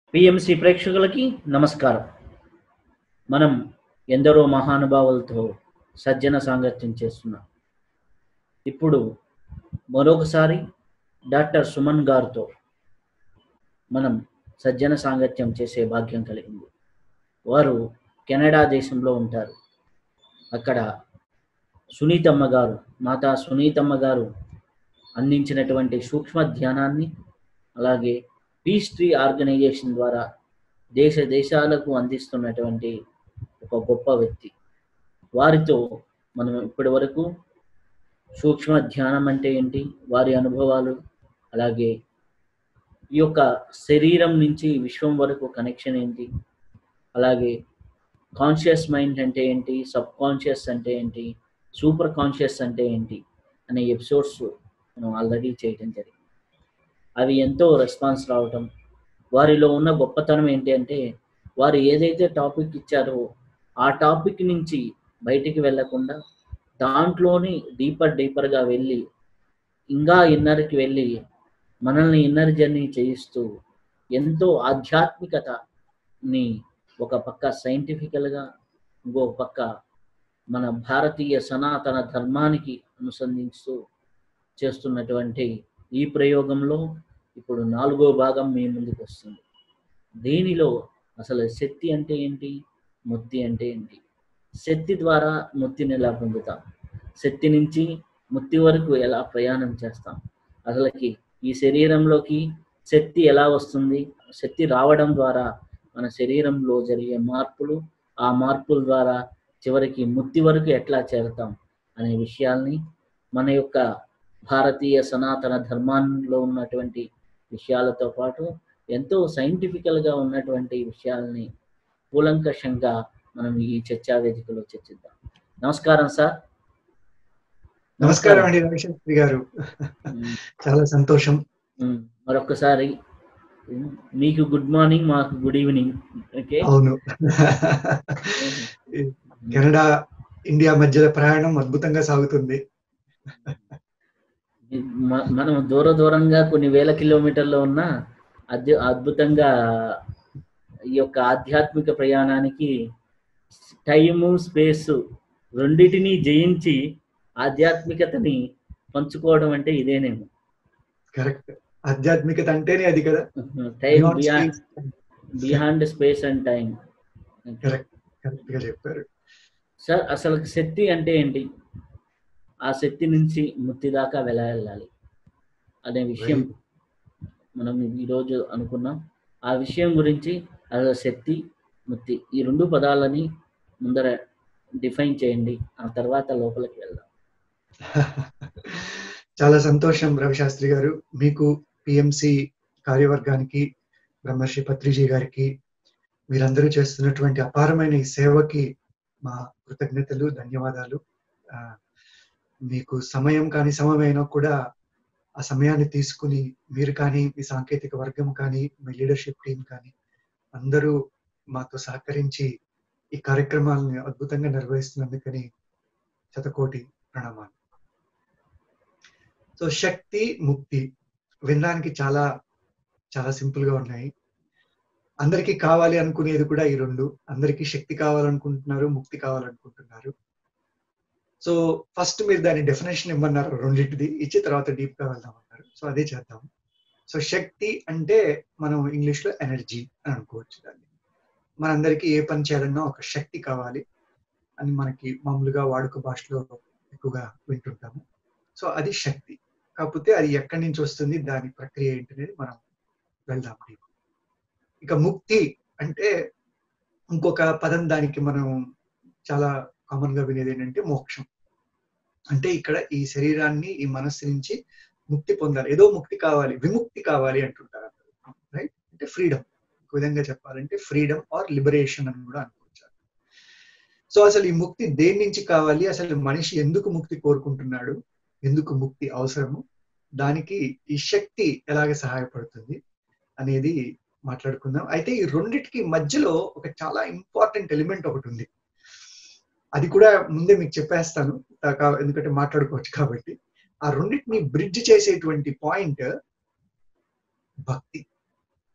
PMC ప్రేక్షకులకి నమస్కారం మనం ఎందరో మహానుభావులతో సజ్జన సాంగత్యం చేస్తున్నాం ఇప్పుడు మరొకసారి డాక్టర్ సుమన్ గారితో మనం సజ్జన సాంగత్యం చేసే భాగ్యం కలిగింది వారు కెనడా దేశంలో ఉంటారు అక్కడ సునీతమ్మ గారు మాతా సునీతమ్మ గారు అందించినటువంటి సూక్ష్మ ధ్యానాన్ని అలాగే పీస్ ట్రీ ఆర్గనైజేషన్ ద్వారా దేశ దేశాలకు అందిస్తున్నటువంటి ఒక గొప్ప వ్యక్తి వారితో మనం ఇప్పటి వరకు సూక్ష్మ ధ్యానం అంటే ఏంటి వారి అనుభవాలు అలాగే ఈ యొక్క శరీరం నుంచి విశ్వం వరకు కనెక్షన్ ఏంటి అలాగే కాన్షియస్ మైండ్ అంటే ఏంటి సబ్ కాన్షియస్ అంటే ఏంటి సూపర్ కాన్షియస్ అంటే ఏంటి అనే ఎపిసోడ్స్ మనం ఆల్రెడీ చేయడం జరిగింది అవి ఎంతో రెస్పాన్స్ రావటం వారిలో ఉన్న గొప్పతనం ఏంటి అంటే వారు ఏదైతే టాపిక్ ఇచ్చారో ఆ టాపిక్ నుంచి బయటికి వెళ్ళకుండా దాంట్లోని డీపర్ డీపర్గా వెళ్ళి ఇంకా ఇన్నర్కి వెళ్ళి మనల్ని ఇన్నర్ జర్నీ చేయిస్తూ ఎంతో ఆధ్యాత్మికతని ఒక పక్క సైంటిఫికల్గా ఇంకో పక్క మన భారతీయ సనాతన ధర్మానికి అనుసంధిస్తూ చేస్తున్నటువంటి ఈ ప్రయోగంలో ఇప్పుడు నాలుగో భాగం మీ ముందుకు వస్తుంది దీనిలో అసలు శక్తి అంటే ఏంటి ముక్తి అంటే ఏంటి శక్తి ద్వారా ముక్తిని ఎలా పొందుతాం శక్తి నుంచి ముక్తి వరకు ఎలా ప్రయాణం చేస్తాం అసలుకి ఈ శరీరంలోకి శక్తి ఎలా వస్తుంది శక్తి రావడం ద్వారా మన శరీరంలో జరిగే మార్పులు ఆ మార్పుల ద్వారా చివరికి ముక్తి వరకు ఎట్లా చేరుతాం అనే విషయాల్ని మన యొక్క భారతీయ సనాతన ధర్మాల్లో ఉన్నటువంటి విషయాలతో పాటు ఎంతో సైంటిఫికల్గా ఉన్నటువంటి విషయాల్ని కూలంకషంగా మనం ఈ చర్చా వేదికలో చర్చిద్దాం నమస్కారం సార్ నమస్కారం అండి రవిశంకర్ గారు చాలా సంతోషం మరొకసారి మీకు గుడ్ మార్నింగ్ మాకు గుడ్ ఈవినింగ్ ఓకే అవును కెనడా ఇండియా మధ్యలో ప్రయాణం అద్భుతంగా సాగుతుంది మనం దూర దూరంగా కొన్ని వేల కిలోమీటర్లు ఉన్న అద్భు అద్భుతంగా ఈ యొక్క ఆధ్యాత్మిక ప్రయాణానికి టైము స్పేస్ రెండిటిని జయించి ఆధ్యాత్మికతని పంచుకోవడం అంటే ఇదేనేమో కరెక్ట్ ఆధ్యాత్మికత అంటేనే అది కదా time beyond beyond space and time correct correct గా చెప్పారు సార్ అసలు శక్తి అంటే ఏంటి ఆ శక్తి నుంచి ముక్తి దాకా ఎలా వెళ్ళాలి అనే విషయం మనం ఈరోజు అనుకున్నాం ఆ విషయం గురించి అసలు శక్తి ముక్తి ఈ రెండు పదాలని ముందర డిఫైన్ చేయండి ఆ తర్వాత లోపలికి వెళ్దాం చాలా సంతోషం రవిశాస్త్రి గారు మీకు పిఎంసి కార్యవర్గానికి బ్రహ్మర్షి పత్రిజీ గారికి మీరందరూ చేస్తున్నటువంటి అపారమైన ఈ సేవకి మా కృతజ్ఞతలు ధన్యవాదాలు మీకు సమయం కానీ సమయమైనా కూడా ఆ సమయాన్ని తీసుకుని మీరు కానీ మీ సాంకేతిక వర్గం కానీ మీ లీడర్షిప్ టీం కానీ అందరూ మాతో సహకరించి ఈ కార్యక్రమాలను అద్భుతంగా నిర్వహిస్తున్నందుకని శతకోటి ప్రణామాలు సో శక్తి ముక్తి వినడానికి చాలా చాలా సింపుల్ గా ఉన్నాయి అందరికీ కావాలి అనుకునేది కూడా ఈ రెండు అందరికీ శక్తి కావాలనుకుంటున్నారు ముక్తి కావాలనుకుంటున్నారు సో ఫస్ట్ మీరు దాని డెఫినేషన్ ఇమ్మన్నారు రెండింటిది ఇచ్చి తర్వాత డీప్ గా వెళ్దాం అన్నారు సో అదే చేద్దాం సో శక్తి అంటే మనం ఇంగ్లీష్ లో ఎనర్జీ అని అనుకోవచ్చు దాన్ని మనందరికీ ఏ పని చేయాలన్నా ఒక శక్తి కావాలి అని మనకి మామూలుగా వాడుక భాషలో ఎక్కువగా వింటుంటాము సో అది శక్తి కాకపోతే అది ఎక్కడి నుంచి వస్తుంది దాని ప్రక్రియ ఏంటనేది మనం వెళ్దాం డీప్ ఇక ముక్తి అంటే ఇంకొక పదం దానికి మనం చాలా కామన్ గా వినేది ఏంటంటే మోక్షం అంటే ఇక్కడ ఈ శరీరాన్ని ఈ మనస్సు నుంచి ముక్తి పొందాలి ఏదో ముక్తి కావాలి విముక్తి కావాలి అంటుంటారు రైట్ అంటే ఫ్రీడమ్ ఒక విధంగా చెప్పాలంటే ఫ్రీడమ్ ఆర్ లిబరేషన్ అని కూడా అనుకోవచ్చు సో అసలు ఈ ముక్తి దేని నుంచి కావాలి అసలు మనిషి ఎందుకు ముక్తి కోరుకుంటున్నాడు ఎందుకు ముక్తి అవసరము దానికి ఈ శక్తి ఎలాగ సహాయపడుతుంది అనేది మాట్లాడుకుందాం అయితే ఈ రెండిటికి మధ్యలో ఒక చాలా ఇంపార్టెంట్ ఎలిమెంట్ ఒకటి ఉంది అది కూడా ముందే మీకు చెప్పేస్తాను ఎందుకంటే మాట్లాడుకోవచ్చు కాబట్టి ఆ రెండింటిని బ్రిడ్జ్ చేసేటువంటి పాయింట్ భక్తి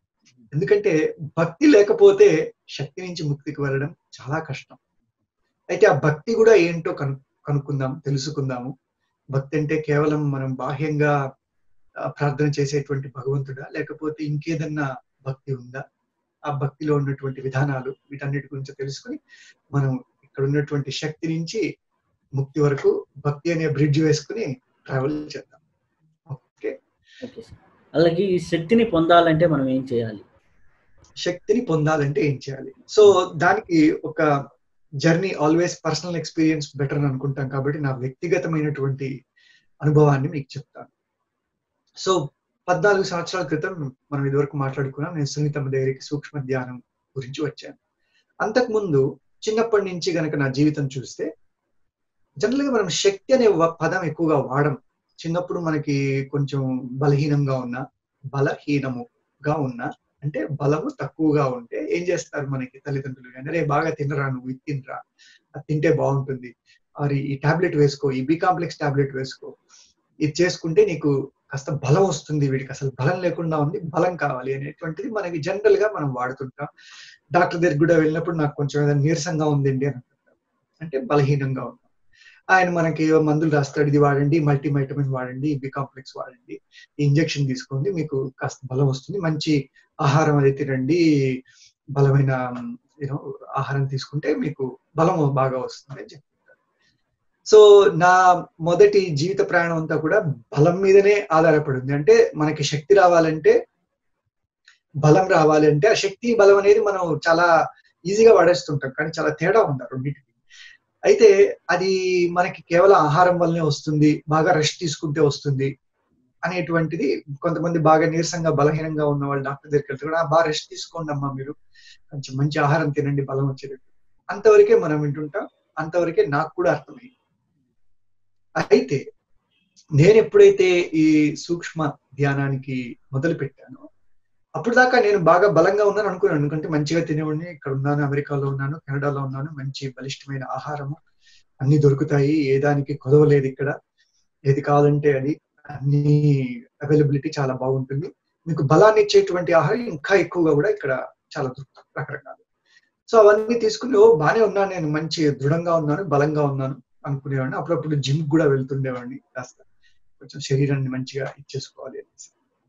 ఎందుకంటే భక్తి లేకపోతే శక్తి నుంచి ముక్తికి వెళ్ళడం చాలా కష్టం అయితే ఆ భక్తి కూడా ఏంటో కను కనుక్కుందాం తెలుసుకుందాము భక్తి అంటే కేవలం మనం బాహ్యంగా ఆ, ప్రార్థన చేసేటువంటి భగవంతుడా లేకపోతే ఇంకేదన్నా భక్తి ఉందా ఆ భక్తిలో ఉన్నటువంటి విధానాలు వీటన్నిటి గురించి తెలుసుకుని మనం ఇక్కడ ఉన్నటువంటి శక్తి నుంచి ముక్తి వరకు భక్తి అనే బ్రిడ్జ్ వేసుకుని ట్రావెల్ చేద్దాం ఓకే ఓకే సార్ అలాగే ఈ శక్తిని పొందాలంటే మనం ఏం చేయాలి శక్తిని పొందాలంటే ఏం చేయాలి సో దానికి ఒక journey always personal experience better అని అనుకుంటాం కాబట్టి నా వ్యక్తిగతమైనటువంటి అనుభవాన్ని మీకు చెప్తాను సో పద్నాలుగు సంవత్సరాల క్రితం మనం ఇదివరకు మాట్లాడుకున్నాం నేను సునీతమ్మ దగ్గరికి సూక్ష్మ ధ్యానం గురించి వచ్చాను అంతకుముందు చిన్నప్పటి నుంచి గనక నా జీవితం చూస్తే జనరల్ గా మనం శక్తి అనే వ- పదం ఎక్కువగా వాడం చిన్నప్పుడు మనకి కొంచెం బలహీనంగా ఉన్న బలహీనముగా ఉన్న అంటే బలము తక్కువగా ఉంటే ఏం చేస్తారు మనకి తల్లిదండ్రులు కానీ రే బాగా తినరా నువ్వు ఇది తినరా అది తింటే బాగుంటుంది మరి ఈ టాబ్లెట్ వేసుకో ఈ బి కాంప్లెక్స్ టాబ్లెట్ వేసుకో ఇది చేసుకుంటే నీకు కాస్త బలం వస్తుంది వీడికి అసలు బలం లేకుండా ఉంది బలం కావాలి అనేటువంటిది మనకి జనరల్ గా మనం వాడుతుంటాం డాక్టర్ దగ్గరికి కూడా వెళ్ళినప్పుడు నాకు కొంచెం ఏదైనా నీరసంగా ఉందండి అని అంటుంటాం అంటే బలహీనంగా ఉన్నాం ఆయన మనకి ఏవో మందులు రాస్తాడు ఇది వాడండి మల్టీ వైటమిన్ వాడండి బి కాంప్లెక్స్ వాడండి ఈ ఇంజెక్షన్ తీసుకోండి మీకు కాస్త బలం వస్తుంది మంచి ఆహారం అది తినండి బలమైన యూనో ఆహారం తీసుకుంటే మీకు బలం బాగా వస్తుంది అని చెప్తుంటారు సో నా మొదటి జీవిత ప్రయాణం అంతా కూడా బలం మీదనే ఆధారపడింది అంటే మనకి శక్తి రావాలంటే బలం రావాలి అంటే ఆ శక్తి బలం అనేది మనం చాలా ఈజీగా వాడేస్తుంటాం కానీ చాలా తేడా ఉంది ఆ రెండింటికి అయితే అది మనకి కేవలం ఆహారం వల్లనే వస్తుంది బాగా రెస్ట్ తీసుకుంటే వస్తుంది అనేటువంటిది కొంతమంది బాగా నీరసంగా బలహీనంగా ఉన్న వాళ్ళు డాక్టర్ దగ్గరికి వెళ్తే కూడా "ఆ, బాగా రెస్ట్ తీసుకోండి అమ్మా మీరు కొంచెం మంచి ఆహారం తినండి బలం వచ్చేటట్టు అంతవరకే మనం వింటుంటాం అంతవరకే నాకు కూడా అర్థమైంది అయితే నేను ఎప్పుడైతే ఈ సూక్ష్మ ధ్యానానికి మొదలు పెట్టానో అప్పుడు దాకా నేను బాగా బలంగా ఉన్నాను అనుకున్నాను ఎందుకంటే మంచిగా తినేవాడిని ఇక్కడ ఉన్నాను అమెరికాలో ఉన్నాను కెనడాలో ఉన్నాను మంచి బలిష్టమైన ఆహారము అన్ని దొరుకుతాయి ఏ దానికి కొదవలేదు ఇక్కడ ఏది కావాలంటే అది అన్ని అవైలబిలిటీ చాలా బాగుంటుంది మీకు బలాన్ని ఇచ్చేటువంటి ఆహారం ఇంకా ఎక్కువగా కూడా ఇక్కడ చాలా దొరుకుతాయి రకరకాలు సో అవన్నీ తీసుకుని ఓ బానే ఉన్నాను నేను మంచి దృఢంగా ఉన్నాను బలంగా ఉన్నాను అనుకునేవాడిని అప్పుడప్పుడు జిమ్ కూడా వెళ్తుండేవాడిని కాస్త కొంచెం శరీరాన్ని మంచిగా ఇచ్చేసుకోవాలి అనేసి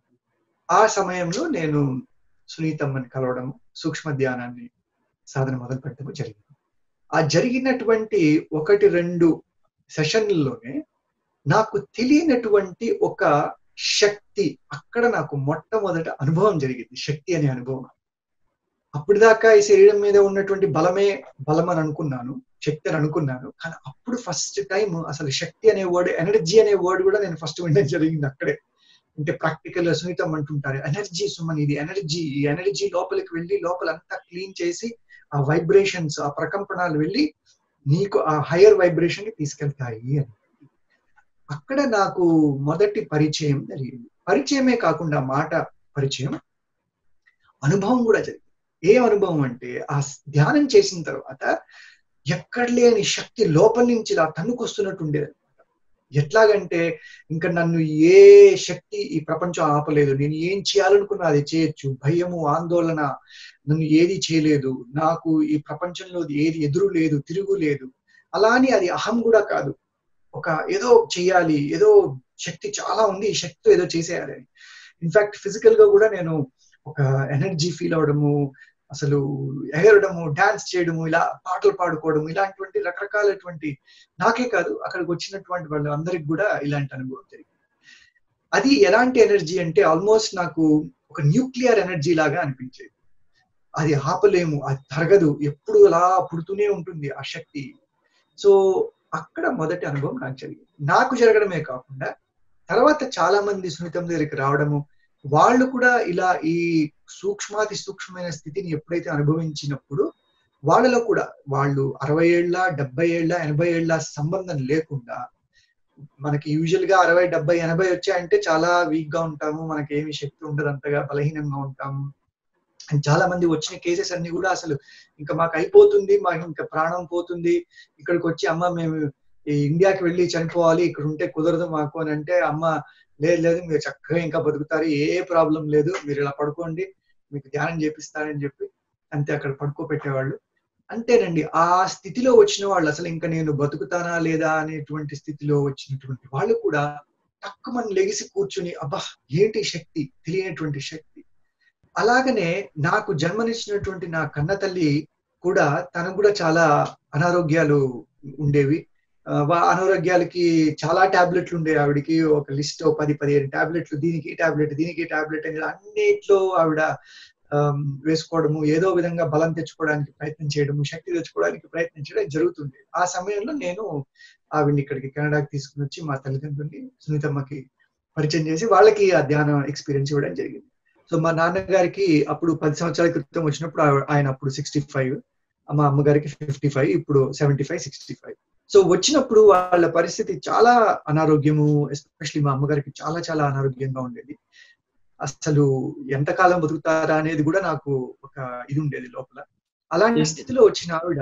ఆ సమయంలో నేను సునీతమ్మని కలవడం సూక్ష్మ ధ్యానాన్ని సాధన మొదలు పెట్టడం జరిగింది ఆ జరిగినటువంటి ఒకటి రెండు సెషన్లలోనే నాకు తెలియనటువంటి ఒక శక్తి అక్కడ నాకు మొట్టమొదట అనుభవం జరిగింది శక్తి అనే అనుభవం అప్పుడు దాకా ఈ శరీరం మీద ఉన్నటువంటి బలమే బలం అని అనుకున్నాను శక్తి అని అనుకున్నాను కానీ అప్పుడు ఫస్ట్ టైం అసలు శక్తి అనే వర్డ్ ఎనర్జీ అనే వర్డ్ కూడా నేను ఫస్ట్ వినడం జరిగింది అక్కడే అంటే ప్రాక్టికల్ సునీతం అంటుంటారు ఎనర్జీ సుమన్ ఇది ఎనర్జీ ఈ ఎనర్జీ లోపలికి వెళ్ళి లోపల అంతా క్లీన్ చేసి ఆ వైబ్రేషన్స్ ఆ ప్రకంపనాలు వెళ్ళి నీకు ఆ హయ్యర్ వైబ్రేషన్ కి తీసుకెళ్తాయి అని అక్కడ నాకు మొదటి పరిచయం జరిగింది పరిచయమే కాకుండా మాట పరిచయం అనుభవం కూడా జరిగింది ఏ అనుభవం అంటే ఆ ధ్యానం చేసిన తర్వాత ఎక్కడ లేని శక్తి లోపల నుంచి ఇలా తన్నుకొస్తున్నట్టు ఉండేది ఎట్లాగంటే ఇంకా నన్ను ఏ శక్తి ఈ ప్రపంచం ఆపలేదు నేను ఏం చేయాలనుకున్నా అది చేయొచ్చు భయము ఆందోళన నన్ను ఏది చేయలేదు నాకు ఈ ప్రపంచంలో ఏది ఎదురు లేదు తిరుగు లేదు అలా అని అది అహం కూడా కాదు ఒక ఏదో చెయ్యాలి ఏదో శక్తి చాలా ఉంది ఈ శక్తితో ఏదో చేసేయాలి అని ఇన్ఫాక్ట్ ఫిజికల్ గా కూడా నేను ఒక ఎనర్జీ ఫీల్ అవడము అసలు ఎగరడము డాన్స్ చేయడము ఇలా పాటలు పాడుకోవడము ఇలాంటివంటి రకరకాలటువంటి నాకే కాదు అక్కడికి వచ్చినటువంటి వాళ్ళు అందరికి కూడా ఇలాంటి అనుభవం జరిగింది అది ఎలాంటి ఎనర్జీ అంటే ఆల్మోస్ట్ నాకు ఒక న్యూక్లియర్ ఎనర్జీ లాగా అనిపించేది అది ఆపలేము అది తరగదు ఎప్పుడు అలా పుడుతూనే ఉంటుంది ఆ శక్తి సో అక్కడ మొదటి అనుభవం నాకు జరిగింది నాకు జరగడమే కాకుండా తర్వాత చాలా మంది సునీతం దగ్గరికి రావడము వాళ్ళు కూడా ఇలా ఈ సూక్ష్మాతి సూక్ష్మమైన స్థితిని ఎప్పుడైతే అనుభవించినప్పుడు వాళ్ళలో కూడా వాళ్ళు అరవై ఏళ్ళ డెబ్బై ఏళ్ళ ఎనభై ఏళ్ళ సంబంధం లేకుండా మనకి యూజువల్ గా అరవై డెబ్బై ఎనభై వచ్చాయంటే చాలా వీక్ గా ఉంటాము మనకి ఏమి శక్తి ఉండదు అంతగా బలహీనంగా ఉంటాము అండ్ చాలా మంది వచ్చిన కేసెస్ అన్ని కూడా అసలు ఇంకా మాకు అయిపోతుంది మాకు ఇంకా ప్రాణం పోతుంది ఇక్కడికి వచ్చి అమ్మ మేము ఈ ఇండియాకి వెళ్ళి చనిపోవాలి ఇక్కడ ఉంటే కుదరదు మాకు అని అంటే అమ్మ లేదు లేదు మీరు చక్కగా ఇంకా బతుకుతారు ఏ ప్రాబ్లం లేదు మీరు ఇలా పడుకోండి మీకు ధ్యానం చేపిస్తానని చెప్పి అంతే అక్కడ పడుకోబెట్టేవాళ్ళు అంతేనండి ఆ స్థితిలో వచ్చిన వాళ్ళు అసలు ఇంకా నేను బతుకుతానా లేదా అనేటువంటి స్థితిలో వచ్చినటువంటి వాళ్ళు కూడా తక్కువ లెగిసి కూర్చుని అబ్బా ఏంటి శక్తి తెలియనటువంటి శక్తి అలాగనే నాకు జన్మనిచ్చినటువంటి నా కన్న తల్లి కూడా తనకు కూడా చాలా అనారోగ్యాలు ఉండేవి ఆ, వా- అనారోగ్యాలకి చాలా టాబ్లెట్లు ఉండేవి ఆవిడకి ఒక లిస్ట్ పది పదిహేను టాబ్లెట్లు దీనికి టాబ్లెట్ దీనికి టాబ్లెట్ అనేది అన్నిట్లో ఆవిడ ఆమ్, వేసుకోవడము ఏదో విధంగా బలం తెచ్చుకోవడానికి ప్రయత్నం చేయడము శక్తి తెచ్చుకోవడానికి ప్రయత్నం చేయడం జరుగుతుంది ఆ సమయంలో నేను ఆవిడ్ని ఇక్కడికి కెనడాకి తీసుకుని వచ్చి మా తల్లిదండ్రుల్ని సునీతమ్మకి పరిచయం చేసి వాళ్ళకి ఆ ధ్యానం ఎక్స్పీరియన్స్ ఇవ్వడం జరిగింది సో మా నాన్నగారికి అప్పుడు పది సంవత్సరాల క్రితం వచ్చినప్పుడు ఆ- ఆయన అప్పుడు సిక్స్టీ ఫైవ్ మా అమ్మగారికి ఫిఫ్టీ ఫైవ్ ఇప్పుడు seventy five sixty five so వచ్చినప్పుడు వాళ్ళ పరిస్థితి చాలా అనారోగ్యము ఎస్పెషలీ మా అమ్మగారికి చాలా చాలా అనారోగ్యంగా ఉండేది అసలు ఎంతకాలం బతుకుతారా అనేది కూడా నాకు ఒక ఇది ఉండేది లోపల అలాంటి Yes. స్థితిలో వచ్చిన ఆవిడ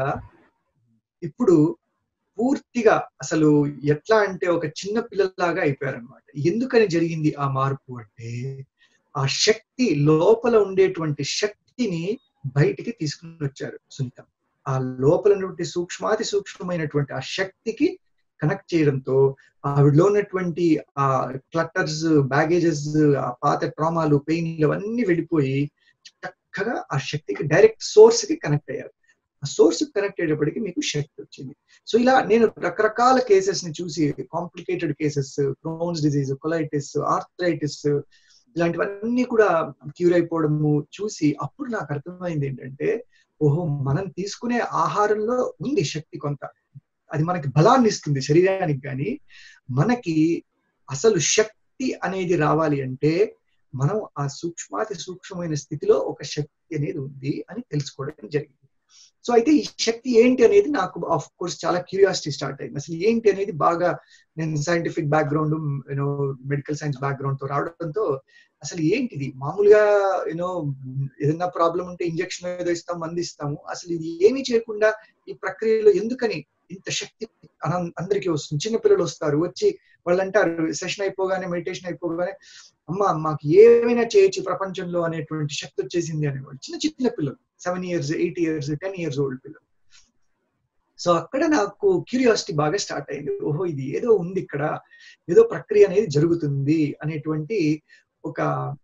ఇప్పుడు పూర్తిగా అసలు ఎట్లా అంటే ఒక చిన్న పిల్లలాగా అయిపోయారనమాట ఎందుకని జరిగింది ఆ మార్పు అంటే ఆ శక్తి లోపల ఉండేటువంటి శక్తిని బయటికి తీసుకుని వచ్చారు సునీత ఆ లోపల ఉన్నటువంటి సూక్ష్మాతి సూక్ష్మమైనటువంటి ఆ శక్తికి కనెక్ట్ చేయడంతో ఆవిడలో ఉన్నటువంటి ఆ క్లటర్స్ బ్యాగేజెస్ ఆ పాత ట్రామాలు పెయిన్లు అవన్నీ వెళ్ళిపోయి చక్కగా ఆ శక్తికి డైరెక్ట్ సోర్స్ కి కనెక్ట్ అయ్యారు ఆ సోర్స్ కనెక్ట్ అయ్యేటప్పటికి మీకు శక్తి వచ్చింది సో ఇలా నేను రకరకాల కేసెస్ ని చూసి complicated cases Crohn's disease colitis arthritis ఇలాంటివన్నీ కూడా క్యూర్ అయిపోవడము చూసి అప్పుడు నాకు అర్థమైంది ఏంటంటే ఓహో మనం తీసుకునే ఆహారంలో ఉంది శక్తి కొంత అది మనకి బలాన్ని ఇస్తుంది శరీరానికి కానీ మనకి అసలు శక్తి అనేది రావాలి అంటే మనం ఆ సూక్ష్మాతి సూక్ష్మమైన స్థితిలో ఒక శక్తి అనేది ఉంది అని తెలుసుకోవడం జరిగింది సో అయితే ఈ శక్తి ఏంటి అనేది నాకు ఆఫ్ కోర్స్ చాలా క్యూరియాసిటీ స్టార్ట్ అయింది అసలు ఏంటి అనేది బాగా నేను scientific background you know medical science background తో రావడంతో అసలు ఏంటిది మామూలుగా యూనో ఏదైనా ప్రాబ్లం ఉంటే ఇంజక్షన్ ఏదో ఇస్తాం మంది ఇస్తాము అసలు ఇది ఏమీ చేయకుండా ఈ ప్రక్రియలో ఎందుకని ఇంత శక్తి అనం- అందరికీ వస్తుంది చిన్నపిల్లలు వస్తారు వచ్చి వాళ్ళు అంటారు సెషన్ అయిపోగానే మెడిటేషన్ అయిపోగానే అమ్మ మాకు ఏమైనా చేయొచ్చు ఈ ప్రపంచంలో అనేటువంటి శక్తి వచ్చేసింది అనేవాళ్ళు చిన్న చిన్న పిల్లలు seven years eight years ten years old పిల్లలు సో అక్కడ నాకు క్యూరియాసిటీ బాగా స్టార్ట్ అయింది ఓహో ఇది ఏదో ఉంది ఇక్కడ ఏదో ప్రక్రియ అనేది జరుగుతుంది అనేటువంటి ఒక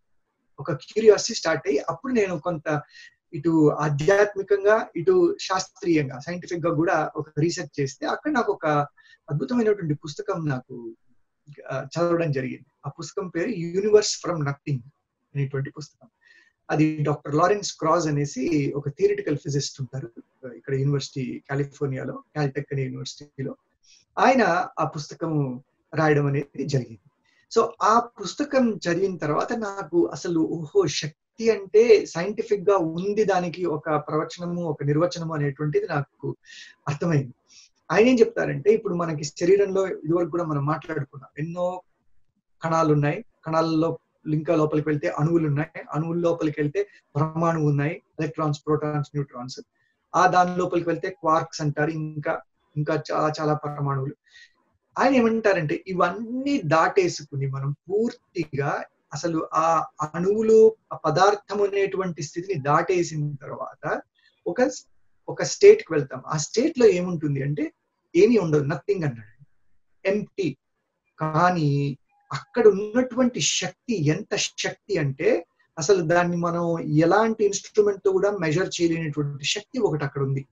ఒక క్యూరియాసిటీ స్టార్ట్ అయ్యి అప్పుడు నేను కొంత ఇటు ఆధ్యాత్మికంగా ఇటు శాస్త్రీయంగా సైంటిఫిక్ గా కూడా ఒక రీసెర్చ్ చేస్తే అక్కడ నాకు ఒక అద్భుతమైనటువంటి పుస్తకం నాకు ఆ, చదవడం జరిగింది ఆ పుస్తకం పేరు యూనివర్స్ ఫ్రమ్ నథింగ్ అనేటువంటి పుస్తకం అది డాక్టర్ లారెన్స్ క్రాజ్ అనేసి ఒక థియరిటికల్ ఫిజిస్ట్ ఉంటారు ఇక్కడ యూనివర్సిటీ కాలిఫోర్నియాలో కాలిటెక్ అనే యూనివర్సిటీలో ఆయన ఆ పుస్తకం రాయడం అనేది జరిగింది సో ఆ పుస్తకం చదివిన తర్వాత నాకు అసలు ఓహో శక్తి అంటే సైంటిఫిక్ గా ఉంది దానికి ఒక ప్రవచనము ఒక నిర్వచనము అనేటువంటిది నాకు అర్థమైంది ఆయన ఏం చెప్తారంటే ఇప్పుడు మనకి శరీరంలో ఇదివరకు కూడా మనం మాట్లాడుకున్నాం ఎన్నో కణాలు ఉన్నాయి కణాలలో ఇంకా లోపలికి వెళ్తే అణువులు ఉన్నాయి అణువుల లోపలికి వెళ్తే పరమాణువు ఉన్నాయి ఎలక్ట్రాన్స్ ప్రోటాన్స్ న్యూట్రాన్స్ ఆ దాని లోపలికి వెళ్తే క్వార్క్స్ అంటారు ఇంకా ఇంకా చాలా చాలా పరమాణువులు ఆయన ఏమంటారంటే ఇవన్నీ దాటేసుకుని మనం పూర్తిగా అసలు ఆ అణువులు ఆ పదార్థం అనేటువంటి స్థితిని దాటేసిన తర్వాత ఒక ఒక స్టేట్ కి వెళ్తాం ఆ స్టేట్ లో ఏముంటుంది అంటే ఏమీ ఉండదు నథింగ్ అన్నాడు ఎంటీ కానీ అక్కడ ఉన్నటువంటి శక్తి ఎంత శక్తి అంటే అసలు దాన్ని మనం ఎలాంటి ఇన్స్ట్రుమెంట్ తో కూడా మెజర్ చేయలేనటువంటి శక్తి ఒకటి అక్కడ ఉంది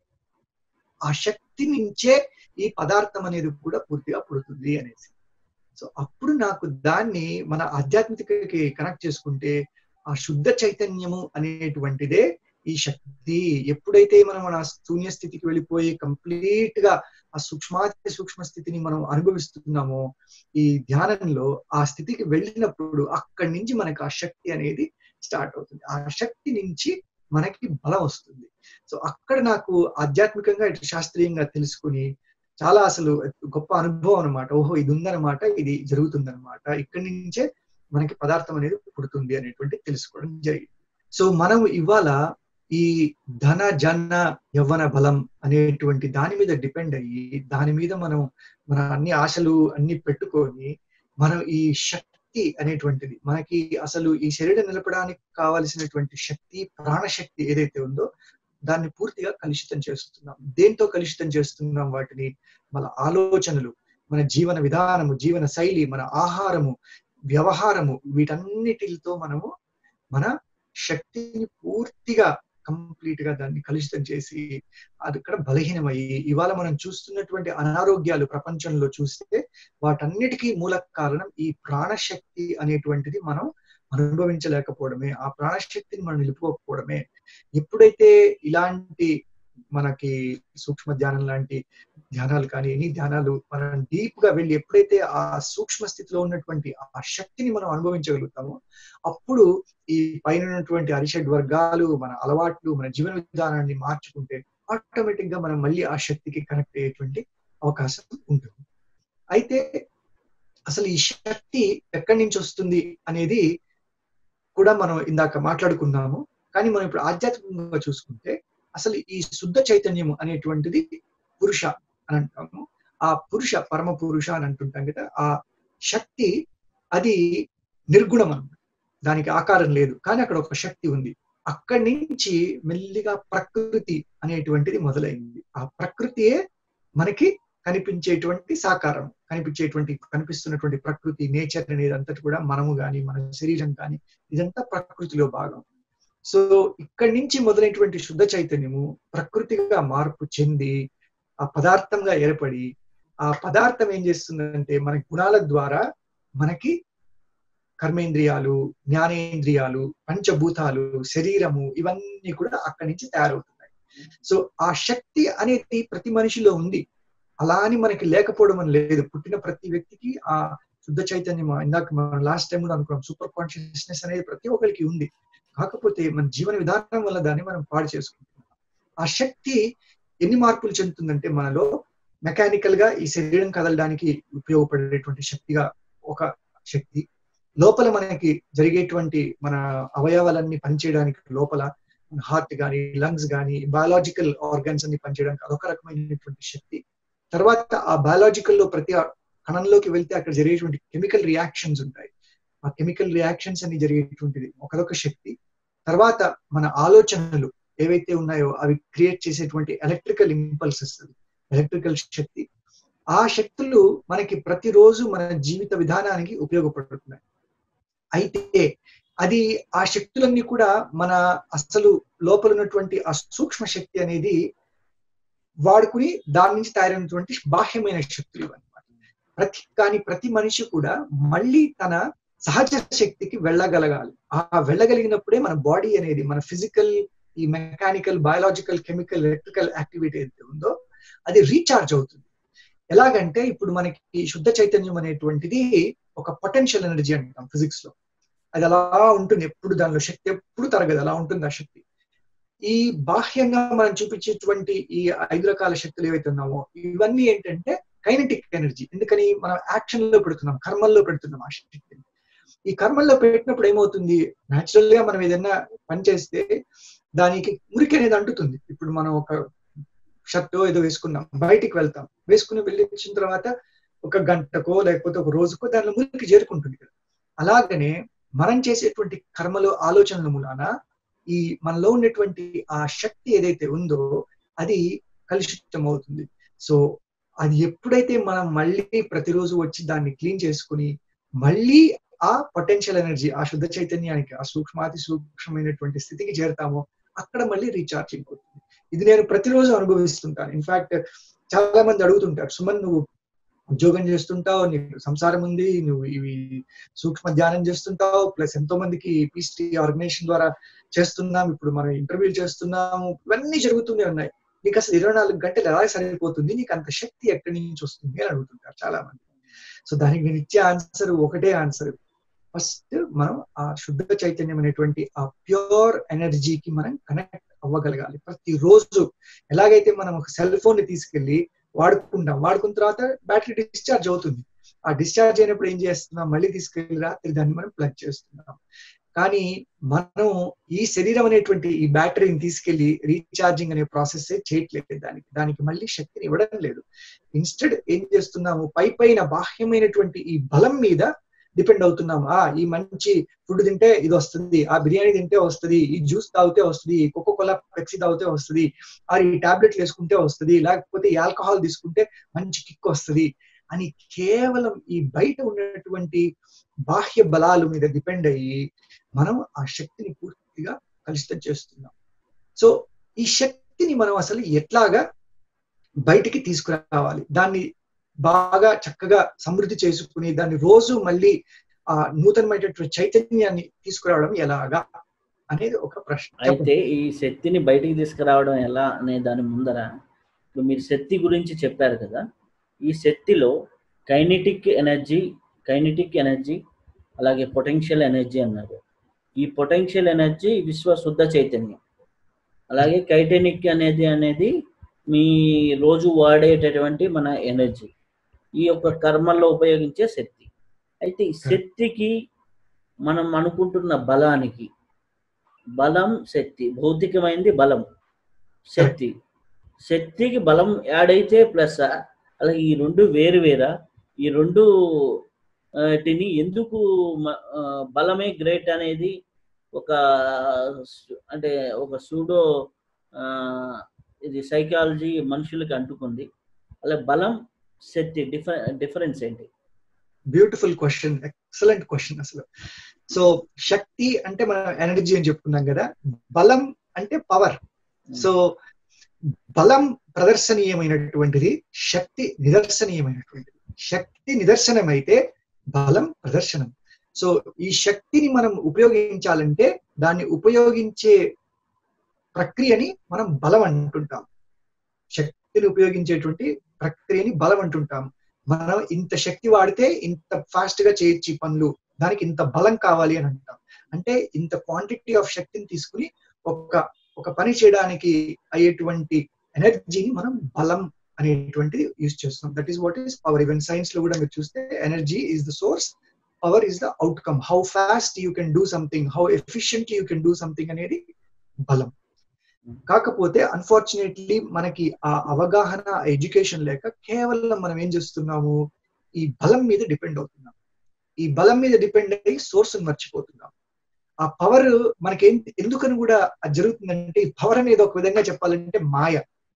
ఆ శక్తి నుంచే ఈ పదార్థం అనేది కూడా పూర్తిగా పుడుతుంది అనేసి సో అప్పుడు నాకు దాన్ని మన ఆధ్యాత్మికకి కనెక్ట్ చేసుకుంటే ఆ శుద్ధ చైతన్యము అనేటువంటిదే ఈ శక్తి ఎప్పుడైతే మనం మన శూన్య స్థితికి వెళ్ళిపోయి కంప్లీట్ గా ఆ సూక్ష్మాతి సూక్ష్మ స్థితిని మనం అనుభవిస్తున్నామో ఈ ధ్యానంలో ఆ స్థితికి వెళ్ళినప్పుడు అక్కడి నుంచి మనకు ఆ శక్తి అనేది స్టార్ట్ అవుతుంది ఆ శక్తి నుంచి మనకి బలం వస్తుంది సో అక్కడ నాకు ఆధ్యాత్మికంగా ఇటు శాస్త్రీయంగా తెలుసుకుని చాలా అసలు గొప్ప అనుభవం అనమాట ఓహో ఇది ఉందన్నమాట ఇది జరుగుతుందన్నమాట ఇక్కడి నుంచే మనకి పదార్థం అనేది పుడుతుంది అనేటువంటి తెలుసుకోవడం జరిగింది సో మనం ఇవాళ ఈ ధన జన యవ్వన బలం అనేటువంటి దాని మీద డిపెండ్ అయ్యి దాని మీద మనం మన అన్ని ఆశలు అన్ని పెట్టుకొని మనం ఈ శక్తి శక్తి అనేటువంటిది మనకి అసలు ఈ శరీరం నిలపడానికి కావలసినటువంటి శక్తి ప్రాణశక్తి ఏదైతే ఉందో దాన్ని పూర్తిగా కలుషితం చేస్తున్నాం దేంతో కలుషితం చేస్తున్నాం వాటిని మన ఆలోచనలు మన జీవన విధానము జీవన శైలి మన ఆహారము వ్యవహారము వీటన్నిటితో మనము మన శక్తిని పూర్తిగా కంప్లీట్ గా దాన్ని కలుషితం చేసి అది ఇక్కడ బలహీనమయ్యి ఇవాళ మనం చూస్తున్నటువంటి అనారోగ్యాలు ప్రపంచంలో చూస్తే వాటన్నిటికీ మూల కారణం ఈ ప్రాణశక్తి అనేటువంటిది మనం అనుభవించలేకపోవడమే ఆ ప్రాణశక్తిని మనం నిలుపుకోకపోవడమే ఎప్పుడైతే ఇలాంటి మనకి సూక్ష్మ ధ్యానం లాంటి ధ్యానాలు కానీ ఎన్ని ధ్యానాలు మనం డీప్ గా వెళ్ళి ఎప్పుడైతే ఆ సూక్ష్మ స్థితిలో ఉన్నటువంటి ఆ శక్తిని మనం అనుభవించగలుగుతామో అప్పుడు ఈ పైన ఉన్నటువంటి అరిషడ్ వర్గాలు మన అలవాట్లు మన జీవన విధానాన్ని మార్చుకుంటే ఆటోమేటిక్ గా మనం మళ్ళీ ఆ శక్తికి కనెక్ట్ అయ్యేటువంటి అవకాశం ఉంటుంది అయితే అసలు ఈ శక్తి ఎక్కడి నుంచి వస్తుంది అనేది కూడా మనం ఇందాక మాట్లాడుకున్నాము కానీ మనం ఇప్పుడు ఆధ్యాత్మికంగా చూసుకుంటే అసలు ఈ శుద్ధ చైతన్యం అనేటువంటిది పురుష అని అంటాము ఆ పురుష పరమ పురుష అని అంటుంటాం కదా ఆ శక్తి అది నిర్గుణం అన్నమాట దానికి ఆకారం లేదు కానీ అక్కడ ఒక శక్తి ఉంది అక్కడి నుంచి మెల్లిగా ప్రకృతి అనేటువంటిది మొదలైంది ఆ ప్రకృతియే మనకి కనిపించేటువంటి సాకారం కనిపించేటువంటి కనిపిస్తున్నటువంటి ప్రకృతి నేచర్ అనేది అంతటి కూడా మనము గాని మన శరీరం కానీ ఇదంతా ప్రకృతిలో భాగం సో ఇక్కడి నుంచి మొదలైనటువంటి శుద్ధ చైతన్యము ప్రకృతిగా మార్పు చెంది ఆ పదార్థంగా ఏర్పడి ఆ పదార్థం ఏం చేస్తుందంటే మన గుణాల ద్వారా మనకి కర్మేంద్రియాలు జ్ఞానేంద్రియాలు పంచభూతాలు శరీరము ఇవన్నీ కూడా అక్కడి నుంచి తయారవుతున్నాయి సో ఆ శక్తి అనేది ప్రతి మనిషిలో ఉంది అలా అని మనకి లేకపోవడం అని లేదు పుట్టిన ప్రతి వ్యక్తికి ఆ శుద్ధ చైతన్యం ఇందాక మనం లాస్ట్ టైం కూడా అనుకున్నాం సూపర్ కాన్షియస్నెస్ అనేది ప్రతి ఒక్కరికి ఉంది కాకపోతే మన జీవన విధానం వల్ల దాన్ని మనం పాడు చేసుకుంటున్నాం ఆ శక్తి ఎన్ని మార్పులు చెందుతుందంటే మనలో మెకానికల్ గా ఈ శరీరం కదలడానికి ఉపయోగపడేటువంటి శక్తిగా ఒక శక్తి లోపల మనకి జరిగేటువంటి మన అవయవాలన్నీ పనిచేయడానికి లోపల హార్ట్ కానీ లంగ్స్ కానీ బయాలజికల్ ఆర్గన్స్ అన్ని పనిచేయడానికి అదొక రకమైనటువంటి శక్తి తర్వాత ఆ బయాలజికల్ లో ప్రతి కణంలోకి వెళ్తే అక్కడ జరిగేటువంటి కెమికల్ రియాక్షన్స్ ఉంటాయి ఆ కెమికల్ రియాక్షన్స్ అన్ని జరిగేటువంటిది ఒకదొక శక్తి తర్వాత మన ఆలోచనలు ఏవైతే ఉన్నాయో అవి క్రియేట్ చేసేటువంటి ఎలక్ట్రికల్ ఇంపల్సెస్ ఎలక్ట్రికల్ శక్తి ఆ శక్తులు మనకి ప్రతిరోజు మన జీవిత విధానానికి ఉపయోగపడుతున్నాయి అయితే అది ఆ శక్తులన్నీ కూడా మన అసలు లోపల ఉన్నటువంటి ఆ సూక్ష్మ శక్తి అనేది వాడుకుని దాని నుంచి తయారైనటువంటి బాహ్యమైన శక్తులు అనమాట ప్రతి కానీ ప్రతి మనిషి కూడా మళ్ళీ తన సహజ శక్తికి వెళ్ళగలగాలి ఆ వెళ్ళగలిగినప్పుడే మన బాడీ అనేది మన ఫిజికల్ ఈ mechanical biological chemical electrical activity ఏదైతే ఉందో అది రీఛార్జ్ అవుతుంది ఎలాగంటే ఇప్పుడు మనకి శుద్ధ చైతన్యం అనేటువంటిది ఒక పొటెన్షియల్ ఎనర్జీ అంటాం ఫిజిక్స్ లో అది అలా ఉంటుంది ఎప్పుడు దానిలో శక్తి ఎప్పుడు తరగదు అలా ఉంటుంది ఆ శక్తి ఈ బాహ్యంగా మనం చూపించేటువంటి ఈ ఐదు రకాల శక్తులు ఏవైతే ఉన్నామో ఇవన్నీ ఏంటంటే కైనటిక్ ఎనర్జీ ఎందుకని మనం యాక్షన్ లో పెడుతున్నాం కర్మల్లో పెడుతున్నాం ఆ శక్తిని ఈ కర్మల్లో పెట్టినప్పుడు ఏమవుతుంది న్యాచురల్ గా మనం ఏదైనా పని చేస్తే దానికి మురికి అనేది అంటుతుంది ఇప్పుడు మనం ఒక షర్ట్ ఏదో వేసుకున్నాం బయటికి వెళ్తాం వేసుకుని వెళ్ళి వచ్చిన తర్వాత ఒక గంటకో లేకపోతే ఒక రోజుకో దానిలో మురికి చేరుకుంటుంది కదా అలాగనే మనం చేసేటువంటి కర్మలు ఆలోచనల మూలాన ఈ మనలో ఉన్నటువంటి ఆ శక్తి ఏదైతే ఉందో అది కలుషితం అవుతుంది సో అది ఎప్పుడైతే మనం మళ్ళీ ప్రతిరోజు వచ్చి దాన్ని క్లీన్ చేసుకుని మళ్ళీ ఆ పొటెన్షియల్ ఎనర్జీ ఆ శుద్ధ చైతన్యానికి ఆ సూక్ష్మాతి సూక్ష్మమైనటువంటి స్థితికి చేరుతామో అక్కడ మళ్ళీ రీఛార్జింగ్ అవుతుంది ఇది నేను ప్రతిరోజు అనుభవిస్తుంటాను ఇన్ఫాక్ట్ చాలా మంది అడుగుతుంటారు సుమన్ నువ్వు ఉద్యోగం చేస్తుంటావు నీకు సంసారం ఉంది నువ్వు ఇవి సూక్ష్మ ధ్యానం చేస్తుంటావు ప్లస్ ఎంతో మందికి పీస్ ఆర్గనైజేషన్ ద్వారా చేస్తున్నాం ఇప్పుడు మనం ఇంటర్వ్యూలు చేస్తున్నాము ఇవన్నీ జరుగుతూనే ఉన్నాయి నీకు అసలు ఇరవై నాలుగు గంటలు ఎలా సరిపోతుంది నీకు అంత శక్తి ఎక్కడి నుంచి వస్తుంది అని అడుగుతుంటారు చాలా మంది సో దానికి నేను ఇచ్చే ఆన్సర్ ఒకటే ఆన్సర్ ఫస్ట్ మనం ఆ శుద్ధ చైతన్యం అనేటువంటి ఆ ప్యూర్ ఎనర్జీకి మనం కనెక్ట్ అవ్వగలగాలి ప్రతి రోజు ఎలాగైతే మనం ఒక సెల్ ఫోన్ ని తీసుకెళ్లి వాడుకుంటాం వాడుకున్న తర్వాత బ్యాటరీ డిశ్చార్జ్ అవుతుంది ఆ డిశ్చార్జ్ అయినప్పుడు ఏం చేస్తున్నాం మళ్ళీ తీసుకెళ్లి రాత్రి దాన్ని మనం ప్లగ్ చేస్తున్నాం కానీ మనం ఈ శరీరం అనేటువంటి ఈ బ్యాటరీని తీసుకెళ్లి రీఛార్జింగ్ అనే ప్రాసెస్ చేయట్లేదు దానికి దానికి మళ్ళీ శక్తిని ఇవ్వడం లేదు ఇన్స్టెడ్ ఏం చేస్తున్నాము పై పైన బాహ్యమైనటువంటి ఈ బలం మీద డిపెండ్ అవుతున్నాం ఆ ఈ మంచి ఫుడ్ తింటే ఇది వస్తుంది ఆ బిర్యానీ తింటే వస్తుంది ఈ జ్యూస్ తాగితే వస్తుంది ఈ కోకో కోలా పెప్సీ తాగితే వస్తుంది ఆ ఈ టాబ్లెట్లు వేసుకుంటే వస్తుంది లేకపోతే ఈ ఆల్కహాల్ తీసుకుంటే మంచి కిక్ వస్తుంది అని కేవలం ఈ బయట ఉన్నటువంటి బాహ్య బలాల మీద డిపెండ్ అయ్యి మనం ఆ శక్తిని పూర్తిగా కలుషితం చేస్తున్నాం సో ఈ శక్తిని మనం అసలు ఎట్లాగా బయటికి తీసుకురావాలి దాన్ని బాగా చక్కగా సమృద్ధి చేసుకుని దాన్ని రోజు మళ్ళీ ఆ నూతనమైనటువంటి చైతన్యాన్ని తీసుకురావడం ఎలాగా అనేది ఒక ప్రశ్న అయితే ఈ శక్తిని బయటికి తీసుకురావడం ఎలా అనే దాని ముందర ఇప్పుడు మీరు శక్తి గురించి చెప్పారు కదా ఈ శక్తిలో కైనెటిక్ ఎనర్జీ కైనెటిక్ ఎనర్జీ అలాగే పొటెన్షియల్ ఎనర్జీ అన్నారు ఈ పొటెన్షియల్ ఎనర్జీ విశ్వ శుద్ధ చైతన్యం అలాగే కైటెనిక్ అనేది అనేది మీ రోజు వాడేటటువంటి మన ఎనర్జీ ఈ యొక్క కర్మల్లో ఉపయోగించే శక్తి అయితే ఈ శక్తికి మనం అనుకుంటున్న బలానికి బలం శక్తి భౌతికమైంది బలం శక్తి శక్తికి బలం యాడ్ అయితే ప్లస్ అలాగే ఈ రెండు వేరు వేరా ఈ రెండు వాటిని ఎందుకు మ- ఆ, బలమే గ్రేట్ అనేది ఒక సు- అంటే ఒక సూడో ఇది సైకాలజీ మనుషులకి అంటుకుంది అలా బలం శక్తి డిఫరె డిఫరెన్స్ ఏంటి బ్యూటిఫుల్ క్వశ్చన్ ఎక్సలెంట్ క్వశ్చన్ అసలు సో శక్తి అంటే మనం ఎనర్జీ అని చెప్పుకున్నాం కదా బలం అంటే పవర్ సో బలం ప్రదర్శనీయమైనటువంటిది శక్తి నిదర్శనీయమైనటువంటిది శక్తి నిదర్శనం అయితే బలం ప్రదర్శనం సో ఈ శక్తిని మనం ఉపయోగించాలంటే దాన్ని ఉపయోగించే ప్రక్రియని మనం బలం అంటుంటాం శక్తిని ఉపయోగించేటువంటి ప్రక్రియని బలం అంటుంటాం మనం ఇంత శక్తి వాడితే ఇంత ఫాస్ట్ గా చేయొచ్చు ఈ పనులు దానికి ఇంత బలం కావాలి అని అంటాం అంటే ఇంత క్వాంటిటీ ఆఫ్ శక్తిని తీసుకుని ఒక ఒక పని చేయడానికి అయ్యేటువంటి ఎనర్జీని మనం బలం అనేటువంటిది యూజ్ చేస్తున్నాం that is what is power even science లో కూడా మీరు చూస్తే energy is the source power is the outcome how fast you can do something how efficiently you can do something అనేది బలం కాకపోతే అన్ఫార్చునేట్లీ మనకి ఆ అవగాహన ఎడ్యుకేషన్ లేక కేవలం మనం ఏం చేస్తున్నాము ఈ బలం మీద డిపెండ్ అవుతున్నాం ఈ బలం మీద డిపెండ్ అయ్యి సోర్స్ మర్చిపోతున్నాం ఆ పవర్ మనకి ఎందుకని కూడా అది జరుగుతుందంటే ఈ పవర్ అనేది ఒక విధంగా చెప్పాలంటే మాయ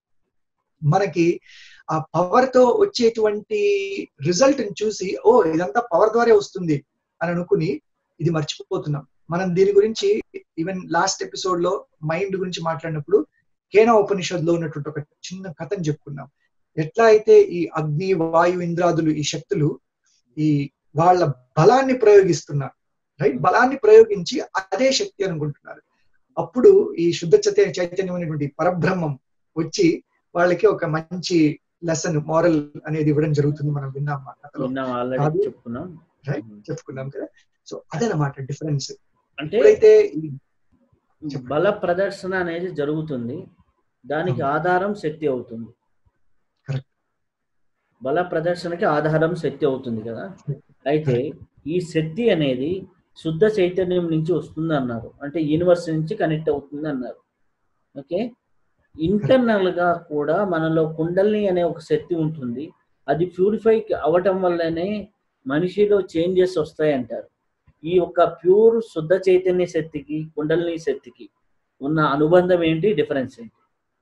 మనకి ఆ పవర్ తో వచ్చేటువంటి రిజల్ట్ ని చూసి ఓ ఇదంతా పవర్ ద్వారా వస్తుంది అని అనుకుని ఇది మర్చిపోతున్నాం మనం దీని గురించి ఈవెన్ లాస్ట్ ఎపిసోడ్ లో మైండ్ గురించి మాట్లాడినప్పుడు కేనా ఉపనిషద్ లో ఉన్నటువంటి ఒక చిన్న కథను చెప్పుకున్నాం ఎట్లా అయితే ఈ అగ్ని వాయు ఇంద్రాదులు ఈ శక్తులు ఈ వాళ్ళ బలాన్ని ప్రయోగిస్తున్నారు రైట్ బలాన్ని ప్రయోగించి అదే శక్తి అనుకుంటున్నారు అప్పుడు ఈ శుద్ధ చైతన్య చైతన్యమైనటువంటి పరబ్రహ్మం వచ్చి వాళ్ళకి ఒక మంచి లెసన్ మారల్ అనేది ఇవ్వడం జరుగుతుంది మనం విన్నాం మా కథలో విన్నాం ఆల్రెడీ కాదు. చెప్పుకున్నాం రైట్ చెప్పుకున్నాం కదా సో అదనమాట డిఫరెన్స్ అంటే ఎప్పుడైతే ఈ చెప్పండి. బల ప్రదర్శన అనేది జరుగుతుంది దానికి అవును. ఆధారం శక్తి అవుతుంది Correct. బల ప్రదర్శనకి ఆధారం శక్తి అవుతుంది కదా అయితే ఈ శక్తి అనేది శుద్ధ చైతన్యం నుంచి వస్తుంది అన్నారు అంటే యూనివర్స్ నుంచి కనెక్ట్ అవుతుంది అన్నారు ఓకే ఇంటర్నల్ గా కూడా మనలో కుండల్ని అనే ఒక శక్తి ఉంటుంది అది ప్యూరిఫై అవ్వటం వల్లనే మనిషిలో చేంజెస్ వస్తాయి అంటారు ఈ యొక్క ప్యూర్ శుద్ధ చైతన్య శక్తికి కుండలిని శక్తికి ఉన్న అనుబంధం ఏంటి డిఫరెన్స్ ఏంటి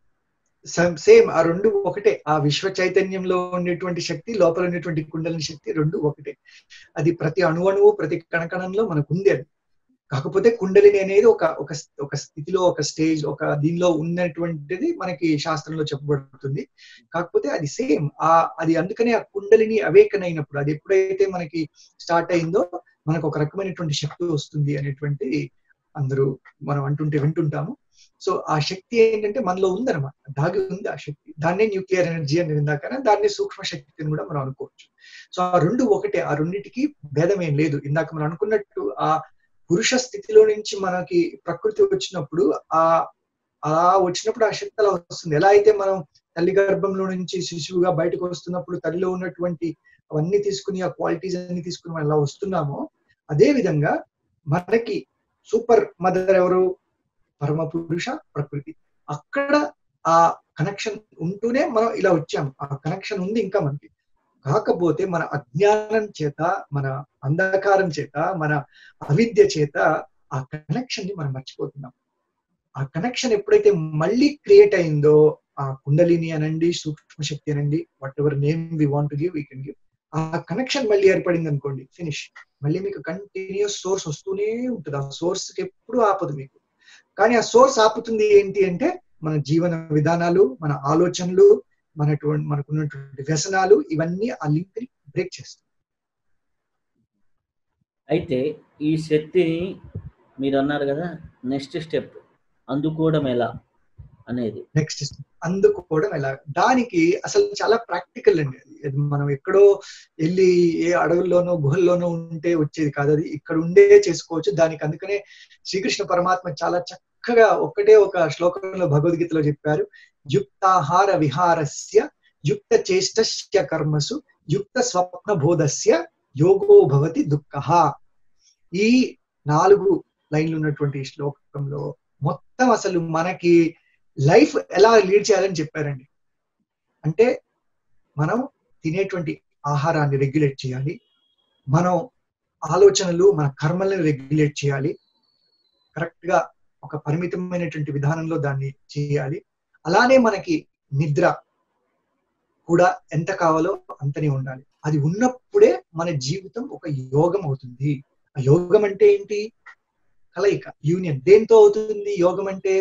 సేమ్ ఆ రెండు ఒకటే ఆ విశ్వ చైతన్యంలో ఉండేటువంటి శక్తి లోపల ఉండేటువంటి కుండలిని శక్తి రెండు ఒకటే అది ప్రతి అణువణువు ప్రతి కణకణంలో మనకు ఉంది అది కాకపోతే కుండలిని అనేది ఒక ఒక ఒక స్థితిలో ఒక స్టేజ్ ఒక దీనిలో ఉన్నటువంటిది మనకి శాస్త్రంలో చెప్పబడుతుంది కాకపోతే అది సేమ్ ఆ అది అందుకనే ఆ కుండలిని అవేకన్ అయినప్పుడు అది ఎప్పుడైతే మనకి స్టార్ట్ అయిందో మనకు ఒక రకమైనటువంటి శక్తి వస్తుంది అనేటువంటి అందరూ మనం అంటుంటే వింటుంటాము సో ఆ శక్తి ఏంటంటే మనలో ఉందన్నమాట దాగి ఉంది ఆ శక్తి దాన్నే న్యూక్లియర్ ఎనర్జీ అని ఇందాక దాన్ని సూక్ష్మ శక్తి అని కూడా మనం అనుకోవచ్చు సో ఆ రెండు ఒకటే ఆ రెండింటికి భేదం ఏం లేదు ఇందాక మనం అనుకున్నట్టు ఆ పురుష స్థితిలో నుంచి మనకి ప్రకృతి వచ్చినప్పుడు ఆ అలా వచ్చినప్పుడు ఆ శక్తి అలా వస్తుంది ఎలా అయితే మనం తల్లి గర్భంలో నుంచి శిశువుగా బయటకు వస్తున్నప్పుడు తల్లిలో ఉన్నటువంటి అవన్నీ తీసుకుని ఆ క్వాలిటీస్ అన్ని తీసుకుని మనం ఎలా వస్తున్నామో అదే విధంగా మనకి సూపర్ మదర్ ఎవరు పరమ పురుష ప్రకృతి అక్కడ ఆ కనెక్షన్ ఉంటూనే మనం ఇలా వచ్చాము ఆ కనెక్షన్ ఉంది ఇంకా మనకి కాకపోతే మన అజ్ఞానం చేత మన అంధకారం చేత మన అవిద్య చేత ఆ కనెక్షన్ ని మనం మర్చిపోతున్నాం ఆ కనెక్షన్ ఎప్పుడైతే మళ్ళీ క్రియేట్ అయిందో ఆ కుండలిని అనండి సూక్ష్మ శక్తి అనండి whatever name we want give we can give ఆ కనెక్షన్ మళ్ళీ ఏర్పడింది అనుకోండి ఫినిష్ మళ్ళీ మీకు కంటిన్యూస్ సోర్స్ వస్తూనే ఉంటుంది ఆ సోర్స్ కి ఎప్పుడు ఆపదు మీకు కానీ ఆ సోర్స్ ఆపుతుంది ఏంటి అంటే మన జీవన విధానాలు మన ఆలోచనలు మనటువంటి మనకున్నటువంటి వ్యసనాలు ఇవన్నీ ఆ లింక్ ని బ్రేక్ చేస్తాయి అయితే ఈ శక్తిని మీరు అన్నారు కదా నెక్స్ట్ స్టెప్ అందుకోవడం ఎలా అనేది నెక్స్ట్ అందుకోవడం ఎలా దానికి అసలు చాలా ప్రాక్టికల్ అండి అది అది మనం ఎక్కడో వెళ్ళి ఏ అడవుల్లోనో గుహల్లోనో ఉంటే వచ్చేది కాదు అది ఇక్కడ ఉండే చేసుకోవచ్చు దానికి అందుకనే శ్రీకృష్ణ పరమాత్మ చాలా చక్కగా ఒక్కటే ఒక శ్లోకంలో భగవద్గీతలో చెప్పారు యుక్తాహార విహారస్య యుక్త చేష్టస్య కర్మసు యుక్త స్వప్న బోధస్య యోగో భవతి దుఃఖ ఈ నాలుగు లైన్లు ఉన్నటువంటి ఈ శ్లోకంలో మొత్తం అసలు మనకి లైఫ్ ఎలా లీడ్ చేయాలని చెప్పారండి అంటే మనం తినేటువంటి ఆహారాన్ని రెగ్యులేట్ చేయాలి మనం ఆలోచనలు మన కర్మల్ని రెగ్యులేట్ చేయాలి కరెక్ట్ గా ఒక పరిమితమైనటువంటి విధానంలో దాన్ని చేయాలి అలానే మనకి నిద్ర కూడా ఎంత కావాలో అంతనే ఉండాలి అది ఉన్నప్పుడే మన జీవితం ఒక యోగం అవుతుంది ఆ యోగం అంటే ఏంటి కలయిక యూనియన్ దేంతో అవుతుంది యోగం అంటే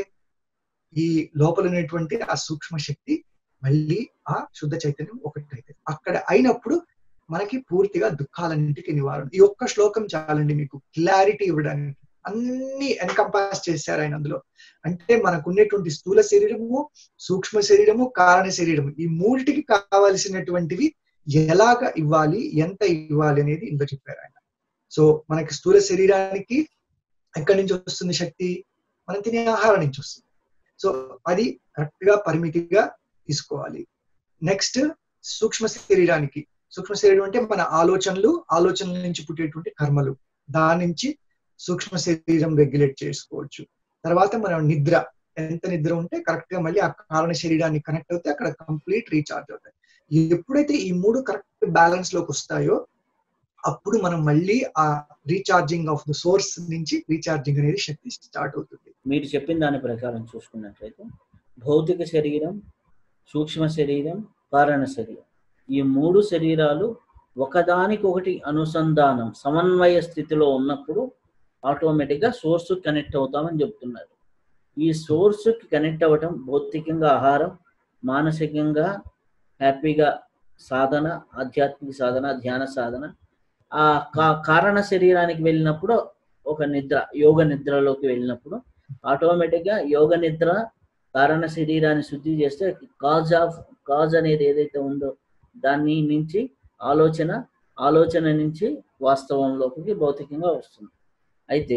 ఈ లోపల ఉన్నటువంటి ఆ సూక్ష్మ శక్తి మళ్ళీ ఆ శుద్ధ చైతన్యం ఒకటైతే అక్కడ అయినప్పుడు మనకి పూర్తిగా దుఃఖాలన్నింటికి నివారణ ఈ ఒక్క శ్లోకం చాలండి మీకు క్లారిటీ ఇవ్వడానికి అన్ని ఎన్కంపాస్ చేశారు ఆయన అందులో అంటే మనకు ఉన్నటువంటి స్థూల శరీరము సూక్ష్మ శరీరము కారణ శరీరము ఈ మూడిటికి కావలసినటువంటివి ఎలాగ ఇవ్వాలి ఎంత ఇవ్వాలి అనేది ఇందులో చెప్పారు ఆయన సో మనకి స్థూల శరీరానికి ఎక్కడి నుంచి వస్తుంది శక్తి మనం తినే ఆహారం నుంచి వస్తుంది సో అది కరెక్ట్ గా పరిమితిగా తీసుకోవాలి నెక్స్ట్ సూక్ష్మ శరీరానికి సూక్ష్మ శరీరం అంటే మన ఆలోచనలు ఆలోచనల నుంచి పుట్టేటువంటి కర్మలు దాని నుంచి సూక్ష్మ శరీరం రెగ్యులేట్ చేసుకోవచ్చు తర్వాత మనం నిద్ర ఎంత నిద్ర ఉంటే కరెక్ట్ గా మళ్ళీ ఆ కారణ శరీరాన్ని కనెక్ట్ అవుతే అక్కడ కంప్లీట్ రీఛార్జ్ అవుతాయి ఎప్పుడైతే ఈ మూడు కరెక్ట్ బ్యాలెన్స్ లోకి వస్తాయో అప్పుడు మనం మళ్ళీ ఆ రీఛార్జింగ్ ఆఫ్ ద సోర్స్ నుంచి రీఛార్జింగ్ అనేది శక్తి స్టార్ట్ అవుతుంది మీరు చెప్పిన దాని ప్రకారం చూసుకున్నట్లయితే భౌతిక శరీరం సూక్ష్మ శరీరం కారణ శరీరం ఈ మూడు శరీరాలు ఒకదానికొకటి అనుసంధానం సమన్వయ స్థితిలో ఉన్నప్పుడు ఆటోమేటిక్గా సోర్స్ కనెక్ట్ అవుతామని చెప్తున్నారు ఈ సోర్స్కి కనెక్ట్ అవ్వటం భౌతికంగా ఆహారం మానసికంగా హ్యాపీగా సాధన ఆధ్యాత్మిక సాధన ధ్యాన సాధన ఆ కా- కారణ శరీరానికి వెళ్ళినప్పుడు ఒక నిద్ర యోగ నిద్రలోకి వెళ్ళినప్పుడు ఆటోమేటిక్గా యోగ నిద్ర కారణ శరీరాన్ని శుద్ధి చేస్తే కాజ్ ఆఫ్ కాజ్ అనేది ఏదైతే ఉందో దాని నుంచి ఆలోచన ఆలోచన నుంచి వాస్తవంలోకి భౌతికంగా వస్తుంది అయితే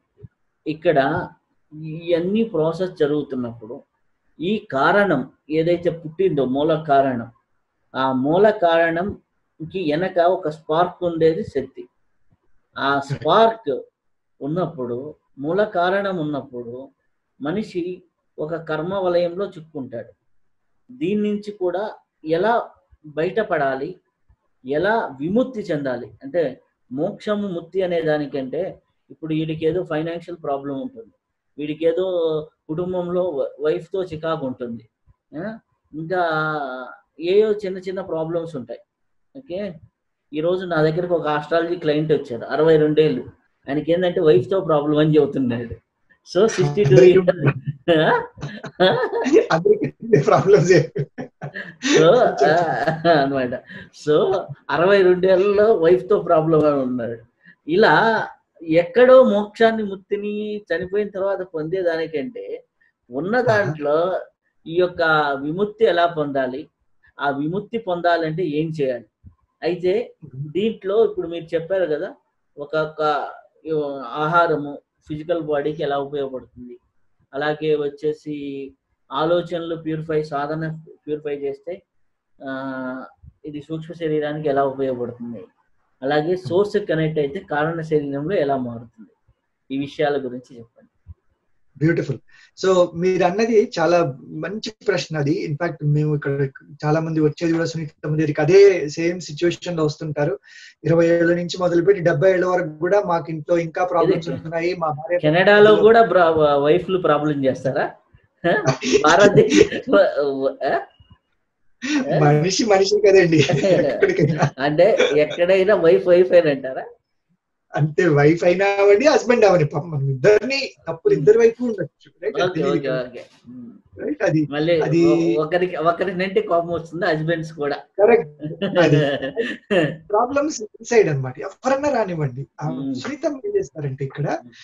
ఇక్కడ ఇవన్నీ ప్రాసెస్ జరుగుతున్నప్పుడు ఈ కారణం ఏదైతే పుట్టిందో మూల కారణం ఆ మూల కారణంకి వెనక ఒక స్పార్క్ ఉండేది శక్తి ఆ స్పార్క్ ఉన్నప్పుడు మూల కారణం ఉన్నప్పుడు మనిషి ఒక కర్మ వలయంలో చిక్కుంటాడు దీని నుంచి కూడా ఎలా బయటపడాలి ఎలా విముక్తి చెందాలి అంటే మోక్షము ముక్తి అనే దానికంటే ఇప్పుడు వీడికి ఏదో ఫైనాన్షియల్ ప్రాబ్లం ఉంటుంది వీడికి ఏదో కుటుంబంలో వైఫ్తో చికాకు ఉంటుంది ఆ? ఇంకా ఏయో చిన్న చిన్న ప్రాబ్లమ్స్ ఉంటాయి ఓకే ఈరోజు నా దగ్గరకు ఒక ఆస్ట్రాలజీ క్లయింట్ వచ్చారు అరవై రెండేళ్ళు ఆయనకి ఏంటంటే వైఫ్తో ప్రాబ్లం అని చెబుతున్నాడు సో సిక్స్టీ టూ అందరికీ ప్రాబ్లమ్స్ సో అనమాట సో అరవై రెండేళ్లలో వైఫ్ తో ప్రాబ్లం ఉన్నాడు ఇలా ఎక్కడో మోక్షాన్ని ముక్తిని చనిపోయిన తర్వాత పొందేదానికంటే ఉన్న దాంట్లో ఈ యొక్క విముక్తి ఎలా పొందాలి ఆ విముక్తి పొందాలంటే ఏం చేయాలి అయితే దీంట్లో ఇప్పుడు మీరు చెప్పారు కదా ఒక ఒక ఆహారము ఫిజికల్ బాడీకి ఎలా ఉపయోగపడుతుంది అలాగే వచ్చేసి ఆలోచనలు ప్యూరిఫై సాధన ప్యూరిఫై చేస్తే ఆ, ఇది సూక్ష్మ శరీరానికి ఎలా ఉపయోగపడుతుంది అలాగే సోర్స్ కనెక్ట్ అయితే కారణ శరీరంలో ఎలా మారుతుంది ఈ విషయాల గురించి చెప్పండి బ్యూటిఫుల్ సో మీరు అన్నది చాలా మంచి ప్రశ్న అది ఇన్ఫాక్ట్ మేము ఇక్కడ చాలా మంది వచ్చేది కూడా సునీత దగ్గరికి అదే సేమ్ సిచ్యువేషన్ లో వస్తుంటారు ఇరవై ఏళ్ళ నుంచి మొదలుపెట్టి డెబ్బై ఏళ్ళ వరకు కూడా మాకు ఇంట్లో ఇంకా ప్రాబ్లమ్స్ ఇది- ఉంటున్నాయి మా భార్య కెనడాలో కూడా వైఫ్లు ప్రాబ్లం చేస్తారా హ? భారతదేశ ఆ? మనిషి మనిషి కదండి ఎక్కడికైనా అంటే ఎక్కడైనా వైఫ్ వైఫ్ అంటారా అంటే వైఫ్ అయినా అవ్వండి హస్బెండ్ అవని పాపం మనం ఇద్దరిని తప్పులు ఇద్దరు వైపు ఉండొచ్చు okay okay okay um. Right అది మళ్ళీ అది- ఒ- ఒకరికి ఒకరినంటే కోపం వస్తుంది హస్బెండ్స్ కూడా కరెక్ట్ అది ప్రాబ్లమ్స్ ఇన్సైడ్ అన్నమాట ఎవరన్నా రానివ్వండి ఆ Hmm. సునీతం ఏం చేస్తారంటే ఇక్కడ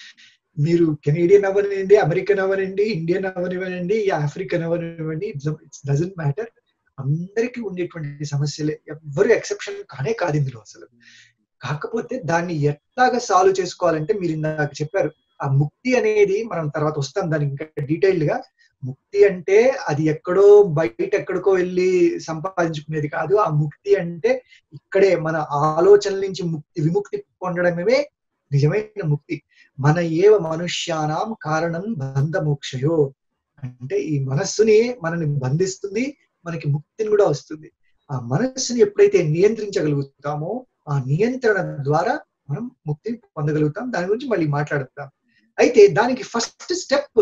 మీరు కెనేడియన్ అవ్వనివ్వండి అమెరికన్ అవ్వనండి ఇండియన్ అవ్వనివ్వనండి ఆఫ్రికన్ అవ్వనివ్వండి ఇట్స్ డజంట్ మ్యాటర్ అందరికీ ఉండేటువంటి సమస్యలే ఎవ్వరు ఎక్సెప్షన్ కానే కాదు ఇందులో అసలు కాకపోతే దాన్ని ఎట్లాగా సాల్వ్ చేసుకోవాలంటే మీరు ఇందాక చెప్పారు ఆ ముక్తి అనేది మనం తర్వాత వస్తాం దానికి ఇంకా డీటెయిల్డ్ గా ముక్తి అంటే అది ఎక్కడో బయట ఎక్కడికో వెళ్ళి సంపాదించుకునేది కాదు ఆ ముక్తి అంటే ఇక్కడే మన ఆలోచనల నుంచి ముక్తి విముక్తి పొందడమే నిజమైన ముక్తి మన ఏవ మనుష్యానాం కారణం బంధ మోక్షయో అంటే ఈ మనస్సుని మనని బంధిస్తుంది మనకి ముక్తిని కూడా వస్తుంది ఆ మనస్సుని ఎప్పుడైతే నియంత్రించగలుగుతామో ఆ నియంత్రణ ద్వారా మనం ముక్తిని పొందగలుగుతాం దాని గురించి మళ్ళీ మాట్లాడుతాం అయితే దానికి ఫస్ట్ స్టెప్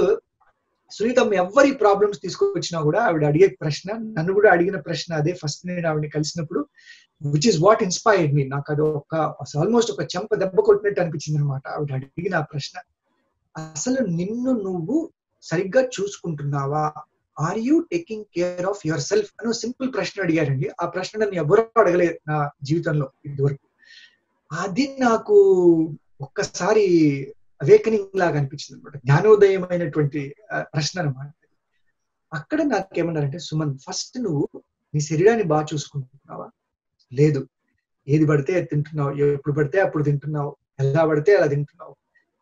సునీతం ఎవరి ప్రాబ్లమ్స్ తీసుకొచ్చినా కూడా ఆవిడ అడిగే ప్రశ్న నన్ను కూడా అడిగిన ప్రశ్న అదే ఫస్ట్ నేను ఆవిడని కలిసినప్పుడు which is what inspired me నాకు అది ఒక ఆల్మోస్ట్ ఒక చెంప దెబ్బ కొట్టినట్టు అనిపించింది అనమాట ఆవిడ అడిగిన ఆ ప్రశ్న అసలు నిన్ను నువ్వు సరిగ్గా చూసుకుంటున్నావా are you taking care of yourself అని సింపుల్ ప్రశ్న అడిగారండి ఆ ప్రశ్న నన్ను ఎవరూ అడగలేదు నా జీవితంలో ఇదివరకు అది నాకు ఒక్కసారి అవేకనింగ్ లాగా అనిపించింది అనమాట జ్ఞానోదయమైనటువంటి ఆ, ప్రశ్న అనమాట అక్కడ నాకేమన్నారంటే సుమన్ ఫస్ట్ నువ్వు నీ శరీరాన్ని బాగా చూసుకుంటున్నావా లేదు ఏది పడితే అది తింటున్నావు ఎప్పుడు పడితే అప్పుడు తింటున్నావు ఎలా పడితే అలా తింటున్నావు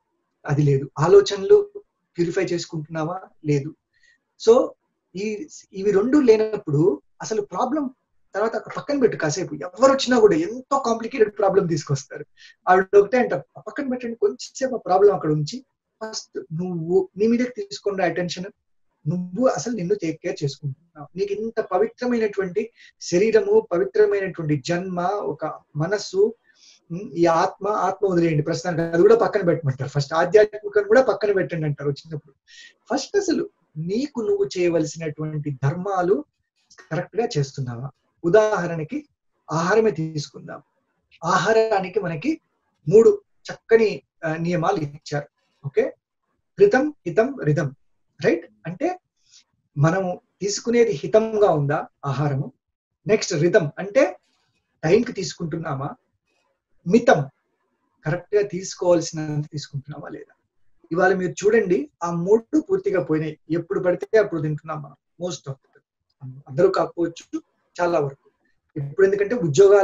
అది లేదు ఆలోచనలు ప్యూరిఫై చేసుకుంటున్నావా లేదు సో ఈ ఇవి రెండు లేనప్పుడు అసలు ప్రాబ్లం తర్వాత అక్కడ పక్కన పెట్టు కాసేపు ఎవరు వచ్చినా కూడా ఎంతో కాంప్లికేటెడ్ ప్రాబ్లం తీసుకొస్తారు ఆవిడ ఒకటే అంటారు "ఆ పక్కన పెట్టండి కొంచెంసేపు ఆ ప్రాబ్లం అక్కడ ఉంచి ఫస్ట్ నువ్వు నీ మీదకి తీసుకున్న అటెన్షన్ నువ్వు అసలు నిన్ను టేక్ కేర్ చేసుకుంటున్నావు నీకు ఇంత పవిత్రమైనటువంటి శరీరము పవిత్రమైనటువంటి జన్మ ఒక మనస్సు ఉమ్, ఈ ఆత్మ ఆత్మ వదిలేయండి ప్రస్తుతానికి అది కూడా పక్కన పెట్టమంటారు ఫస్ట్ ఆధ్యాత్మికం కూడా పక్కన పెట్టండి అంటారు వచ్చినప్పుడు ఫస్ట్ అసలు నీకు నువ్వు చేయవలసినటువంటి ధర్మాలు కరెక్ట్ గా చేస్తున్నావా ఉదాహరణకి ఆహారమే తీసుకుందాం ఆహారానికి మనకి మూడు చక్కని ఆ, నియమాలు ఇచ్చారు ఓకే హితం హితం రితం రైట్ అంటే మనము తీసుకునేది హితంగా ఉందా ఆహారము నెక్స్ట్ రితం అంటే టైంకి తీసుకుంటున్నామా మితం కరెక్ట్ గా తీసుకోవాల్సినంత తీసుకుంటున్నామా లేదా ఇవాళ మీరు చూడండి ఆ మూడు పూర్తిగా పోయినాయి ఎప్పుడు పడితే అప్పుడు తింటున్నాం మనం మోస్ట్ ఆఫ్ అందరూ కాకపోవచ్చు చాలా వరకు ఇప్పుడు ఎందుకంటే ఉద్యోగాల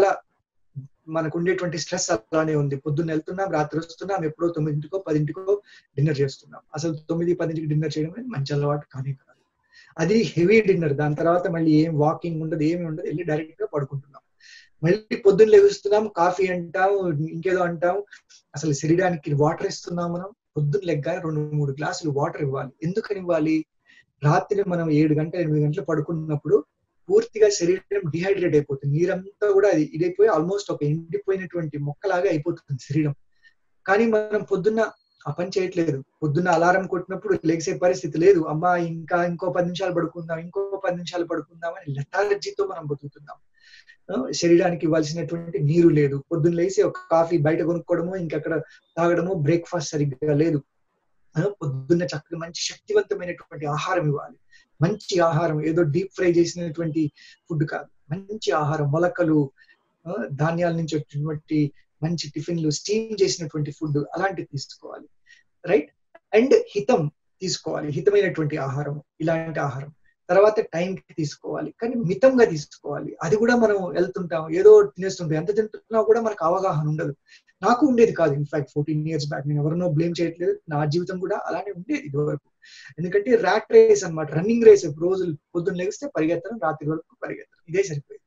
మనకు ఉండేటువంటి స్ట్రెస్ అలానే ఉంది పొద్దున్న వెళ్తున్నాం రాత్రి వస్తున్నాం ఎప్పుడో తొమ్మిదింటికో పదింటికో డిన్నర్ చేస్తున్నాం అసలు తొమ్మిది పదింటికి డిన్నర్ చేయడం అనేది మంచి అలవాటు కానీ కాదు అది హెవీ డిన్నర్ దాని తర్వాత మళ్ళీ ఏం వాకింగ్ ఉండదు ఏమి ఉండదు వెళ్ళి డైరెక్ట్ గా పడుకుంటున్నాం మళ్ళీ పొద్దున్న లెగుస్తున్నాం కాఫీ అంటాం ఇంకేదో అంటాం అసలు శరీరానికి వాటర్ ఇస్తున్నాం మనం పొద్దున్న లెగ్గ రెండు మూడు గ్లాసులు వాటర్ ఇవ్వాలి ఎందుకని ఇవ్వాలి రాత్రి మనం ఏడు గంటలు ఎనిమిది గంటలు పడుకున్నప్పుడు పూర్తిగా శరీరం డిహైడ్రేట్ అయిపోతుంది నీరంతా కూడా అది ఇదైపోయి ఆల్మోస్ట్ ఒక ఎండిపోయినటువంటి మొక్కలాగా అయిపోతుంది శరీరం కానీ మనం పొద్దున్న ఆ పని చేయట్లేదు పొద్దున్న అలారం కొట్టినప్పుడు లెగిసే పరిస్థితి లేదు అమ్మా ఇంకా ఇంకో పది నిమిషాలు పడుకుందాం ఇంకో పది నిమిషాలు పడుకుందాం అని లెటాలజీతో మనం బతుకుతున్నాం ఆ, శరీరానికి ఇవ్వాల్సినటువంటి నీరు లేదు పొద్దున్న లేసి ఒక కాఫీ బయట కొనుక్కోవడము ఇంకక్కడ తాగడము బ్రేక్ఫాస్ట్ సరిగ్గా లేదు ఆ, పొద్దున్న చక్కగా మంచి శక్తివంతమైనటువంటి ఆహారం ఇవ్వాలి మంచి ఆహారం ఏదో డీప్ ఫ్రై చేసినటువంటి ఫుడ్ కాదు మంచి ఆహారం మొలకలు ఆ, ధాన్యాల నుంచి వచ్చినటువంటి మంచి టిఫిన్లు స్టీమ్ చేసినటువంటి ఫుడ్ అలాంటివి తీసుకోవాలి రైట్ అండ్ హితం తీసుకోవాలి హితమైనటువంటి ఆహారం ఇలాంటి ఆహారం తర్వాత టైం కి తీసుకోవాలి కానీ మితంగా తీసుకోవాలి అది కూడా మనం వెళ్తుంటాం ఏదో తినేస్తుంటాం ఎంత తింటున్నా కూడా మనకు అవగాహన ఉండదు నాకు ఉండేది కాదు ఇన్ఫాక్ట్ ఫోర్టీన్ ఇయర్స్ బ్యాక్ నేను ఎవరినో బ్లేమ్ చేయట్లేదు నా జీవితం కూడా అలానే ఉండేది ఇదివరకు ఎందుకంటే ర్యాట్ రేస్ అన్నమాట రన్నింగ్ రేస్ రోజులు పొద్దున్న లెగిస్తే పరిగెత్తడం రాత్రి వరకు పరిగెత్తడం ఇదే సరిపోయింది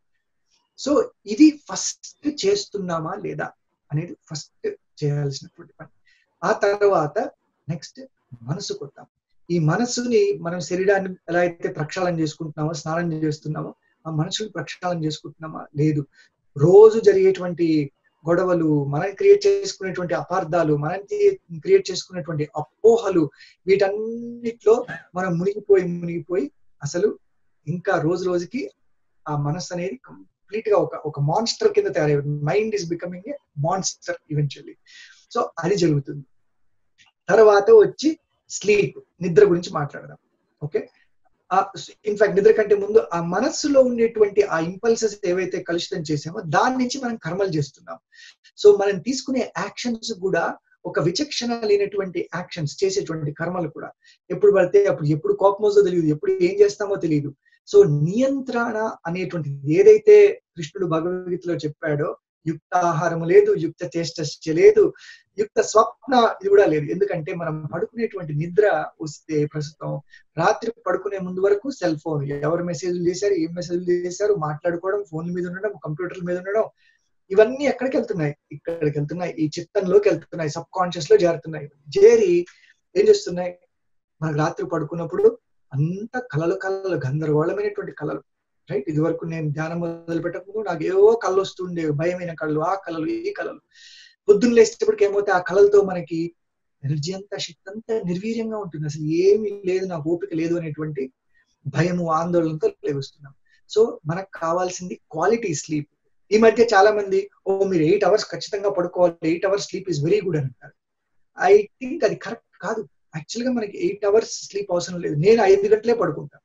సో ఇది ఫస్ట్ చేస్తున్నామా లేదా అనేది ఫస్ట్ చేయాల్సినటువంటి పని ఆ తర్వాత నెక్స్ట్ మనసు కొద్దాం ఈ మనస్సుని మనం శరీరాన్ని ఎలా అయితే ప్రక్షాళన చేసుకుంటున్నామో స్నానం చేస్తున్నామో ఆ మనసుని ప్రక్షాళన చేసుకుంటున్నామా లేదు రోజు జరిగేటువంటి గొడవలు మనం క్రియేట్ చేసుకునేటువంటి అపార్థాలు మనం క్రియేట్ చేసుకునేటువంటి అపోహలు వీటన్నిటిలో మనం మునిగిపోయి మునిగిపోయి అసలు ఇంకా రోజు రోజుకి ఆ మనస్సు అనేది కంప్లీట్ గా ఒక ఒక మాన్స్టర్ కింద తయారయ్యింది mind is becoming a monster eventually so అది జరుగుతుంది తర్వాత వచ్చి స్లీప్ నిద్ర గురించి మాట్లాడదాం ఓకే ఇన్ఫాక్ట్ నిద్ర కంటే ముందు ఆ మనస్సులో ఉండేటువంటి ఆ ఇంపల్సెస్ ఏవైతే కలుషితం చేసామో దాని నుంచి మనం కర్మలు చేస్తున్నాం సో మనం తీసుకునే యాక్షన్స్ కూడా ఒక విచక్షణ లేనటువంటి యాక్షన్స్ చేసేటువంటి కర్మలు కూడా ఎప్పుడు పడితే అప్పుడు ఎప్పుడు కోపం వస్తుందో తెలియదు ఎప్పుడు ఏం చేస్తామో తెలియదు సో నియంత్రణ అనేటువంటిది ఏదైతే కృష్ణుడు భగవద్గీతలో చెప్పాడో యుక్త ఆహారం లేదు యుక్త చేష్ట లేదు యుక్త స్వప్న ఇది కూడా లేదు ఎందుకంటే మనం పడుకునేటువంటి నిద్ర వస్తే ప్రస్తుతం రాత్రి పడుకునే ముందు వరకు సెల్ ఫోన్ ఎవరు మెసేజ్లు చేశారు ఏం మెసేజ్లు చేశారు మాట్లాడుకోవడం ఫోన్ మీద ఉండడం కంప్యూటర్ మీద ఉండడం ఇవన్నీ ఎక్కడికి వెళ్తున్నాయి ఇక్కడికి వెళ్తున్నాయి ఈ చిత్తంలోకి వెళ్తున్నాయి సబ్ కాన్షియస్ లో చేరుతున్నాయి చేరి ఏం చేస్తున్నాయి మనకు రాత్రి పడుకున్నప్పుడు అంత కలలు కలలు గందరగోళమైనటువంటి కళలు రైట్ ఇది వరకు నేను ధ్యానం మొదలు పెట్టకముందు నాకు ఏవో కళ్ళు వస్తుండే భయమైన కళ్ళు ఆ కళలు ఈ కళలు పొద్దున్న లేచేటప్పటికి ఏమవుతే ఆ కళలతో మనకి ఎనర్జీ అంతా శక్తి అంతా నిర్వీర్యంగా ఉంటుంది అసలు ఏమీ లేదు నాకు ఓపిక లేదు అనేటువంటి భయము ఆందోళనతో లేవస్తున్నాం సో మనకు కావాల్సింది క్వాలిటీ స్లీప్ ఈ మధ్య చాలా మంది ఓ మీరు ఎయిట్ అవర్స్ ఖచ్చితంగా పడుకోవాలి eight hours sleep is very good అని అంటారు ఐ థింక్ అది కరెక్ట్ కాదు యాక్చువల్ గా మనకి ఎయిట్ అవర్స్ స్లీప్ అవసరం లేదు నేను ఐదు గంటలే పడుకుంటాను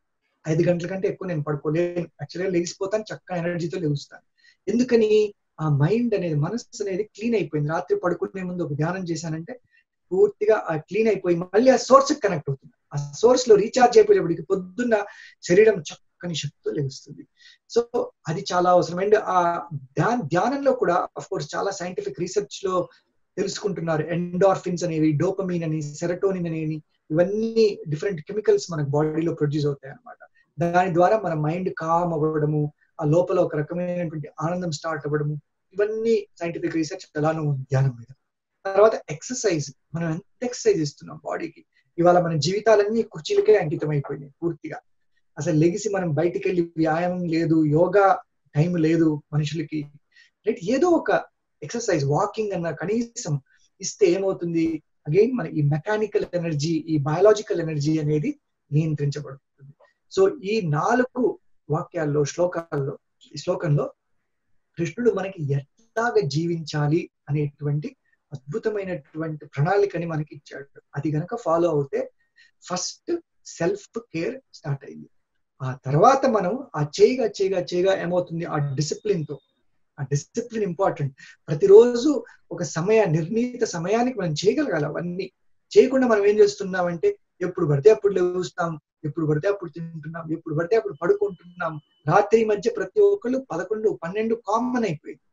ఐదు గంటల కంటే ఎక్కువ నేను పడుకోలేను యాక్చువల్గా లెగిసిపోతాను చక్కగా ఎనర్జీతో లెగుస్తాను ఎందుకని ఆ మైండ్ అనేది మనస్సు అనేది క్లీన్ అయిపోయింది రాత్రి పడుకునే ముందు ఒక ధ్యానం చేశానంటే పూర్తిగా ఆ క్లీన్ అయిపోయి మళ్ళీ ఆ సోర్స్ కనెక్ట్ అవుతుంది ఆ సోర్స్ లో రీఛార్జ్ అయిపోయేప్పటికి పొద్దున్న శరీరం చక్కని శక్తితో లెగుస్తుంది సో అది చాలా అవసరం అండ్ ఆ ధ్యాన ధ్యానంలో కూడా అఫ్ కోర్స్ చాలా సైంటిఫిక్ రీసెర్చ్ లో తెలుసుకుంటున్నారు ఎండార్ఫిన్స్ అనేవి డోపమీన్ అని సెరటోనిన్ అనేవి ఇవన్నీ డిఫరెంట్ కెమికల్స్ మనకు బాడీలో ప్రొడ్యూస్ అవుతాయి అనమాట దాని ద్వారా మన మైండ్ కామ్ అవ్వడము ఆ లోపల ఒక రకమైనటువంటి ఆనందం స్టార్ట్ అవ్వడము ఇవన్నీ సైంటిఫిక్ రీసెర్చ్ ఎలానో ఉంది ధ్యానం మీద తర్వాత ఎక్సర్సైజ్ మనం ఎంత ఎక్సర్సైజ్ ఇస్తున్నాం బాడీకి ఇవాళ మన జీవితాలన్నీ కుర్చీలకే అంకితం అయిపోయినాయి పూర్తిగా అసలు లెగిసి మనం బయటికి వెళ్ళి వ్యాయామం లేదు యోగా టైం లేదు మనుషులకి రైట్ ఏదో ఒక ఎక్సర్సైజ్ వాకింగ్ అన్న కనీసం ఇస్తే ఏమవుతుంది అగైన్ మన ఈ మెకానికల్ ఎనర్జీ ఈ బయాలజికల్ ఎనర్జీ అనేది నియంత్రించబడుతుంది సో ఈ నాలుగు వాక్యాల్లో శ్లోకాల్లో ఈ శ్లోకంలో కృష్ణుడు మనకి ఎట్లాగా జీవించాలి అనేటువంటి అద్భుతమైనటువంటి ప్రణాళికని మనకి ఇచ్చాడు అది గనక ఫాలో అవుతే ఫస్ట్ సెల్ఫ్ కేర్ స్టార్ట్ అయింది ఆ తర్వాత మనం ఆ చేయగా చేయగా చేయగా ఏమవుతుంది ఆ డిసిప్లిన్ తో ఆ డిసిప్లిన్ ఇంపార్టెంట్ ప్రతిరోజు ఒక సమయ నిర్ణీత సమయానికి మనం చేయగలగాలి అవన్నీ చేయకుండా మనం ఏం చేస్తున్నామంటే ఎప్పుడు పడితే అప్పుడు లేస్తాం ఎప్పుడు పడితే అప్పుడు తింటున్నాం ఎప్పుడు పడితే అప్పుడు పడుకుంటున్నాం రాత్రి మధ్య ప్రతి ఒక్కళ్ళు పదకొండు పన్నెండు కామన్ అయిపోయింది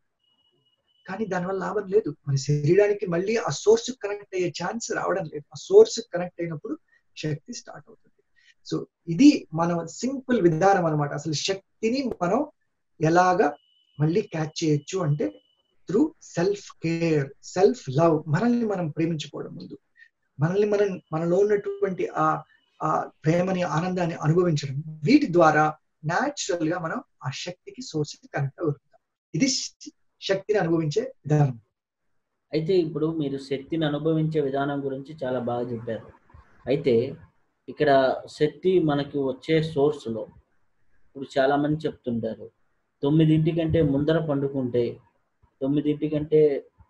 కానీ దానివల్ల లాభం లేదు మన శరీరానికి మళ్ళీ ఆ సోర్స్ కనెక్ట్ అయ్యే ఛాన్స్ రావడం లేదు ఆ సోర్స్ కనెక్ట్ అయినప్పుడు శక్తి స్టార్ట్ అవుతుంది సో ఇది మనం సింపుల్ విధానం అనమాట అసలు శక్తిని మనం ఎలాగా మళ్ళీ క్యాచ్ చేయొచ్చు అంటే through self care self love మనల్ని మనం ప్రేమించుకోవడం ముందు మనల్ని మనం మనలో ఉన్నటువంటి ఆ ఆ ప్రేమని ఆనందాన్ని అనుభవించడం వీటి ద్వారా న్యాచురల్ గా మనం ఆ శక్తికి సోర్స్ కనెక్ట్ అవుతాం ఇది శక్తిని అనుభవించే విధానం అయితే ఇప్పుడు మీరు శక్తిని అనుభవించే విధానం గురించి చాలా బాగా చెప్పారు అయితే ఇక్కడ శక్తి మనకి వచ్చే సోర్స్లో ఇప్పుడు చాలా మంది చెప్తుంటారు తొమ్మిదింటికంటే ముందర పండుకుంటే తొమ్మిదింటికంటే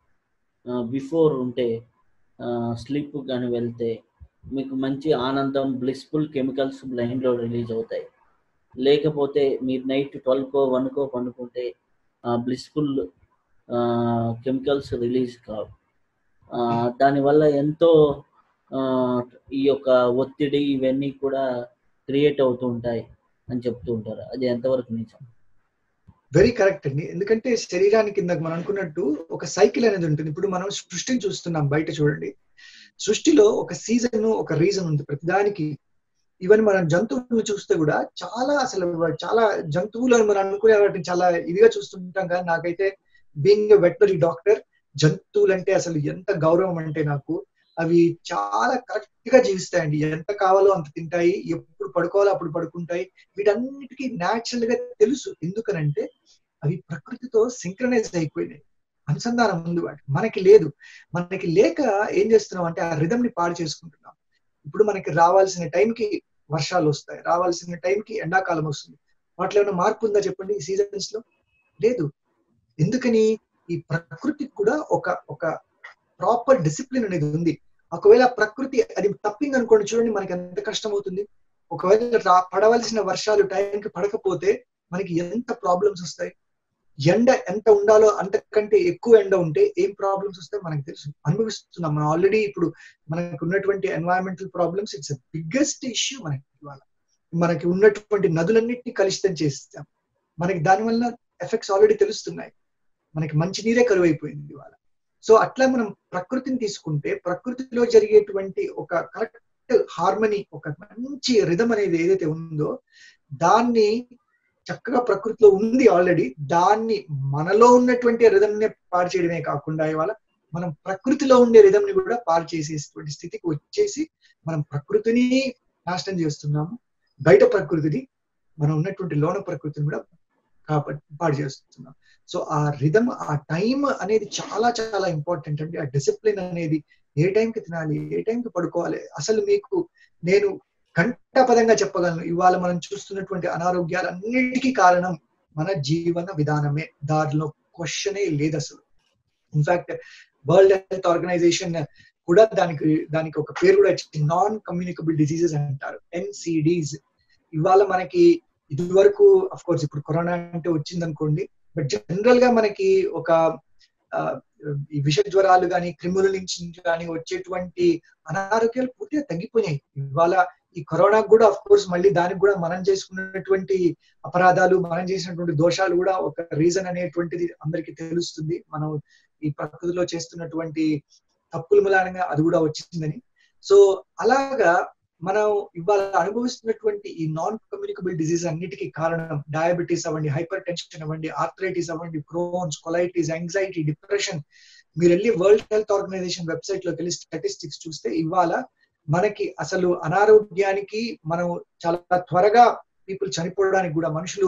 బిఫోర్ ఉంటే స్లీప్ కానీ వెళ్తే మీకు మంచి ఆనందం బ్లిస్ఫుల్ కెమికల్స్ బ్లైండ్లో రిలీజ్ అవుతాయి లేకపోతే మీరు నైట్ ట్వెల్వ్కో వన్కో పండుకుంటే బ్లిస్ఫుల్ కెమికల్స్ రిలీజ్ కావు దానివల్ల ఎంతో ఈ యొక్క ఒత్తిడి ఇవన్నీ కూడా క్రియేట్ అవుతూ ఉంటాయి అని చెప్తూ ఉంటారు అది ఎంతవరకు నిజం వెరీ కరెక్ట్ అండి ఎందుకంటే శరీరానికి ఇందాక మనం అనుకున్నట్టు ఒక సైకిల్ అనేది ఉంటుంది ఇప్పుడు మనం సృష్టిని చూస్తున్నాం బయట చూడండి సృష్టిలో ఒక సీజన్ ఒక రీజన్ ఉంది ప్రతిదానికి ఈవెన్ మనం జంతువులను చూస్తే కూడా చాలా అసలు చాలా జంతువులను మనం అనుకునే వాటిని చాలా ఇదిగా చూస్తుంటాం కానీ నాకైతే బీయింగ్ వెటనరీ డాక్టర్ జంతువులంటే అసలు ఎంత గౌరవం అంటే నాకు అవి చాలా కరెక్ట్ గా జీవిస్తాయండి ఎంత కావాలో అంత తింటాయి ఎప్పుడు పడుకోవాలో అప్పుడు పడుకుంటాయి వీటన్నిటికీ న్యాచురల్ గా తెలుసు ఎందుకనంటే అవి ప్రకృతితో సింక్రనైజ్ అయిపోయినాయి అనుసంధానం ఉంది వాటి మనకి లేదు మనకి లేక ఏం చేస్తున్నాం అంటే ఆ రిధమ్ ని పాడు చేసుకుంటున్నాం ఇప్పుడు మనకి రావాల్సిన టైంకి వర్షాలు వస్తాయి రావాల్సిన టైంకి ఎండాకాలం వస్తుంది వాటిలో ఏమైనా మార్పు ఉందా చెప్పండి ఈ సీజన్స్ లో లేదు ఎందుకని ఈ ప్రకృతికి కూడా ఒక ఒక ప్రాపర్ డిసిప్లిన్ అనేది ఉంది ఒకవేళ ప్రకృతి అది తప్పింది అనుకోండి చూడండి మనకి ఎంత కష్టం అవుతుంది ఒకవేళ రా పడవలసిన వర్షాలు టైంకి పడకపోతే మనకి ఎంత ప్రాబ్లమ్స్ వస్తాయి ఎండ ఎంత ఉండాలో అంతకంటే ఎక్కువ ఎండ ఉంటే ఏం ప్రాబ్లమ్స్ వస్తాయి మనకు తెలుసు అనుభవిస్తున్నాం మనం ఆల్రెడీ ఇప్పుడు మనకు ఉన్నటువంటి environmental problems it's biggest issue మనకి ఇవాళ మనకి ఉన్నటువంటి నదులన్నింటినీ కలుషితం చేస్తాం మనకి దానివల్ల ఎఫెక్ట్స్ ఆల్రెడీ తెలుస్తున్నాయి మనకి మంచి నీరే కరువు అయిపోయింది ఇవాళ సో అట్లా మనం ప్రకృతిని తీసుకుంటే ప్రకృతిలో జరిగేటువంటి ఒక కరెక్ట్ హార్మనీ ఒక మంచి రిధం అనేది ఏదైతే ఉందో దాన్ని చక్కగా ప్రకృతిలో ఉంది ఆల్రెడీ దాన్ని మనలో ఉన్నటువంటి రిధంని పాడు చేయడమే కాకుండా ఇవాళ మనం ప్రకృతిలో ఉండే రిధంని కూడా పాడు చేసేటువంటి స్థితికి వచ్చేసి మనం ప్రకృతిని నాశనం చేస్తున్నాము బయట ప్రకృతిని మనం ఉన్నటువంటి లోన ప్రకృతిని కూడా కాపాడు పాడు చేస్తున్నాం సో ఆ రిధమ్ ఆ టైం అనేది చాలా చాలా ఇంపార్టెంట్ అండి ఆ డిసిప్లిన్ అనేది ఏ టైంకి తినాలి ఏ టైంకి పడుకోవాలి అసలు మీకు నేను ఘంటాపదంగా చెప్పగలను ఇవాళ మనం చూస్తున్నటువంటి అనారోగ్యాలన్నిటికీ కారణం మన జీవన విధానమే దారిలో క్వశ్చనే లేదు అసలు ఇన్ఫాక్ట్ వరల్డ్ హెల్త్ ఆర్గనైజేషన్ కూడా దానికి దానికి ఒక పేరు కూడా వచ్చింది నాన్ కమ్యూనికబుల్ డిసీజెస్ అంటారు ఎన్సిడీస్ ఇవాళ మనకి ఇది వరకు అఫ్ కోర్స్ ఇప్పుడు కరోనా అంటే వచ్చింది అనుకోండి బట్ జనరల్ గా మనకి ఒక ఈ విష జ్వరాలు కానీ క్రిముల నుంచి కానీ వచ్చేటువంటి అనారోగ్యాలు పూర్తిగా తగ్గిపోయినాయి ఇవాళ ఈ కరోనా కూడా అఫ్ కోర్స్ మళ్ళీ దానికి కూడా మనం చేసుకున్నటువంటి అపరాధాలు మనం చేసినటువంటి దోషాలు కూడా ఒక రీజన్ అనేటువంటిది అందరికీ తెలుస్తుంది మనం ఈ ప్రకృతిలో చేస్తున్నటువంటి తప్పుల మూలంగా అది కూడా వచ్చిందని సో అలాగా మనం ఇవాళ అనుభవిస్తున్నటువంటి ఈ నాన్ కమ్యూనికబుల్ డిజీజ్ అన్నిటికీ కారణం డయాబెటీస్ అవ్వండి హైపర్ టెన్షన్ అవ్వండి ఆర్థరైటిస్ అవ్వండి క్రోన్స్ కొలైటిస్ యాంగ్జైటీ డిప్రెషన్ మీరు వెళ్ళి వరల్డ్ హెల్త్ ఆర్గనైజేషన్ వెబ్సైట్ లోకి వెళ్ళి స్టాటిస్టిక్స్ చూస్తే ఇవాళ మనకి అసలు అనారోగ్యానికి మనం చాలా త్వరగా పీపుల్ చనిపోవడానికి కూడా మనుషులు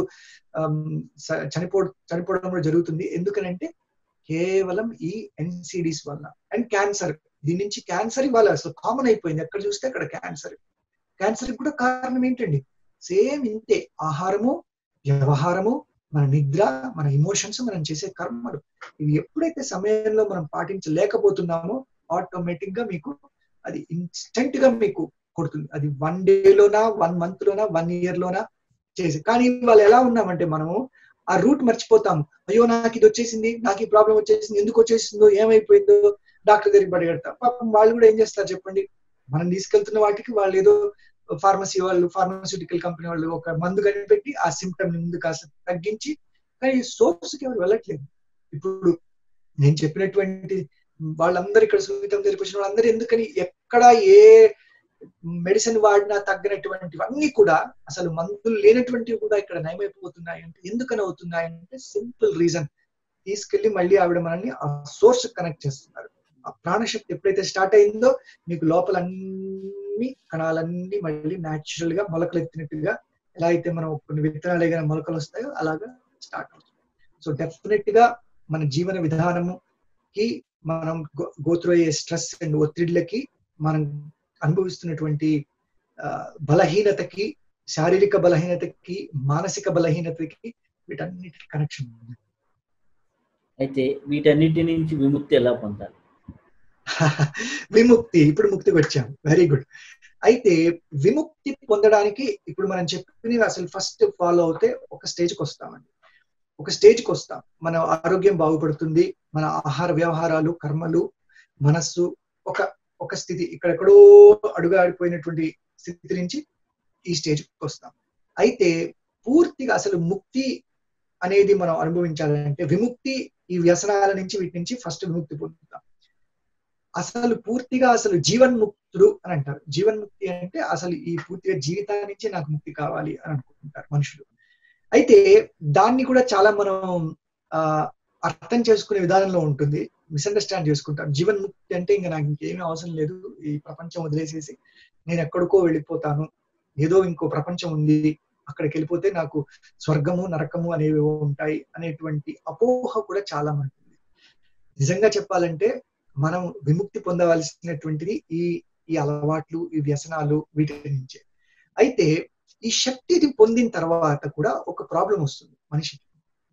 చనిపో చనిపోవడం కూడా జరుగుతుంది ఎందుకనంటే కేవలం ఈ ఎన్సిడిస్ వల్ల అండ్ క్యాన్సర్ దీని నుంచి క్యాన్సర్ ఇవాళ అసలు కామన్ అయిపోయింది ఎక్కడ చూస్తే అక్కడ క్యాన్సర్ క్యాన్సర్ కూడా కారణం ఏంటండి సేమ్ ఇంతే ఆహారము వ్యవహారము మన నిద్ర మన ఇమోషన్స్ మనం చేసే కర్మలు ఇవి ఎప్పుడైతే సమయంలో మనం పాటించలేకపోతున్నామో ఆటోమేటిక్ గా మీకు అది ఇన్స్టెంట్ గా మీకు కొడుతుంది అది వన్ డేలోనా వన్ మంత్ లోనా వన్ ఇయర్ లోనా చేసి కానీ వాళ్ళు ఎలా ఉన్నామంటే మనము ఆ రూట్ మర్చిపోతాము అయ్యో నాకు ఇది వచ్చేసింది నాకు ఈ ప్రాబ్లం వచ్చేసింది ఎందుకు వచ్చేసిందో ఏమైపోయిందో డాక్టర్ దగ్గరికి పడిగడతాం పాపం వాళ్ళు కూడా ఏం చేస్తారు చెప్పండి మనం తీసుకెళ్తున్న వాటికి వాళ్ళు ఏదో ఫార్మసీ వాళ్ళు ఫార్మాస్యూటికల్ కంపెనీ వాళ్ళు ఒక మందు కనిపెట్టి ఆ సిమ్టమ్ ని ముందు కాస్త తగ్గించి కానీ సోర్స్ కి ఎవరు వెళ్ళట్లేదు ఇప్పుడు నేను చెప్పినటువంటి వాళ్ళందరూ ఇక్కడ సునీతం దగ్గరికి వచ్చిన వాళ్ళందరూ ఎందుకని ఎక్కడ ఏ మెడిసిన్ వాడినా తగ్గినటువంటివన్నీ కూడా అసలు మందులు లేనటువంటివి కూడా ఇక్కడ నయమైపోతున్నాయి అంటే ఎందుకని అవుతున్నాయి అంటే సింపుల్ రీజన్ తీసుకెళ్లి మళ్ళీ ఆవిడ మనల్ని ఆ సోర్స్ కనెక్ట్ చేస్తున్నారు ఆ ప్రాణశక్తి ఎప్పుడైతే స్టార్ట్ అయిందో మీకు లోపల అన్ని కణాలన్నీ మళ్ళీ న్యాచురల్ గా మొలకలు ఎత్తినట్టుగా ఎలా అయితే మనం కొన్ని విత్తనాలు ఏదైనా మొలకలు వస్తాయో అలాగా స్టార్ట్ అవుతుంది సో డెఫినెట్ గా మన జీవన విధానముకి మనం గోత్రు అయ్యే స్ట్రెస్ అండ్ ఒత్తిడిలకి మనం అనుభవిస్తున్నటువంటి బలహీనతకి శారీరక బలహీనతకి మానసిక బలహీనతకి వీటన్నిటి కనెక్షన్ ఉంది అయితే వీటన్నిటి నుంచి విముక్తి ఎలా పొందాలి విముక్తి ఇప్పుడు ముక్తికి వచ్చాం వెరీ గుడ్ అయితే విముక్తి పొందడానికి ఇప్పుడు మనం చెప్పినవి అసలు ఫస్ట్ ఫాలో అవుతే ఒక స్టేజ్కి వస్తామండి ఒక స్టేజ్కి వస్తాం మన ఆరోగ్యం బాగుపడుతుంది మన ఆహార వ్యవహారాలు కర్మలు మనస్సు ఒక ఒక స్థితి ఇక్కడెక్కడో అడుగాడిపోయినటువంటి స్థితి నుంచి ఈ స్టేజ్కి వస్తాం అయితే పూర్తిగా అసలు ముక్తి అనేది మనం అనుభవించాలంటే విముక్తి ఈ వ్యసనాల నుంచి వీటి నుంచి ఫస్ట్ విముక్తి పొందుతాం అసలు పూర్తిగా అసలు జీవన్ముక్తుడు అని అంటారు జీవన్ముక్తి అంటే అసలు ఈ పూర్తిగా జీవితాన్ని నుంచి నాకు ముక్తి కావాలి అని అనుకుంటారు మనుషులు అయితే దాన్ని కూడా చాలా మనం ఆ అర్థం చేసుకునే విధానంలో ఉంటుంది మిస్అండర్స్టాండ్ చేసుకుంటాం జీవన్ ముక్తి అంటే ఇంకా నాకు ఇంకేమీ అవసరం లేదు ఈ ప్రపంచం వదిలేసేసి నేను ఎక్కడికో వెళ్ళిపోతాను ఏదో ఇంకో ప్రపంచం ఉంది అక్కడికి వెళ్ళిపోతే నాకు స్వర్గము నరకము అనేవి ఉంటాయి అనేటువంటి అపోహ కూడా చాలా మంది ఉంది నిజంగా చెప్పాలంటే మనం విముక్తి పొందవలసినటువంటిది ఈ ఈ అలవాట్లు ఈ వ్యసనాలు వీటి నుంచే అయితే ఈ శక్తిని పొందిన తర్వాత కూడా ఒక ప్రాబ్లం వస్తుంది మనిషికి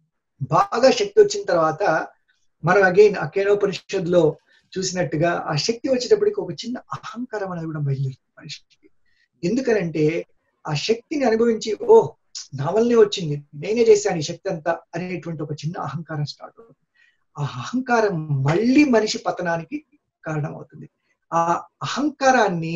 బాగా శక్తి వచ్చిన తర్వాత మనం అగైన్ అకేనోపనిషత్తులో చూసినట్టుగా ఆ శక్తి వచ్చేటప్పటికి ఒక చిన్న అహంకారం అనేది కూడా బయలుదేరుతుంది మనిషికి ఎందుకనంటే ఆ శక్తిని అనుభవించి ఓ నా వల్లనే వచ్చింది నేనే చేశాను ఈ శక్తి అంతా అనేటువంటి ఒక చిన్న అహంకారం స్టార్ట్ అవుతుంది ఆ అహంకారం మళ్ళీ మనిషి పతనానికి కారణమవుతుంది ఆ అహంకారాన్ని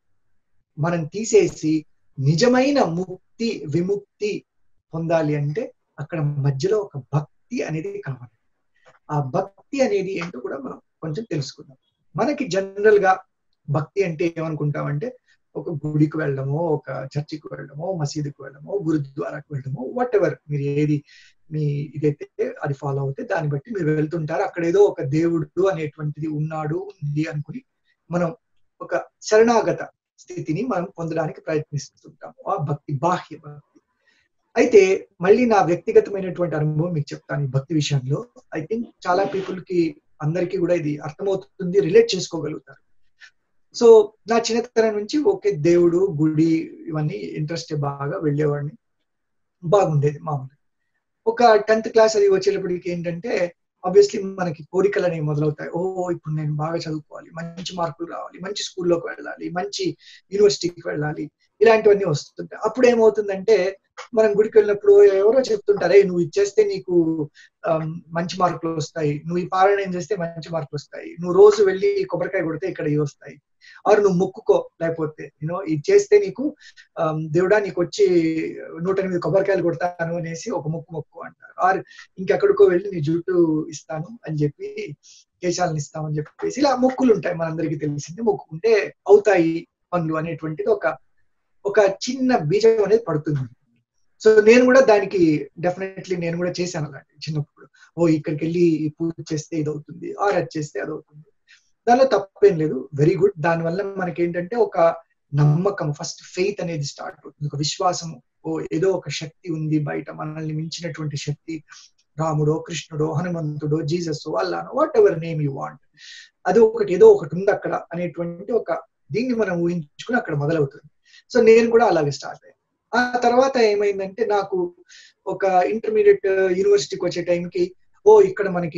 మనం తీసేసి నిజమైన ముక్తి విముక్తి పొందాలి అంటే అక్కడ మధ్యలో ఒక భక్తి అనేది కావాలి ఆ భక్తి అనేది ఏంటో కూడా మనం కొంచెం తెలుసుకుందాం మనకి జనరల్ గా భక్తి అంటే ఏమనుకుంటామంటే ఒక గుడికి వెళ్ళడమో ఒక చర్చికి వెళ్ళడమో మసీదుకి వెళ్ళడమో గురుద్వారాకి వెళ్ళడమో వాట్ ఎవర్ మీరు ఏది మీ ఇదైతే అది ఫాలో అవుతే దాన్ని బట్టి మీరు వెళ్తుంటారు అక్కడ ఏదో ఒక దేవుడు అనేటువంటిది ఉన్నాడు ఉంది అనుకుని మనం ఒక శరణాగత స్థితిని మనం పొందడానికి ప్రయత్నిస్తుంటాం ఆ భక్తి బాహ్య భక్తి అయితే మళ్ళీ నా వ్యక్తిగతమైనటువంటి అనుభవం మీకు చెప్తాను ఈ భక్తి విషయంలో ఐ థింక్ చాలా పీపుల్ కి అందరికీ కూడా ఇది అర్థమవుతుంది రిలేట్ చేసుకోగలుగుతారు సో నా చిన్నతనం నుంచి ఓకే దేవుడు గుడి ఇవన్నీ ఇంట్రెస్ట్ బాగా వెళ్ళేవాడిని బాగుండేది మామూలు ఒక టెన్త్ క్లాస్ అది వచ్చేటప్పటికి ఏంటంటే ఆబ్వియస్లీ మనకి కోరికలు అనేవి మొదలవుతాయి ఓ ఇప్పుడు నేను బాగా చదువుకోవాలి మంచి మార్కులు రావాలి మంచి స్కూల్లోకి వెళ్ళాలి మంచి యూనివర్సిటీకి వెళ్ళాలి ఇలాంటివన్నీ వస్తుంటాయి అప్పుడు ఏమవుతుందంటే మనం గుడికి వెళ్ళినప్పుడు ఎవరో చెప్తుంటారే నువ్వు ఇచ్చేస్తే నీకు మంచి మార్కులు వస్తాయి నువ్వు ఈ పారాయణం చేస్తే మంచి మార్కులు వస్తాయి నువ్వు రోజు వెళ్ళి కొబ్బరికాయ కొడితే ఇక్కడ ఇవి వస్తాయి ఆరు నువ్వు మొక్కుకో లేకపోతే యూనో ఇది చేస్తే నీకు దేవుడా నీకు వచ్చి నూట ఎనిమిది కొబ్బరికాయలు కొడతాను అనేసి ఒక మొక్కు మొక్కు అంటారు ఆరు ఇంకెక్కడికో వెళ్ళి నీ జుట్టు ఇస్తాను అని చెప్పి కేశాలను ఇస్తామని చెప్పేసి ఇలా మొక్కులు ఉంటాయి మనందరికీ తెలిసింది మొక్కుకుంటే అవుతాయి పనులు అనేటువంటిది ఒక ఒక చిన్న బీజం అనేది పడుతుంది సో నేను కూడా దానికి డెఫినెట్లీ నేను కూడా చేశాను అలాంటి చిన్నప్పుడు ఓ ఇక్కడికి వెళ్ళి పూజ చేస్తే ఇది అవుతుంది ఆర్ అది చేస్తే అది అవుతుంది దానిలో తప్పేం లేదు వెరీ గుడ్ దానివల్ల మనకి ఏంటంటే ఒక నమ్మకం ఫస్ట్ ఫెయిత్ అనేది స్టార్ట్ అవుతుంది ఒక విశ్వాసము ఓ ఏదో ఒక శక్తి ఉంది బయట మనల్ని మించినటువంటి శక్తి రాముడో కృష్ణుడో హనుమంతుడో జీసస్ అల్లానో whatever name you want అది ఒకటి ఏదో ఒకటి ఉంది అక్కడ అనేటువంటి ఒక దీన్ని మనం ఊహించుకుని అక్కడ మొదలవుతుంది సో నేను కూడా అలాగే స్టార్ట్ అయ్యాను ఆ తర్వాత ఏమైందంటే నాకు ఒక ఇంటర్మీడియట్ యూనివర్సిటీకి వచ్చే టైంకి ఓ ఇక్కడ మనకి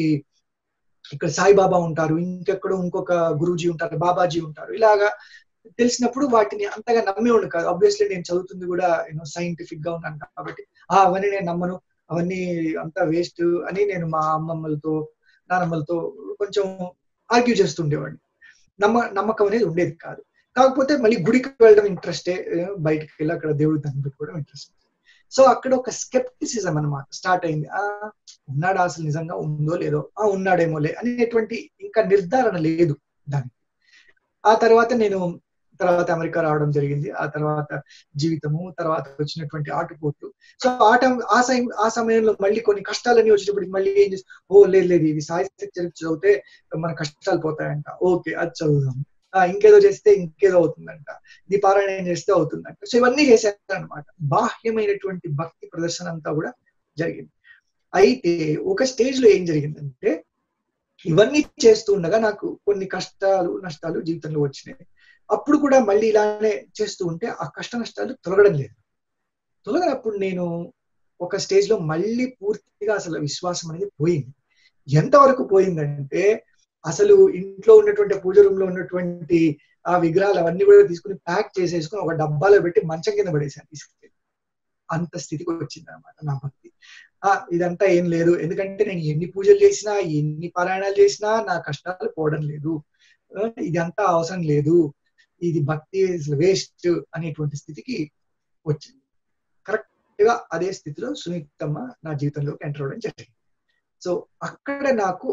ఇక్కడ సాయిబాబా ఉంటారు ఇంకెక్కడో ఇంకొక గురూజీ ఉంటారు బాబాజీ ఉంటారు ఇలాగా తెలిసినప్పుడు వాటిని అంతగా నమ్మే ఉండు కాదు ఆబ్వియస్లీ నేను చదువుతుంది కూడా యూనో సైంటిఫిక్ గా ఉన్నాను కాబట్టి ఆ అవన్నీ నేను నమ్మను అవన్నీ అంతా వేస్ట్ అని నేను మా అమ్మమ్మలతో నానమ్మలతో కొంచెం ఆర్గ్యూ చేస్తుండేవాడిని నమ్మ నమ్మకం అనేది ఉండేది కాదు కాకపోతే మళ్ళీ గుడికి వెళ్ళడం ఇంట్రెస్టే బయటకు వెళ్ళి అక్కడ దేవుడి దాన్ని పెట్టుకోవడం ఇంట్రెస్ట్ సో అక్కడ ఒక స్కెప్టిసిజం అనమాట స్టార్ట్ అయింది ఆ ఉన్నాడా అసలు నిజంగా ఉందో లేదో ఆ ఉన్నాడేమోలే అనేటువంటి ఇంకా నిర్ధారణ లేదు దానికి ఆ తర్వాత నేను తర్వాత అమెరికా రావడం జరిగింది ఆ తర్వాత జీవితము తర్వాత వచ్చినటువంటి ఆటుపోట్లు సో ఆట ఆ సై ఆ సమయంలో మళ్ళీ కొన్ని కష్టాలన్నీ వచ్చేటప్పటికి మళ్ళీ ఏం చేసి ఓ లేదు లేదు ఇది సాయి చరిత్ర చదివితే మన కష్టాలు పోతాయంట ఓకే అది చదువుదాం ఇంకేదో చేస్తే ఇంకేదో అవుతుందంట ఇది పారాయణం చేస్తే అవుతుందంట సో ఇవన్నీ చేశారు అనమాట బాహ్యమైనటువంటి భక్తి ప్రదర్శన అంతా కూడా జరిగింది అయితే ఒక స్టేజ్ లో ఏం జరిగిందంటే ఇవన్నీ చేస్తూ ఉండగా నాకు కొన్ని కష్టాలు నష్టాలు జీవితంలో వచ్చినాయి అప్పుడు కూడా మళ్ళీ ఇలానే చేస్తూ ఉంటే ఆ కష్ట నష్టాలు తొలగడం లేదు తొలగనప్పుడు నేను ఒక స్టేజ్ లో మళ్ళీ పూర్తిగా అసలు విశ్వాసం అనేది పోయింది ఎంతవరకు పోయిందంటే అసలు ఇంట్లో ఉన్నటువంటి పూజ రూమ్ లో ఉన్నటువంటి ఆ విగ్రహాలు అవన్నీ కూడా తీసుకుని ప్యాక్ చేసేసుకుని ఒక డబ్బాలో పెట్టి మంచం కింద పడేసాను తీసుకెళ్ళి అంత స్థితికి వచ్చింది అనమాట నా భక్తి ఆ ఇదంతా ఏం లేదు ఎందుకంటే నేను ఎన్ని పూజలు చేసినా ఎన్ని పారాయణాలు చేసినా నా కష్టాలు పోవడం లేదు ఇదంతా అవసరం లేదు ఇది భక్తి వేస్ట్ అనేటువంటి స్థితికి వచ్చింది కరెక్ట్ గా అదే స్థితిలో సునీతమ్మ నా జీవితంలోకి ఎంటర్ అవ్వడం జరిగింది సో అక్కడ నాకు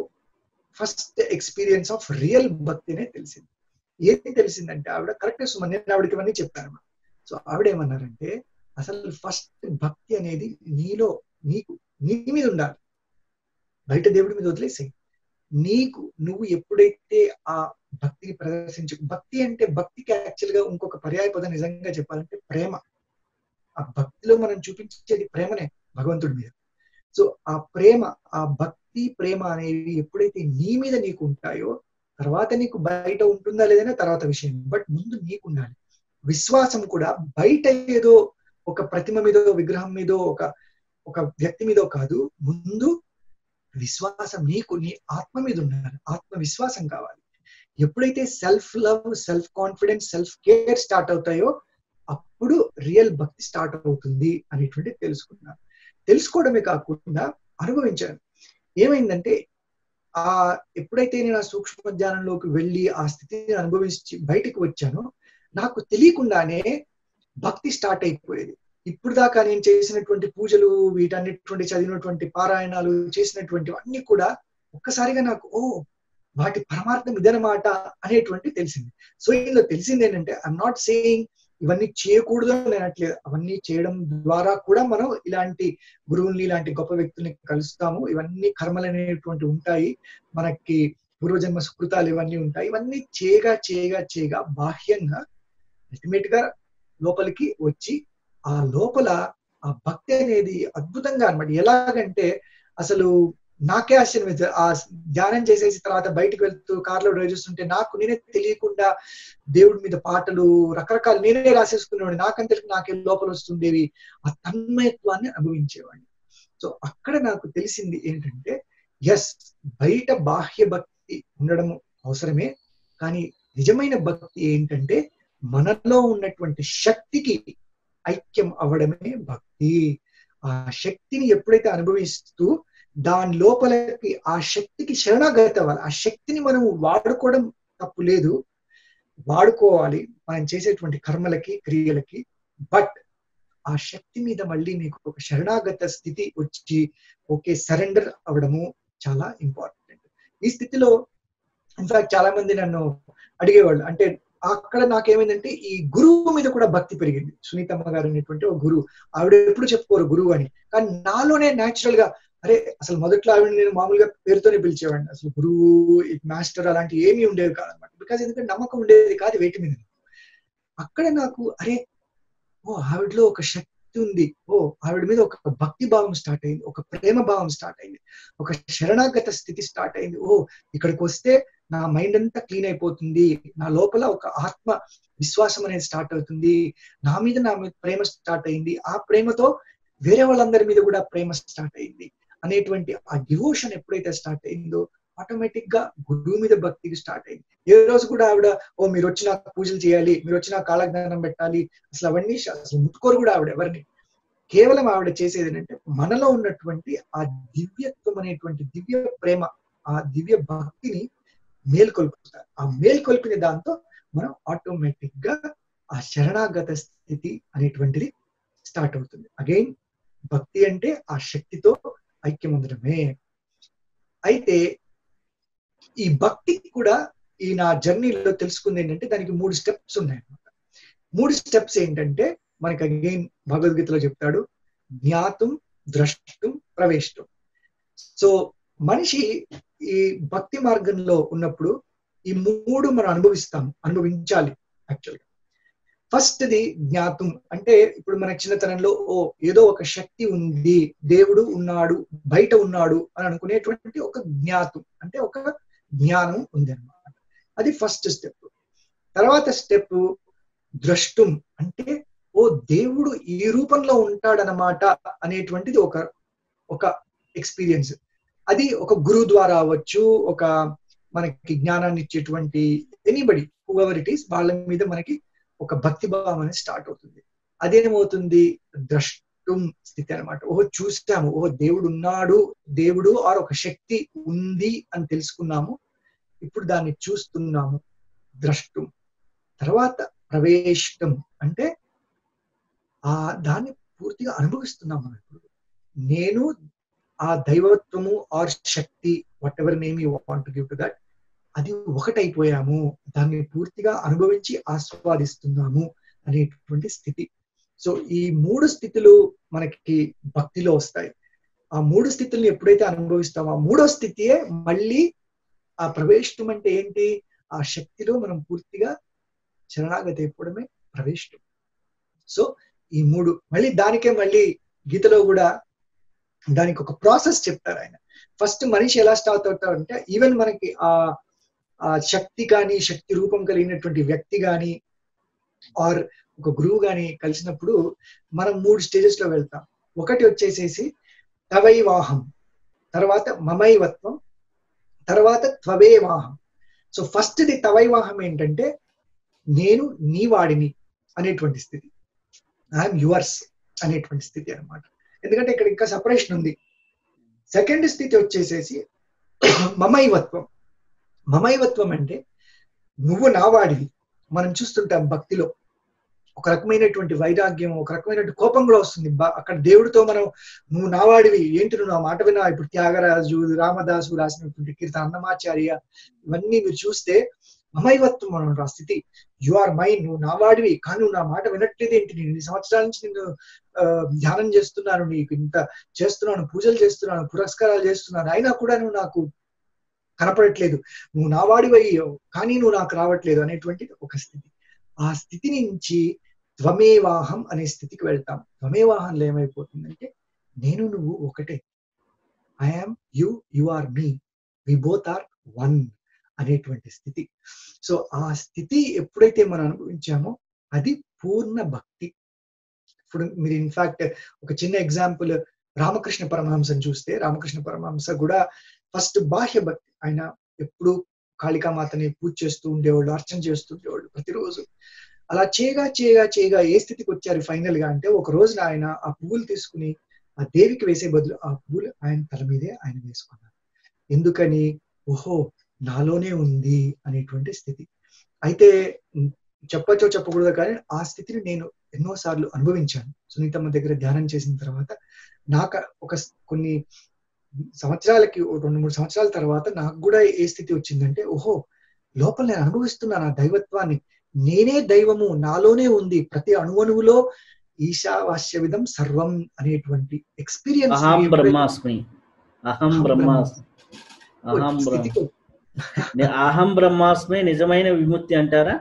ఫస్ట్ ఎక్స్పీరియన్స్ ఆఫ్ రియల్ భక్తినే తెలిసింది ఏం తెలిసిందంటే ఆవిడ కరెక్ట్ సుమన్ నేను ఆవిడకి ఇవన్నీ చెప్పాను సో ఆవిడ ఏమన్నారంటే అసలు ఫస్ట్ భక్తి అనేది నీలో నీకు నీ మీద ఉండాలి బయట దేవుడి మీద వదిలేసేయి నీకు నువ్వు ఎప్పుడైతే ఆ భక్తిని ప్రదర్శించు భక్తి అంటే భక్తికి యాక్చువల్ గా ఇంకొక పర్యాయ పదం నిజంగా చెప్పాలంటే ప్రేమ ఆ భక్తిలో మనం చూపించేది ప్రేమనే భగవంతుడి మీద సో ఆ ప్రేమ ఆ భక్తి ప్రేమ అనేవి ఎప్పుడైతే నీ మీద నీకు ఉంటాయో తర్వాత నీకు బయట ఉంటుందా లేదనే తర్వాత విషయం బట్ ముందు నీకు ఉండాలి విశ్వాసం కూడా బయట ఏదో ఒక ప్రతిమ మీదో విగ్రహం మీదో ఒక ఒక వ్యక్తి మీదో కాదు ముందు విశ్వాసం నీకు నీ ఆత్మ మీద ఉండాలి ఆత్మ విశ్వాసం కావాలి ఎప్పుడైతే self love self confidence self care start అవుతాయో అప్పుడు రియల్ భక్తి స్టార్ట్ అవుతుంది అనేటువంటి తెలుసుకున్నాను తెలుసుకోవడమే కాకుండా అనుభవించాను ఏమైందంటే ఆ ఎప్పుడైతే నేను ఆ సూక్ష్మ జ్ఞానంలోకి వెళ్ళి ఆ స్థితిని అనుభవించి బయటకు వచ్చానో నాకు తెలియకుండానే భక్తి స్టార్ట్ అయిపోయేది ఇప్పుడు దాకా నేను చేసినటువంటి పూజలు వీటన్నిటువంటి చదివినటువంటి పారాయణాలు చేసినటువంటి అన్ని కూడా ఒక్కసారిగా నాకు ఓ వాటి పరమార్థం ఇదనమాట అనేటువంటి తెలిసింది సో ఇందులో తెలిసింది ఏంటంటే ఐఎమ్ నాట్ సేయింగ్ ఇవన్నీ చేయకూడదు అని అనట్లేదు అవన్నీ చేయడం ద్వారా కూడా మనం ఇలాంటి గురువుల్ని ఇలాంటి గొప్ప వ్యక్తుల్ని కలుస్తాము ఇవన్నీ కర్మలు అనేటువంటి ఉంటాయి మనకి పూర్వజన్మ సుకృతాలు ఇవన్నీ ఉంటాయి ఇవన్నీ చేయగా చేయగా చేయగా బాహ్యంగా అల్టిమేట్ గా లోపలికి వచ్చి ఆ లోపల ఆ భక్తి అనేది అద్భుతంగా అనమాట ఎలాగంటే అసలు నాకే ఆశ్చర్యం వేస్తుంది. ఆ ధ్యానం చేసేసి తర్వాత బయటకు వెళ్తూ కార్లో డ్రైవ్ చేస్తుంటే నాకు నేనే తెలియకుండా దేవుడి మీద పాటలు రకరకాల నేనే రాసేసుకునేవాడిని నాకంటే నాకే లోపల వస్తుండేవి ఆ తన్మయత్వాన్ని అనుభవించేవాడిని సో అక్కడ నాకు తెలిసింది ఏంటంటే ఎస్ బయట బాహ్య భక్తి ఉండడం అవసరమే కానీ నిజమైన భక్తి ఏంటంటే మనలో ఉన్నటువంటి శక్తికి ఐక్యం అవ్వడమే భక్తి ఆ శక్తిని ఎప్పుడైతే అనుభవిస్తూ దాని లోపలకి ఆ శక్తికి శరణాగతి అవ్వాలి ఆ శక్తిని మనం వాడుకోవడం తప్పు లేదు వాడుకోవాలి మనం చేసేటువంటి కర్మలకి క్రియలకి బట్ ఆ శక్తి మీద మళ్ళీ మీకు ఒక శరణాగత స్థితి వచ్చి ఓకే సరెండర్ అవ్వడము చాలా ఇంపార్టెంట్ ఈ స్థితిలో ఇన్ఫాక్ట్ చాలా మంది నన్ను అడిగేవాళ్ళు అంటే అక్కడ నాకేమైందంటే ఈ గురువు మీద కూడా భక్తి పెరిగింది సునీతమ్మ గారు అనేటువంటి ఒక గురువు ఆవిడ ఎప్పుడు చెప్పుకోరు గురువు అని కానీ నాలోనే న్యాచురల్ గా అరే అసలు మొదట్లో ఆవిడ నేను మామూలుగా పేరుతోనే పిలిచేవాడిని అసలు గురువు మాస్టర్ అలాంటి ఏమీ ఉండేవి కాదనమాట బికాజ్ ఎందుకంటే నమ్మకం ఉండేది కాదు వేటి మీద అక్కడ నాకు అరే ఓ ఆవిడలో ఒక శక్తి ఉంది ఓ ఆవిడ మీద ఒక భక్తి భావం స్టార్ట్ అయింది ఒక ప్రేమ భావం స్టార్ట్ అయింది ఒక శరణాగత స్థితి స్టార్ట్ అయింది ఓ ఇక్కడికి వస్తే నా మైండ్ అంతా క్లీన్ అయిపోతుంది నా లోపల ఒక ఆత్మ విశ్వాసం అనేది స్టార్ట్ అవుతుంది నా మీద నా మీద ప్రేమ స్టార్ట్ అయింది ఆ ప్రేమతో వేరే వాళ్ళందరి మీద కూడా ప్రేమ స్టార్ట్ అయింది అనేటువంటి ఆ డివోషన్ ఎప్పుడైతే స్టార్ట్ అయిందో ఆటోమేటిక్ గా గురువు మీద భక్తికి స్టార్ట్ అయింది ఏ రోజు కూడా ఆవిడ ఓ మీరు వచ్చి నాకు పూజలు చేయాలి మీరు వచ్చి నాకు కాలజ్ఞానం పెట్టాలి అసలు అవన్నీ అసలు ముట్టుకోరు కూడా ఆవిడ ఎవరిని కేవలం ఆవిడ చేసేది ఏంటంటే మనలో ఉన్నటువంటి ఆ దివ్యత్వం అనేటువంటి దివ్య ప్రేమ ఆ దివ్య భక్తిని మేల్కొల్పుతారు ఆ మేల్కొల్పిన దాంతో మనం ఆటోమేటిక్ గా ఆ శరణాగత స్థితి అనేటువంటిది స్టార్ట్ అవుతుంది అగైన్ భక్తి అంటే ఆ శక్తితో ఐక్యం ఉండడమే అయితే ఈ భక్తికి కూడా ఈ నా జర్నీలో తెలుసుకుంది ఏంటంటే దానికి మూడు స్టెప్స్ ఉన్నాయన్నమాట మూడు స్టెప్స్ ఏంటంటే మనకి అగైన్ భగవద్గీతలో చెప్తాడు జ్ఞాతం ద్రష్టం ప్రవేశం సో మనిషి ఈ భక్తి మార్గంలో ఉన్నప్పుడు ఈ మూడు మనం అనుభవిస్తాం అనుభవించాలి యాక్చువల్గా ఫస్ట్ది జ్ఞాతం అంటే ఇప్పుడు మన చిన్నతనంలో ఓ ఏదో ఒక శక్తి ఉంది దేవుడు ఉన్నాడు బయట ఉన్నాడు అని అనుకునేటువంటి ఒక జ్ఞాతం అంటే ఒక జ్ఞానం ఉంది అనమాట అది ఫస్ట్ స్టెప్ తర్వాత స్టెప్ ద్రష్టం అంటే ఓ దేవుడు ఈ రూపంలో ఉంటాడనమాట అనేటువంటిది ఒక ఒక ఎక్స్పీరియన్స్ అది ఒక గురువు ద్వారా అవ్వచ్చు ఒక మనకి జ్ఞానాన్ని ఇచ్చేటువంటి ఎనీబడి హూఎవర్ ఇట్ ఈస్ వాళ్ళ మీద మనకి ఒక భక్తి భావం అనేది స్టార్ట్ అవుతుంది అదేమవుతుంది ద్రష్టం స్థితి అనమాట ఓహో చూసాము ఓహో దేవుడు ఉన్నాడు దేవుడు ఆర్ ఒక శక్తి ఉంది అని తెలుసుకున్నాము ఇప్పుడు దాన్ని చూస్తున్నాము ద్రష్టం తర్వాత ప్రవేశం అంటే ఆ దాన్ని పూర్తిగా అనుభవిస్తున్నాం మనం ఇప్పుడు నేను ఆ దైవత్వము ఆర్ శక్తి whatever name you want give to that అది ఒకటైపోయాము దాన్ని పూర్తిగా అనుభవించి ఆస్వాదిస్తున్నాము అనేటువంటి స్థితి సో ఈ మూడు స్థితులు మనకి భక్తిలో వస్తాయి ఆ మూడు స్థితుల్ని ఎప్పుడైతే అనుభవిస్తామో ఆ మూడో స్థితియే మళ్ళీ ఆ ప్రవేశం అంటే ఏంటి ఆ శక్తిలో మనం పూర్తిగా శరణాగతి అయిపోవడమే ప్రవేశం సో ఈ మూడు మళ్ళీ దానికే మళ్ళీ గీతలో కూడా దానికి ఒక ప్రాసెస్ చెప్తారు ఆయన ఫస్ట్ మనిషి ఎలా స్టార్ట్ అవుతాడు అంటే ఈవెన్ మనకి ఆ ఆ శక్తి కానీ శక్తి రూపం కలిగినటువంటి వ్యక్తి కానీ ఆర్ ఒక గురువు గాని కలిసినప్పుడు మనం మూడు స్టేజెస్ లో వెళ్తాం ఒకటి వచ్చేసేసి తవైవాహం తర్వాత మమైవత్వం తర్వాత త్వవేవాహం సో ఫస్ట్ ది తవైవాహం ఏంటంటే నేను నీ వాడిని అనేటువంటి స్థితి ఐఎమ్ యువర్స్ అనేటువంటి స్థితి అనమాట ఎందుకంటే ఇక్కడ ఇంకా సపరేషన్ ఉంది సెకండ్ స్థితి వచ్చేసేసి మమైవత్వం మమైవత్వం అంటే నువ్వు నా వాడివి మనం చూస్తుంటాం భక్తిలో ఒక రకమైనటువంటి వైరాగ్యం ఒక రకమైనటువంటి కోపం కూడా వస్తుంది అక్కడ దేవుడితో మనం నువ్వు నావాడివి ఏంటి నువ్వు నా మాట వినా ఇప్పుడు త్యాగరాజు రామదాసు రాసినటువంటి కీర్తన అన్నమాచార్య ఇవన్నీ మీరు చూస్తే మమైవత్వం మనం ఆ స్థితి యు ఆర్ మైన్ నువ్వు నావాడివి కానీ నువ్వు నా మాట వినట్లేదు ఏంటి నేను ఇన్ని సంవత్సరాల నుంచి నిన్ను ధ్యానం చేస్తున్నాను నీకు ఇంత చేస్తున్నాను పూజలు చేస్తున్నాను పురస్కారాలు చేస్తున్నాను అయినా కూడా నువ్వు నాకు కనపడట్లేదు నువ్వు నావాడివి అయ్యావు కానీ నువ్వు నాకు రావట్లేదు అనేటువంటి ఒక స్థితి ఆ స్థితి నుంచి త్వమేవాహం అనే స్థితికి వెళ్తాం త్వమేవాహంలో ఏమైపోతుందంటే నేను నువ్వు ఒకటే I am you you are me we both are one అనేటువంటి స్థితి సో ఆ స్థితి ఎప్పుడైతే మనం అనుభవించామో అది పూర్ణ భక్తి ఇప్పుడు మీరు ఇన్ఫాక్ట్ ఒక చిన్న ఎగ్జాంపుల్ రామకృష్ణ పరమహంసని చూస్తే రామకృష్ణ పరమహంస కూడా ఫస్ట్ బాహ్య భక్తి ఆయన ఎప్పుడు కాళికామాతని పూజ చేస్తూ ఉండేవాళ్ళు అర్చన చేస్తూ ఉండేవాళ్ళు ప్రతిరోజు అలా చేయగా చేయగా చేయగా ఏ స్థితికి వచ్చారు ఫైనల్ గా అంటే ఒక రోజున ఆయన ఆ పువ్వులు తీసుకుని ఆ దేవికి వేసే బదులు ఆ పువ్వులు ఆయన తల మీదే ఆయన వేసుకున్నారు ఎందుకని ఓహో నాలోనే ఉంది అనేటువంటి స్థితి అయితే చెప్పచ్చో చెప్పకూడదు కానీ ఆ స్థితిని నేను ఎన్నో సార్లు అనుభవించాను సునీతమ్మ దగ్గర ధ్యానం చేసిన తర్వాత నాకు ఒక కొన్ని సంవత్సరాలకి రెండు మూడు సంవత్సరాల తర్వాత నాకు కూడా ఏ స్థితి వచ్చిందంటే ఓహో లోపల నేను అనుభవిస్తున్నాను ఆ దైవత్వాన్ని నేనే దైవము నాలోనే ఉంది ప్రతి అణువణువులో ఈశావాస్య విధం సర్వం అనేటువంటి ఎక్స్పీరియన్స్ అహం బ్రహ్మాస్మి అహం బ్రహ్మాస్మి అహం అహం బ్రహ్మాస్మి నిజమైన విముక్తి అంటారా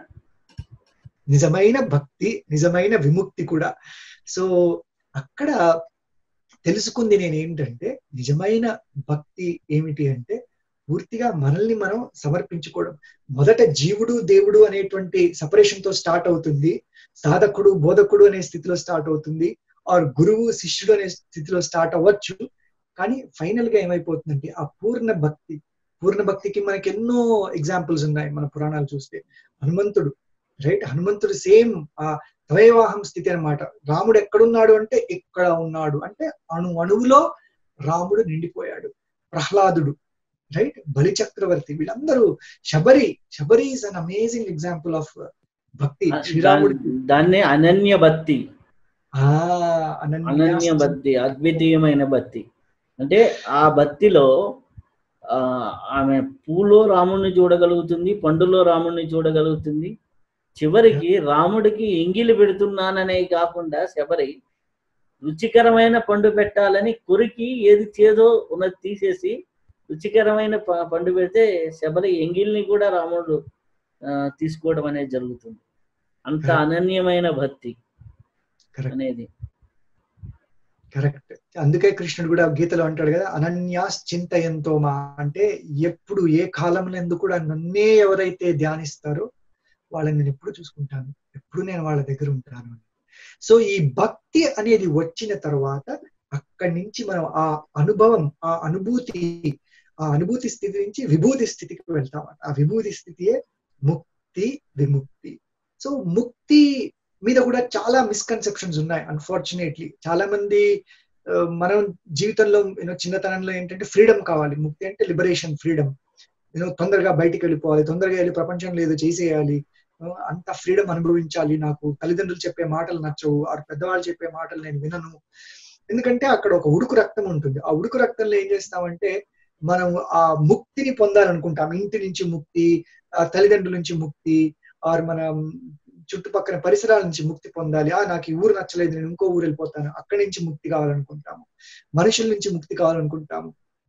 నిజమైన భక్తి నిజమైన విముక్తి కూడా సో అక్కడ తెలుసుకుంది నేను ఏంటంటే నిజమైన భక్తి ఏమిటి అంటే పూర్తిగా మనల్ని మనం సమర్పించుకోవడం మొదట జీవుడు దేవుడు అనేటువంటి సపరేషన్ తో స్టార్ట్ అవుతుంది సాధకుడు బోధకుడు అనే స్థితిలో స్టార్ట్ అవుతుంది ఆర్ గురువు శిష్యుడు అనే స్థితిలో స్టార్ట్ అవ్వచ్చు కానీ ఫైనల్ గా ఏమైపోతుందంటే ఆ పూర్ణ భక్తి పూర్ణ భక్తికి మనకి ఎన్నో ఎగ్జాంపుల్స్ ఉన్నాయి మన పురాణాలు చూస్తే హనుమంతుడు రైట్ హనుమంతుడు సేమ్ ఆ ద్వైవాహం స్థితి అనమాట రాముడు ఎక్కడున్నాడు అంటే ఇక్కడ ఉన్నాడు అంటే అణు అణువులో రాముడు నిండిపోయాడు ప్రహ్లాదుడు రైట్ బలి చక్రవర్తి వీళ్ళందరూ Shabari Shabari is an amazing example of bhakti శ్రీరాముడు దాన్ని అనన్య భక్తి ఆ అనన్య భక్తి అద్వితీయమైన భక్తి అంటే ఆ భక్తిలో ఆ ఆమె పూలో రాముడిని చూడగలుగుతుంది పండులో రాముడిని చూడగలుగుతుంది చివరికి రాముడికి ఎంగిలి పెడుతున్నాననే కాకుండా శబరి రుచికరమైన పండు పెట్టాలని కొరికి ఏది చేదో ఉన్నది తీసేసి రుచికరమైన పండు పెడితే శబరి ఎంగిల్ని కూడా రాముడు తీసుకోవడం అనేది జరుగుతుంది అంత అనన్యమైన భక్తి అనేది కరెక్ట్ అందుకే కృష్ణుడు కూడా గీతలో అంటాడు కదా అనన్యాస్ చింతయంతో మా అంటే ఎప్పుడు ఏ కాలంలో కూడా నన్నే ఎవరైతే ధ్యానిస్తారో వాళ్ళని నేను ఎప్పుడు చూసుకుంటాను ఎప్పుడు నేను వాళ్ళ దగ్గర ఉంటాను సో ఈ భక్తి అనేది వచ్చిన తర్వాత అక్కడి నుంచి మనం ఆ అనుభవం ఆ అనుభూతి ఆ అనుభూతి స్థితి నుంచి విభూతి స్థితికి వెళ్తాం ఆ విభూతి స్థితియే ముక్తి విముక్తి సో ముక్తి మీద కూడా చాలా మిస్కన్సెప్షన్స్ ఉన్నాయి అన్ఫార్చునేట్లీ చాలా మంది మనం జీవితంలో యూనో చిన్నతనంలో ఏంటంటే ఫ్రీడమ్ కావాలి ముక్తి అంటే లిబరేషన్ ఫ్రీడమ్ యూనో తొందరగా బయటికి వెళ్ళిపోవాలి తొందరగా వెళ్ళి ప్రపంచంలో ఏదో చేసేయాలి అంత ఫ్రీడమ్ అనుభవించాలి నాకు తల్లిదండ్రులు చెప్పే మాటలు నచ్చవు ఆ పెద్దవాళ్ళు చెప్పే మాటలు నేను వినను ఎందుకంటే అక్కడ ఒక ఉడుకు రక్తం ఉంటుంది ఆ ఉడుకు రక్తంలో ఏం చేస్తామంటే మనం ఆ ముక్తిని పొందాలనుకుంటాం ఇంటి నుంచి ముక్తి తల్లిదండ్రుల నుంచి ముక్తి ఆర్ మనం చుట్టుపక్కల పరిసరాల నుంచి ముక్తి పొందాలి ఆ నాకు ఈ ఊరు నచ్చలేదు నేను ఇంకో ఊరు వెళ్ళిపోతాను అక్కడి నుంచి ముక్తి కావాలనుకుంటాము మనుషుల నుంచి ముక్తి కావాలనుకుంటాము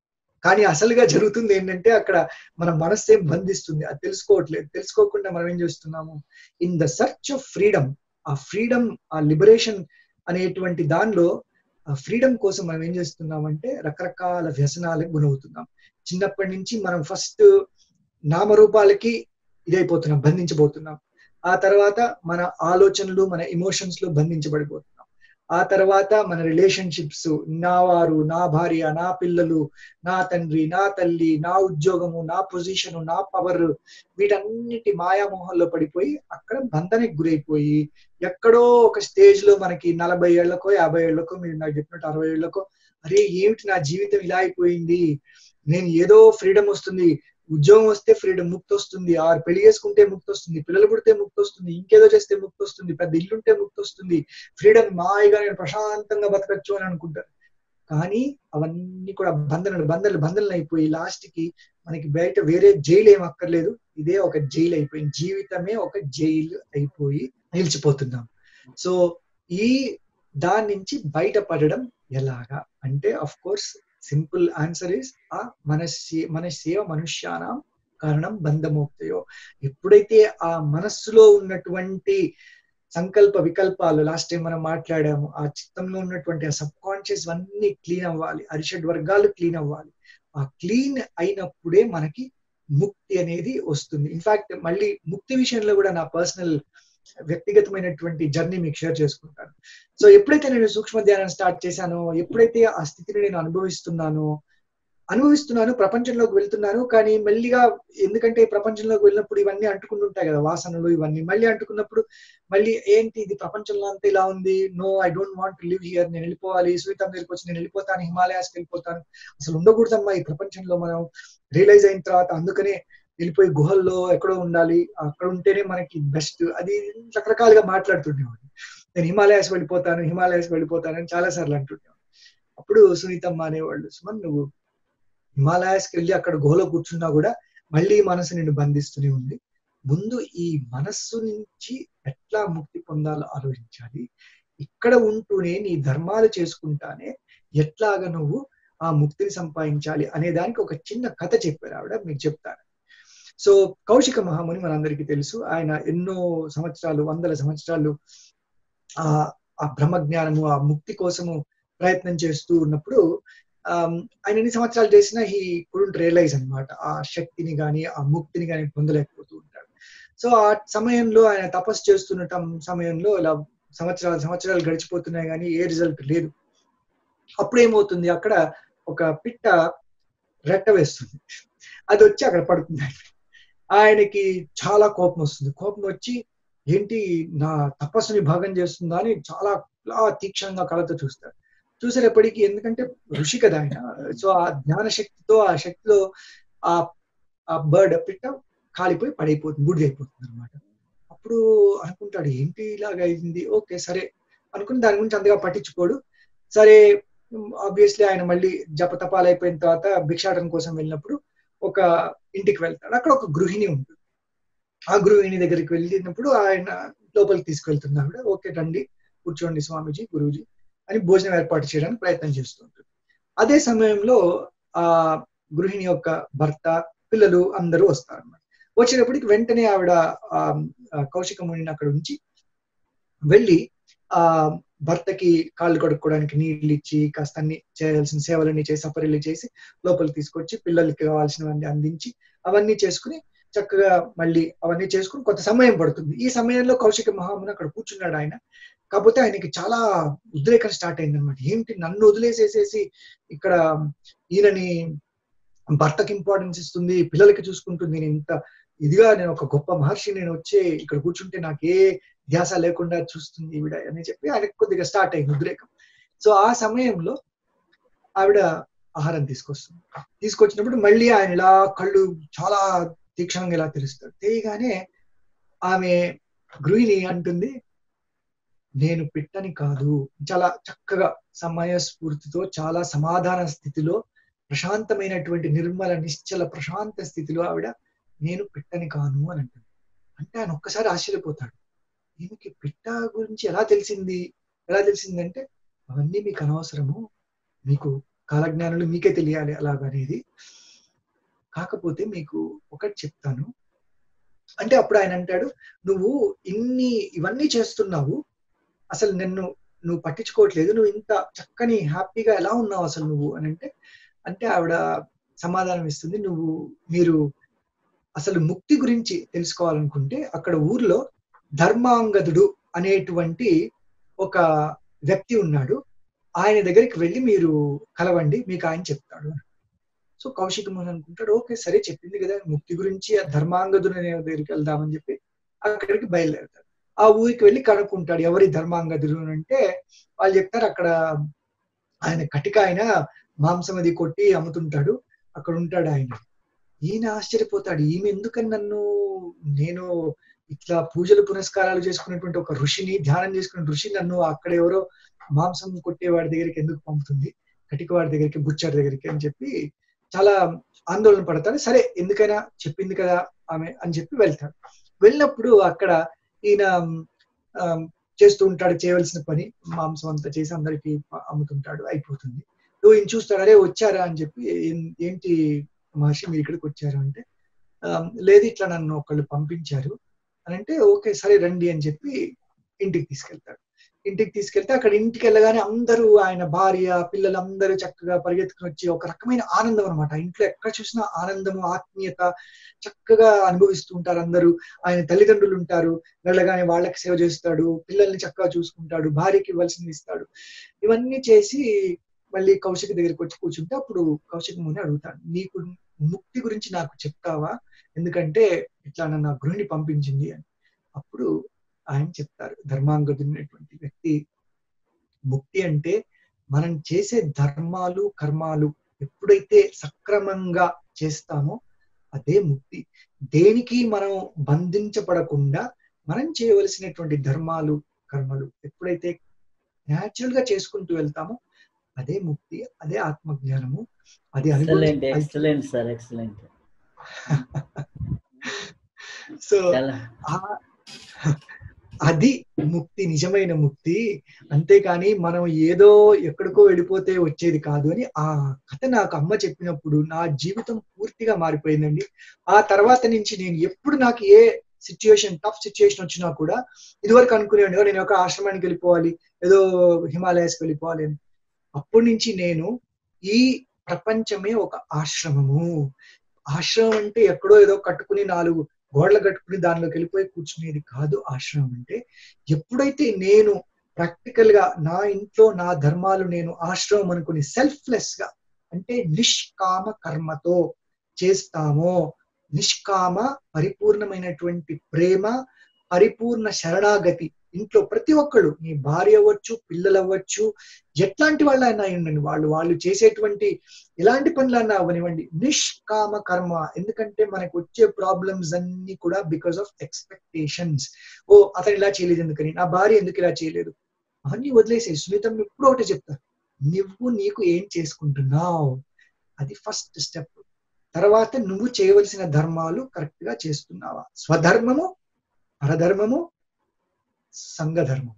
కానీ అసలుగా జరుగుతుంది ఏంటంటే అక్కడ మన మనస్సు ఏం బంధిస్తుంది అది తెలుసుకోవట్లేదు తెలుసుకోకుండా మనం ఏం చేస్తున్నాము in the search of freedom uh freedom uh liberation అనేటువంటి దానిలో ఆ ఫ్రీడమ్ కోసం మనం ఏం చేస్తున్నామంటే రకరకాల వ్యసనాలకు గురవుతున్నాం చిన్నప్పటి నుంచి మనం ఫస్ట్ నామరూపాలకి ఇదైపోతున్నాం బంధించబోతున్నాం ఆ తర్వాత మన ఆలోచనలు మన ఎమోషన్స్ లో బంధించబడిపోతున్నాం ఆ తర్వాత మన రిలేషన్షిప్స్ నా వారు నా భార్య నా పిల్లలు నా తండ్రి నా తల్లి నా ఉద్యోగము నా పొజిషను నా పవర్ వీటన్నిటి మాయామోహంలో పడిపోయి అక్కడ బంధనకి గురైపోయి ఎక్కడో ఒక స్టేజ్ లో మనకి నలభై ఏళ్లకో యాభై ఏళ్లకో మీరు నాకు చెప్పినట్టు అరవై ఏళ్లకో అరే ఏమిటి నా జీవితం ఇలా అయిపోయింది నేను ఏదో ఫ్రీడమ్ వస్తుంది ఉద్యోగం వస్తే ఫ్రీడమ్ ముక్తి వస్తుంది ఆరు పెళ్లి చేసుకుంటే ముక్తి వస్తుంది పిల్లలు పుడితే ముక్తి వస్తుంది ఇంకేదో చేస్తే ముక్తి వస్తుంది పెద్ద ఇల్లుంటే ముక్తి వస్తుంది ఫ్రీడమ్ మాయిగా నేను ప్రశాంతంగా బతకచ్చు అని అనుకుంటారు కానీ అవన్నీ కూడా బంధనలు బంధనలు బంధనలు అయిపోయి లాస్ట్ కి మనకి బయట వేరే జైలు ఏం అక్కర్లేదు ఇదే ఒక జైలు అయిపోయింది జీవితమే ఒక జైలు అయిపోయి నిలిచిపోతున్నాం సో ఈ దాని నుంచి బయటపడడం ఎలాగా అంటే of course simple answer is uh మన మన సేవ మనుష్యానం కారణం బంధమోక్తయో ఎప్పుడైతే ఆ మనస్సులో ఉన్నటువంటి సంకల్ప వికల్పాలు లాస్ట్ టైం మనం మాట్లాడాము ఆ చిత్తంలో ఉన్నటువంటి ఆ సబ్ కాన్షియస్ అన్ని క్లీన్ అవ్వాలి అరిషడ్ వర్గాలు క్లీన్ అవ్వాలి ఆ క్లీన్ అయినప్పుడే మనకి ముక్తి అనేది వస్తుంది ఇన్ఫాక్ట్ మళ్ళీ ముక్తి విషయంలో కూడా నా పర్సనల్ వ్యక్తిగతమైనటువంటి జర్నీ మీకు షేర్ చేసుకుంటాను సో ఎప్పుడైతే నేను సూక్ష్మ ధ్యానం స్టార్ట్ చేశానో ఎప్పుడైతే ఆ స్థితిని నేను అనుభవిస్తున్నానో అనుభవిస్తున్నాను ప్రపంచంలోకి వెళ్తున్నాను కానీ మెల్లిగా ఎందుకంటే ప్రపంచంలోకి వెళ్ళినప్పుడు ఇవన్నీ అంటుకుంటుంటాయి కదా వాసనలు ఇవన్నీ మళ్ళీ అంటుకున్నప్పుడు మళ్ళీ ఏంటి ఇది ప్రపంచంలో అంతా ఇలా ఉంది no I don't want to live here నేను వెళ్ళిపోవాలి సునీతం దగ్గరికి వచ్చి నేను వెళ్ళిపోతాను హిమాలయాస్కి వెళ్ళిపోతాను అసలు ఉండకూడదమ్మా ఈ ప్రపంచంలో మనం రియలైజ్ అయిన తర్వాత అందుకనే వెళ్ళిపోయి గుహల్లో ఎక్కడో ఉండాలి అక్కడ ఉంటేనే మనకి బెస్ట్ అది రకరకాలుగా మాట్లాడుతుండేవాడు నేను హిమాలయాస్ వెళ్ళిపోతాను హిమాలయాస్ వెళ్ళిపోతాను అని చాలా సార్లు అంటుండేవాడు అప్పుడు సునీతమ్మ అనేవాళ్ళు సుమన్ నువ్వు హిమాలయాస్కి వెళ్ళి అక్కడ గుహలో కూర్చున్నా కూడా మళ్ళీ మనసు నిన్ను బంధిస్తూనే ఉంది ముందు ఈ మనస్సు నుంచి ఎట్లా ముక్తి పొందాలో ఆలోచించాలి ఇక్కడ ఉంటూనే నీ ధర్మాలు చేసుకుంటానే ఎట్లాగా నువ్వు ఆ ముక్తిని సంపాదించాలి అనే దానికి ఒక చిన్న కథ చెప్పారు ఆవిడ మీకు చెప్తాను సో కౌశిక మహాముని మనందరికీ తెలుసు ఆయన ఎన్నో సంవత్సరాలు వందల సంవత్సరాలు ఆ ఆ బ్రహ్మజ్ఞానము ఆ ముక్తి కోసము ప్రయత్నం చేస్తూ ఉన్నప్పుడు ఆయన ఎన్ని సంవత్సరాలు చేసినా హీ కుడెంట్ రియలైజ్ అనమాట ఆ శక్తిని కానీ ఆ ముక్తిని కానీ పొందలేకపోతూ ఉంటాడు సో ఆ సమయంలో ఆయన తపస్సు చేస్తున్న సమయంలో ఇలా సంవత్సరాలు సంవత్సరాలు గడిచిపోతున్నాయి కానీ ఏ రిజల్ట్ లేదు అప్పుడు ఏమవుతుంది అక్కడ ఒక పిట్ట రెట్ట వేస్తుంది అది వచ్చి అక్కడ పడుతుంది ఆయనకి చాలా కోపం వస్తుంది కోపం వచ్చి ఏంటి నా తపస్సుని భాగం చేస్తుందా అని చాలా తీక్షణంగా కళతో చూస్తాడు చూసేటప్పటికి ఎందుకంటే ఋషి కదా ఆయన సో ఆ జ్ఞాన శక్తితో ఆ శక్తిలో ఆ ఆ బర్డ్ పిట్ట కాలిపోయి పడైపోతుంది బుడిదైపోతుంది అనమాట అప్పుడు అనుకుంటాడు ఏంటి ఇలాగ అయింది ఓకే సరే అనుకుని దాని గురించి అంతగా పట్టించుకోడు సరే ఆబ్వియస్లీ ఆయన మళ్ళీ జపతపాలు అయిపోయిన తర్వాత భిక్షాటన కోసం వెళ్ళినప్పుడు ఒక ఇంటికి వెళ్తాడు అక్కడ ఒక గృహిణి ఉంటుంది ఆ గృహిణి దగ్గరికి వెళ్ళినప్పుడు ఆయన లోపలికి తీసుకెళ్తున్నాడు ఓకే రండి కూర్చోండి స్వామీజీ గురూజీ అని భోజనం ఏర్పాటు చేయడానికి ప్రయత్నం చేస్తుంటారు అదే సమయంలో ఆ గృహిణి యొక్క భర్త పిల్లలు అందరూ వస్తారు అన్నమాట వచ్చేటప్పటికి వెంటనే ఆవిడ కౌశిక మునిని అక్కడ ఉంచి వెళ్ళి ఆ భర్తకి కాళ్ళు కడుక్కోవడానికి నీళ్ళు ఇచ్చి కాస్త అన్ని చేయాల్సిన సేవలన్నీ చేసి సపరీలు చేసి లోపలికి తీసుకొచ్చి పిల్లలకి కావాల్సినవన్నీ అందించి అవన్నీ చేసుకుని చక్కగా మళ్ళీ అవన్నీ చేసుకుని కొంత సమయం పడుతుంది ఈ సమయంలో కౌశిక మహాముని అక్కడ కూర్చున్నాడు ఆయన కాకపోతే ఆయనకి చాలా ఉద్రేకం స్టార్ట్ అయింది అనమాట ఏమిటి నన్ను వదిలేసేసేసి ఇక్కడ ఈయనని భర్తకి ఇంపార్టెన్స్ ఇస్తుంది పిల్లలకి చూసుకుంటుంది నేను ఇంత ఇదిగా నేను ఒక గొప్ప మహర్షి నేను వచ్చి ఇక్కడ కూర్చుంటే నాకే ధ్యాస లేకుండా చూస్తుంది ఈవిడ అని చెప్పి ఆయనకు కొద్దిగా స్టార్ట్ అయింది ఉద్రేకం సో ఆ సమయంలో ఆవిడ ఆహారం తీసుకొస్తుంది తీసుకొచ్చినప్పుడు మళ్ళీ ఆయన ఇలా కళ్ళు చాలా తీక్షణంగా ఇలా తెరుస్తాడు తెలియగానే ఆమె గృహిణి అంటుంది నేను పిట్టని కాదు చాలా చక్కగా సమయ స్ఫూర్తితో చాలా సమాధాన స్థితిలో ప్రశాంతమైనటువంటి నిర్మల నిశ్చల ప్రశాంత స్థితిలో ఆవిడ నేను పిట్టని కాను అని అంటుంది అంటే ఆయన ఒక్కసారి ఆశ్చర్యపోతాడు ఈమెకి పిట్ట గురించి ఎలా తెలిసింది ఎలా తెలిసిందంటే అవన్నీ మీకు అనవసరము మీకు కాలజ్ఞానులు మీకే తెలియాలి అలాగనేది కాకపోతే మీకు ఒకటి చెప్తాను అంటే అప్పుడు ఆయన అంటాడు నువ్వు ఇన్ని ఇవన్నీ చేస్తున్నావు అసలు నిన్ను నువ్వు పట్టించుకోవట్లేదు నువ్వు ఇంత చక్కని హ్యాపీగా ఎలా ఉన్నావు అసలు నువ్వు అని అంటే అంటే ఆవిడ సమాధానం ఇస్తుంది నువ్వు మీరు అసలు ముక్తి గురించి తెలుసుకోవాలనుకుంటే అక్కడ ఊర్లో ధర్మాంగదుడు అనేటువంటి ఒక వ్యక్తి ఉన్నాడు ఆయన దగ్గరికి వెళ్ళి మీరు కలవండి మీకు ఆయన చెప్తాడు సో కౌశిక మోహన్ అనుకుంటాడు ఓకే సరే చెప్పింది కదా ముక్తి గురించి ఆ ధర్మాంగదుడు అనే దగ్గరికి వెళ్దామని చెప్పి అక్కడికి బయలుదేరుతాడు ఆ ఊరికి వెళ్ళి కనుక్కుంటాడు ఎవరి ధర్మాంగదుడు అని అంటే వాళ్ళు చెప్తారు అక్కడ ఆయన కటిక ఆయన మాంసం అది కొట్టి అమ్ముతుంటాడు అక్కడ ఉంటాడు ఆయన ఈయన ఆశ్చర్యపోతాడు ఈమె ఎందుకని నన్ను నేను ఇట్లా పూజలు పునస్కారాలు చేసుకున్నటువంటి ఒక ఋషిని ధ్యానం చేసుకున్న ఋషి నన్ను అక్కడ ఎవరో మాంసం కొట్టే వాడి దగ్గరికి ఎందుకు పంపుతుంది కటిక వాడి దగ్గరికి బుచ్చాడి దగ్గరికి అని చెప్పి చాలా ఆందోళన పడతాడు సరే ఎందుకైనా చెప్పింది కదా ఆమె అని చెప్పి వెళ్తాడు వెళ్ళినప్పుడు అక్కడ ఈయన ఆ, చేస్తూ ఉంటాడు చేయవలసిన పని మాంసం అంతా చేసి అందరికి అమ్ముతుంటాడు అయిపోతుంది నువ్వు ఈయన చూస్తాడు అరే వచ్చారా అని చెప్పి "ఏం- ఏంటి మహర్షి మీరు ఇక్కడికి వచ్చారు అంటే "ఆ, లేదు ఇట్లా నన్ను ఒకళ్ళు పంపించారు అని అంటే ఓకే సరే రండి అని చెప్పి ఇంటికి తీసుకెళ్తాడు ఇంటికి తీసుకెళ్తే అక్కడ ఇంటికి వెళ్ళగానే అందరూ ఆయన భార్య పిల్లలు అందరూ చక్కగా పరిగెత్తుకుని వచ్చి ఒక రకమైన ఆనందం అనమాట ఇంట్లో ఎక్కడ చూసినా ఆనందము ఆత్మీయత చక్కగా అనుభవిస్తూ ఉంటారు అందరూ ఆయన తల్లిదండ్రులు ఉంటారు వెళ్ళగానే వాళ్ళకి సేవ చేస్తాడు పిల్లల్ని చక్కగా చూసుకుంటాడు భార్యకి ఇవ్వాల్సింది ఇస్తాడు ఇవన్నీ చేసి మళ్ళీ కౌశిక దగ్గరికి వచ్చి కూర్చుంటే అప్పుడు కౌశిక ముని అడుగుతాడు నీకు ముక్తి గురించి నాకు చెప్తావా ఎందుకంటే ఇట్లా నన్ను ఆ గృహిణి పంపించింది అని అప్పుడు ఆయన చెప్తారు ధర్మాంగదున్నటువంటి వ్యక్తి ముక్తి అంటే మనం చేసే ధర్మాలు కర్మాలు ఎప్పుడైతే సక్రమంగా చేస్తామో అదే ముక్తి దేనికి మనం బంధించబడకుండా మనం చేయవలసినటువంటి ధర్మాలు కర్మలు ఎప్పుడైతే న్యాచురల్ గా చేసుకుంటూ వెళ్తామో అదే ముక్తి అదే ఆత్మజ్ఞానము అది ఎక్సలెంట్ అనుభవం ఎక్సలెంట్ సార్ ఎక్సలెంట్ సో చాలా ఆ- అది ముక్తి నిజమైన ముక్తి అంతేకాని మనం ఏదో ఎక్కడికో వెళ్ళిపోతే వచ్చేది కాదు అని ఆ కథ నాకు అమ్మ చెప్పినప్పుడు నా జీవితం పూర్తిగా మారిపోయిందండి ఆ తర్వాత నుంచి నేను ఎప్పుడు నాకు ఏ సిచ్యుయేషన్ టఫ్ సిచ్యుయేషన్ వచ్చినా కూడా ఇదివరకు అనుకునేవాడిని నేను ఒక ఆశ్రమానికి వెళ్ళిపోవాలి ఏదో హిమాలయాస్కి వెళ్ళిపోవాలి అని అప్పటి నుంచి నేను ఈ ప్రపంచమే ఒక ఆశ్రమము ఆశ్రమం అంటే ఎక్కడో ఏదో కట్టుకుని నాలుగు గోడలు కట్టుకుని దానిలోకి వెళ్ళిపోయి కూర్చునేది కాదు ఆశ్రమం అంటే ఎప్పుడైతే నేను ప్రాక్టికల్ గా నా ఇంట్లో నా ధర్మాలు నేను ఆశ్రమం అనుకుని సెల్ఫ్లెస్ గా అంటే నిష్కామ కర్మతో చేస్తామో నిష్కామ పరిపూర్ణమైనటువంటి ప్రేమ పరిపూర్ణ శరణాగతి ఇంట్లో ప్రతి ఒక్కళ్ళు మీ భార్య అవ్వచ్చు పిల్లలు అవ్వచ్చు ఎట్లాంటి వాళ్ళైనా అయి ఉండండి వాళ్ళు వాళ్ళు చేసేటువంటి ఎలాంటి పనులన్నా అవనివ్వండి నిష్కామ కర్మ ఎందుకంటే మనకు వచ్చే ప్రాబ్లమ్స్ అన్ని కూడా బికాస్ ఆఫ్ ఎక్స్పెక్టేషన్స్ ఓ అతను ఇలా చేయలేదు ఎందుకని నా భార్య ఎందుకు ఇలా చేయలేదు అవన్నీ వదిలేసే సునీతం ఎప్పుడు ఒకటి చెప్తా నువ్వు నీకు ఏం చేసుకుంటున్నావు అది ఫస్ట్ స్టెప్ తర్వాత నువ్వు చేయవలసిన ధర్మాలు కరెక్ట్ గా చేస్తున్నావా స్వధర్మము పరధర్మము సంఘధర్మము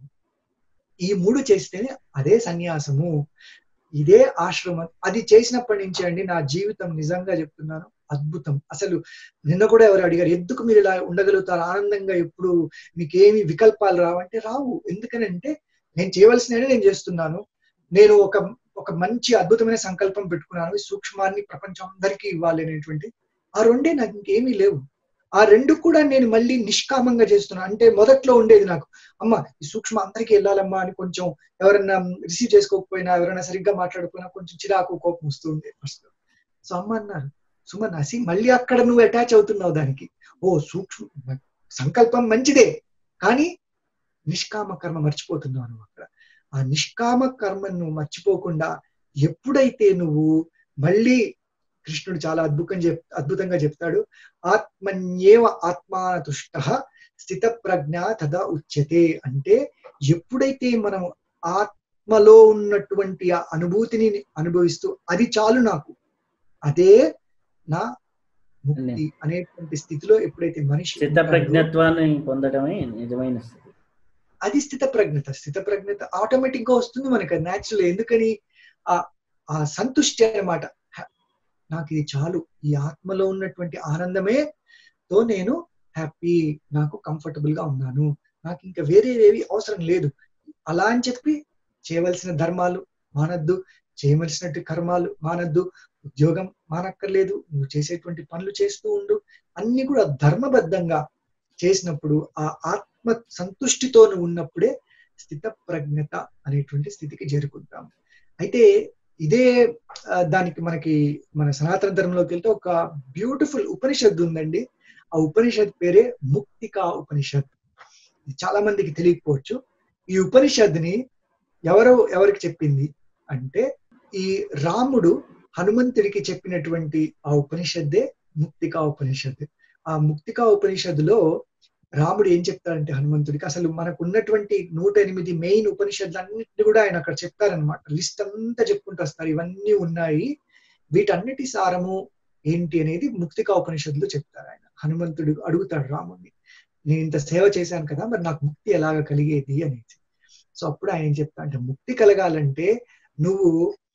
ఈ మూడు చేస్తేనే అదే సన్యాసము ఇదే ఆశ్రమం అది చేసినప్పటి నుంచి అండి నా జీవితం నిజంగా చెప్తున్నాను అద్భుతం అసలు నిన్న కూడా ఎవరు అడిగారు ఎందుకు మీరు ఇలా ఉండగలుగుతారు ఆనందంగా ఎప్పుడు మీకేమి వికల్పాలు రావంటే రావు ఎందుకనంటే నేను చేయవలసినవి నేను చేస్తున్నాను నేను ఒక ఒక మంచి అద్భుతమైన సంకల్పం పెట్టుకున్నాను ఈ సూక్ష్మాన్ని ప్రపంచం అందరికీ ఇవ్వాలి అనేటువంటి ఆ రెండే నాకు ఇంకేమీ లేవు ఆ రెండు కూడా నేను మళ్ళీ నిష్కామంగా చేస్తున్నాను అంటే మొదట్లో ఉండేది నాకు అమ్మ ఈ సూక్ష్మ అందరికీ వెళ్ళాలమ్మా అని కొంచెం ఎవరన్నా రిసీవ్ చేసుకోకపోయినా ఎవరైనా సరిగ్గా మాట్లాడకపోయినా కొంచెం చిరాకు కోపం వస్తూ ఉండేది ఫస్ట్ సో అమ్మ అన్నారు సుమన్ అసి మళ్ళీ అక్కడ నువ్వు అటాచ్ అవుతున్నావు దానికి ఓ సూక్ష్మ సంకల్పం మంచిదే కానీ నిష్కామ కర్మ మర్చిపోతున్నావు నువ్వు అక్కడ ఆ నిష్కామ కర్మను నువ్వు మర్చిపోకుండా ఎప్పుడైతే నువ్వు మళ్ళీ కృష్ణుడు చాలా అద్భుతం చెప్ అద్భుతంగా చెప్తాడు ఆత్మన్యేవ ఆత్మానతుష్ట స్థిత ప్రజ్ఞ తదా ఉచ్యతే అంటే ఎప్పుడైతే మనం ఆత్మలో ఉన్నటువంటి ఆ అనుభూతిని అనుభవిస్తూ అది చాలు నాకు అదే నా ముక్తి అనేటువంటి స్థితిలో ఎప్పుడైతే మనిషి స్థిత ఉంటాడో, ప్రజ్ఞత్వాన్ని పొందడమే నిజమైన స్థితి అది స్థిత ప్రజ్ఞత స్థిత ప్రజ్ఞత ఆటోమేటిక్ గా వస్తుంది మనకి న్యాచురల్ ఎందుకని ఆ ఆ సంతుష్టి అన్నమాట హ- నాకు ఇది చాలు ఈ ఆత్మలో ఉన్నటువంటి ఆనందమే తో నేను హ్యాపీ నాకు కంఫర్టబుల్ గా ఉన్నాను నాకు ఇంకా వేరేవేవి అవసరం లేదు అలా అని చెప్పి చేయవలసిన ధర్మాలు మానద్దు చేయవలసినట్టు కర్మాలు మానద్దు ఉద్యోగం మానక్కర్లేదు నువ్వు చేసేటువంటి పనులు చేస్తూ ఉండు అన్ని కూడా ధర్మబద్ధంగా చేసినప్పుడు ఆ ఆత్మ సంతుష్టితో నువ్వు ఉన్నప్పుడే స్థిత ప్రజ్ఞత అనేటువంటి స్థితికి చేరుకుంటాం అయితే ఇదే ఆ, దానికి మనకి మన సనాతన ధర్మంలోకి వెళ్తే ఒక బ్యూటిఫుల్ ఉపనిషత్తు ఉందండి ఆ ఉపనిషత్ పేరే ముక్తికా ఉపనిషత్ ఇది చాలా మందికి తెలియకపోవచ్చు ఈ ఉపనిషత్తుని ఎవరు ఎవరికి చెప్పింది అంటే ఈ రాముడు హనుమంతుడికి చెప్పినటువంటి ఆ ఉపనిషత్తే ముక్తికా ఉపనిషత్ ఆ ముక్తికా ఉపనిషత్తులో రాముడు ఏం చెప్తాడంటే హనుమంతుడికి అసలు మనకు ఉన్నటువంటి నూట ఎనిమిది మెయిన్ ఉపనిషత్తులు అన్నింటినీ కూడా ఆయన అక్కడ చెప్తారనమాట లిస్ట్ అంతా చెప్పుకుంటూ వస్తారు ఇవన్నీ ఉన్నాయి వీటన్నిటి సారము ఏంటి అనేది ముక్తికా ఉపనిషత్తులో చెప్తారు ఆయన హనుమంతుడు అడుగుతాడు రాముడిని నేను ఇంత సేవ చేశాను కదా మరి నాకు ముక్తి ఎలాగ కలిగేది అనేది సో అప్పుడు ఆయన ఏం చెప్తా అంటే ముక్తి కలగాలంటే నువ్వు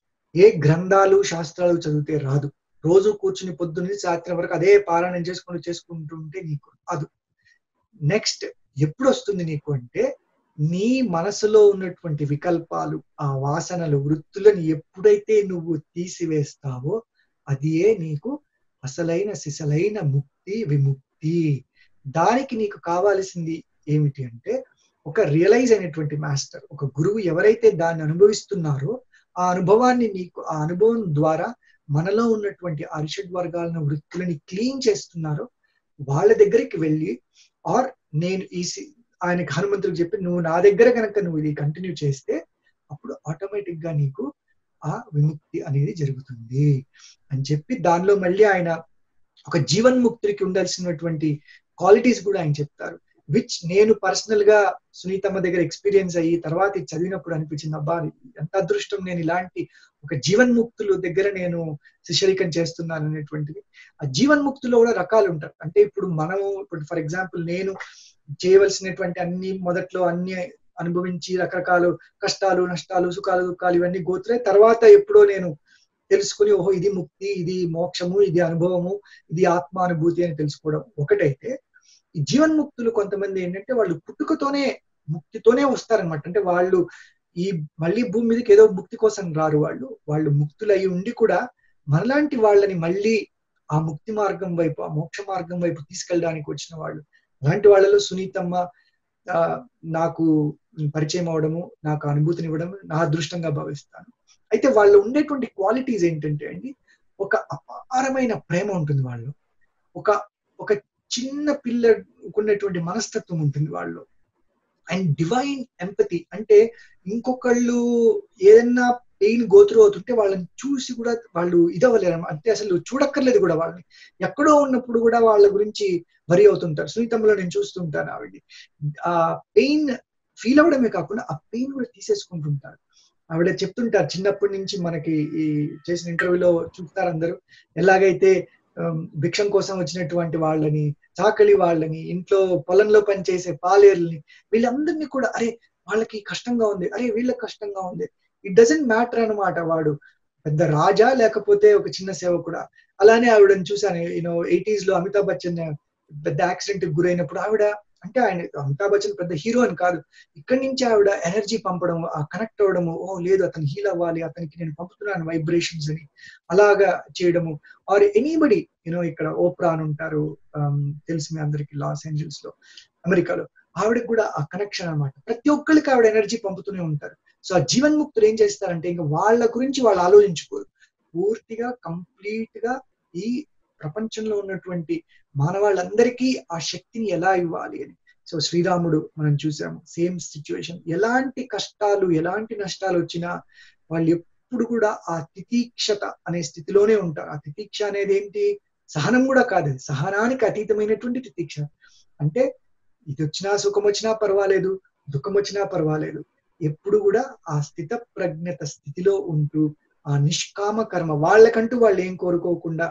ఏ గ్రంథాలు శాస్త్రాలు చదివితే రాదు రోజు కూర్చుని పొద్దున్న సాయంత్రం వరకు అదే పారాయణం చేసుకుంటూ చేసుకుంటుంటే నీకు రాదు నెక్స్ట్ ఎప్పుడు వస్తుంది నీకు అంటే నీ మనసులో ఉన్నటువంటి వికల్పాలు ఆ వాసనలు వృత్తులను ఎప్పుడైతే నువ్వు తీసివేస్తావో అదియే నీకు అసలైన సిసలైన ముక్తి విముక్తి దానికి నీకు కావాల్సింది ఏమిటి అంటే ఒక రియలైజ్ అయినటువంటి మాస్టర్ ఒక గురువు ఎవరైతే దాన్ని అనుభవిస్తున్నారో ఆ అనుభవాన్ని నీకు ఆ అనుభవం ద్వారా మనలో ఉన్నటువంటి అరిషడ్ వర్గాలను వృత్తులని క్లీన్ చేస్తున్నారో వాళ్ళ దగ్గరికి వెళ్ళి ఆర్ నేను ఈ సి- ఆయనకి హనుమంతుడికి చెప్పి నువ్వు నా దగ్గర కనుక నువ్వు ఇది కంటిన్యూ చేస్తే అప్పుడు ఆటోమేటిక్ గా నీకు ఆ విముక్తి అనేది జరుగుతుంది అని చెప్పి దానిలో మళ్ళీ ఆయన ఒక జీవన్ముక్తుడికి ఉండాల్సినటువంటి క్వాలిటీస్ కూడా ఆయన చెప్తారు విచ్ నేను పర్సనల్ గా సునీతమ్మ దగ్గర ఎక్స్పీరియన్స్ అయ్యి తర్వాత ఇది చదివినప్పుడు అనిపించింది అబ్బా ఎంత అదృష్టం నేను ఇలాంటి ఒక జీవన్ముక్తుల దగ్గర నేను శిష్యరికం చేస్తున్నాను అనేటువంటిది ఆ జీవన్ముక్తులో కూడా రకాలు ఉంటారు అంటే ఇప్పుడు మనం ఇప్పుడు ఫర్ ఎగ్జాంపుల్ నేను చేయవలసినటువంటి అన్ని మొదట్లో అన్ని అనుభవించి రకరకాల కష్టాలు నష్టాలు సుఖాలు దుఃఖాలు ఇవన్నీ గోత్రే తర్వాత ఎప్పుడో నేను తెలుసుకుని ఓహో ఇది ముక్తి ఇది మోక్షము ఇది అనుభవము ఇది ఆత్మానుభూతి అని తెలుసుకోవడం ఒకటైతే ఈ జీవన్ముక్తులు కొంతమంది ఏంటంటే వాళ్ళు పుట్టుకతోనే ముక్తితోనే వస్తారనమాట అంటే వాళ్ళు ఈ మళ్ళీ భూమి మీదకి ఏదో ముక్తి కోసం రారు వాళ్ళు వాళ్ళు ముక్తులు అయి ఉండి కూడా మనలాంటి వాళ్ళని మళ్ళీ ఆ ముక్తి మార్గం వైపు ఆ మోక్ష మార్గం వైపు తీసుకెళ్ళడానికి వచ్చిన వాళ్ళు అలాంటి వాళ్ళలో సునీతమ్మ ఆ, నాకు పరిచయం అవడము నాకు అనుభూతిని ఇవ్వడం నా అదృష్టంగా భావిస్తాను అయితే వాళ్ళు ఉండేటువంటి క్వాలిటీస్ ఏంటంటే అండి ఒక అపారమైన ప్రేమ ఉంటుంది వాళ్ళు ఒక ఒక చిన్న పిల్లకున్నటువంటి మనస్తత్వం ఉంటుంది వాళ్ళు అండ్ డివైన్ ఎంపతి అంటే ఇంకొకళ్ళు ఏదన్నా పెయిన్ గోత్రు అవుతుంటే వాళ్ళని చూసి కూడా వాళ్ళు ఇదవ్వలేరు అంటే అసలు చూడక్కర్లేదు కూడా వాళ్ళని ఎక్కడో ఉన్నప్పుడు కూడా వాళ్ళ గురించి వరి అవుతుంటారు సునీతంలో నేను చూస్తుంటాను ఆవిడ ఆ పెయిన్ ఫీల్ అవ్వడమే కాకుండా ఆ పెయిన్ కూడా తీసేసుకుంటుంటారు ఆవిడ చెప్తుంటారు చిన్నప్పటి నుంచి మనకి ఈ చేసిన ఇంటర్వ్యూలో చూస్తారు అందరూ ఎలాగైతే ఆమ్, భిక్షం కోసం వచ్చినటువంటి వాళ్ళని చాకలి వాళ్ళని ఇంట్లో పొలంలో పనిచేసే పాలేర్లని వీళ్ళందరినీ కూడా అరే వాళ్ళకి కష్టంగా ఉంది అరే వీళ్ళకి కష్టంగా ఉంది ఇట్ డజంట్ మ్యాటర్ అన్నమాట వాడు పెద్ద రాజా లేకపోతే ఒక చిన్న సేవకుడా అలానే ఆవిడని చూసాను యూనో ఎయిటీస్ లో అమితాబ్ బచ్చన్ పెద్ద యాక్సిడెంట్ గురైనప్పుడు ఆవిడ అంటే ఆయన అమితాబ్ బచ్చన్ పెద్ద హీరో అని కాదు ఇక్కడి నుంచి ఆవిడ ఎనర్జీ పంపడం ఆ కనెక్ట్ అవ్వడము ఓ లేదు అతను హీల్ అవ్వాలి అతనికి నేను పంపుతున్నాను వైబ్రేషన్స్ అని అలాగా చేయడము ఆర్ ఎనీబడి యూనో ఇక్కడ ఓప్రా అని ఉంటారు um, తెలుసు మీ అందరికి లాస్ ఏంజల్స్ లో అమెరికాలో ఆవిడకి కూడా ఆ కనెక్షన్ అన్నమాట ప్రతి ఒక్కరికి ఆవిడ ఎనర్జీ పంపుతూనే ఉంటారు సో ఆ జీవన్ముక్తులు ఏం చేస్తారంటే ఇంకా వాళ్ళ గురించి వాళ్ళు ఆలోచించుకోరు పూర్తిగా కంప్లీట్ గా ఈ ప్రపంచంలో ఉన్నటువంటి మానవాళ్ళందరికీ ఆ శక్తిని ఎలా ఇవ్వాలి అని సో శ్రీరాముడు మనం చూసాము సేమ్ సిచ్యువేషన్ ఎలాంటి కష్టాలు ఎలాంటి నష్టాలు వచ్చినా వాళ్ళు ఎప్పుడు కూడా ఆ తితీక్షత అనే స్థితిలోనే ఉంటారు ఆ తితీక్ష అనేది ఏంటి సహనం కూడా కాదు అది సహనానికి అతీతమైనటువంటి తితీక్ష అంటే ఇది వచ్చినా సుఖం వచ్చినా పర్వాలేదు దుఃఖం వచ్చినా పర్వాలేదు ఎప్పుడు కూడా ఆ స్థిత ప్రజ్ఞత స్థితిలో ఉంటూ ఆ నిష్కామ కర్మ వాళ్ళకంటూ వాళ్ళు ఏం కోరుకోకుండా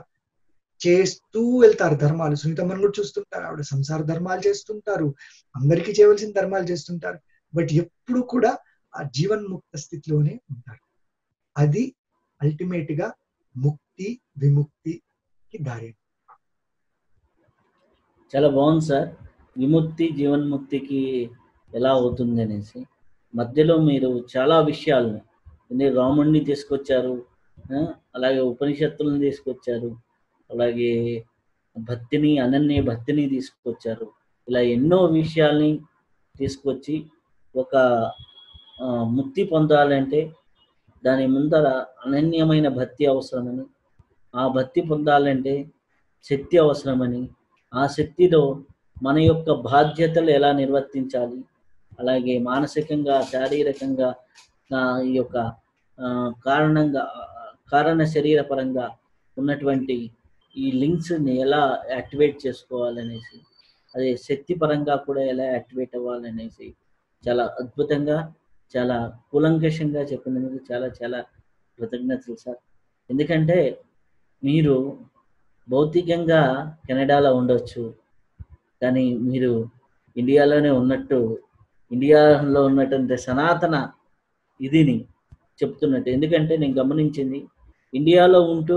చేస్తూ వెళ్తారు ధర్మాలు సునీతమ్మని కూడా చూస్తుంటారు ఆవిడ సంసార ధర్మాలు చేస్తుంటారు అందరికీ చేయవలసిన ధర్మాలు చేస్తుంటారు బట్ ఎప్పుడు కూడా ఆ జీవన్ముక్త స్థితిలోనే ఉంటారు అది అల్టిమేట్ గా ముక్తి విముక్తికి దారి చాలా బాగుంది సార్ విముక్తి జీవన్ముక్తికి ఎలా అవుతుంది అనేసి మధ్యలో మీరు చాలా విషయాలను అంటే రాముడిని తీసుకొచ్చారు ఆ, అలాగే ఉపనిషత్తులను తీసుకొచ్చారు అలాగే భక్తిని అనన్య భక్తిని తీసుకొచ్చారు ఇలా ఎన్నో విషయాల్ని తీసుకొచ్చి ఒక ఆ, ముక్తి పొందాలంటే దాని ముందర అనన్యమైన భక్తి అవసరమని ఆ భక్తి పొందాలంటే శక్తి అవసరమని ఆ శక్తిలో మన యొక్క బాధ్యతలు ఎలా నిర్వర్తించాలి అలాగే మానసికంగా శారీరకంగా ఆ, ఈ యొక్క ఆ, కారణంగా కారణ శరీరపరంగా ఉన్నటువంటి ఈ లింక్స్ని ఎలా యాక్టివేట్ చేసుకోవాలనేసి అదే శక్తి పరంగా కూడా ఎలా యాక్టివేట్ అవ్వాలనేసి చాలా అద్భుతంగా చాలా కూలంకషంగా చెప్పినందుకు చాలా చాలా కృతజ్ఞతలు సార్ ఎందుకంటే మీరు భౌతికంగా కెనడాలో ఉండొచ్చు కానీ మీరు ఇండియాలోనే ఉన్నట్టు ఇండియాలో ఉన్నటువంటి సనాతన ఇదిని చెప్తున్నట్టు ఎందుకంటే నేను గమనించింది ఇండియాలో ఉంటూ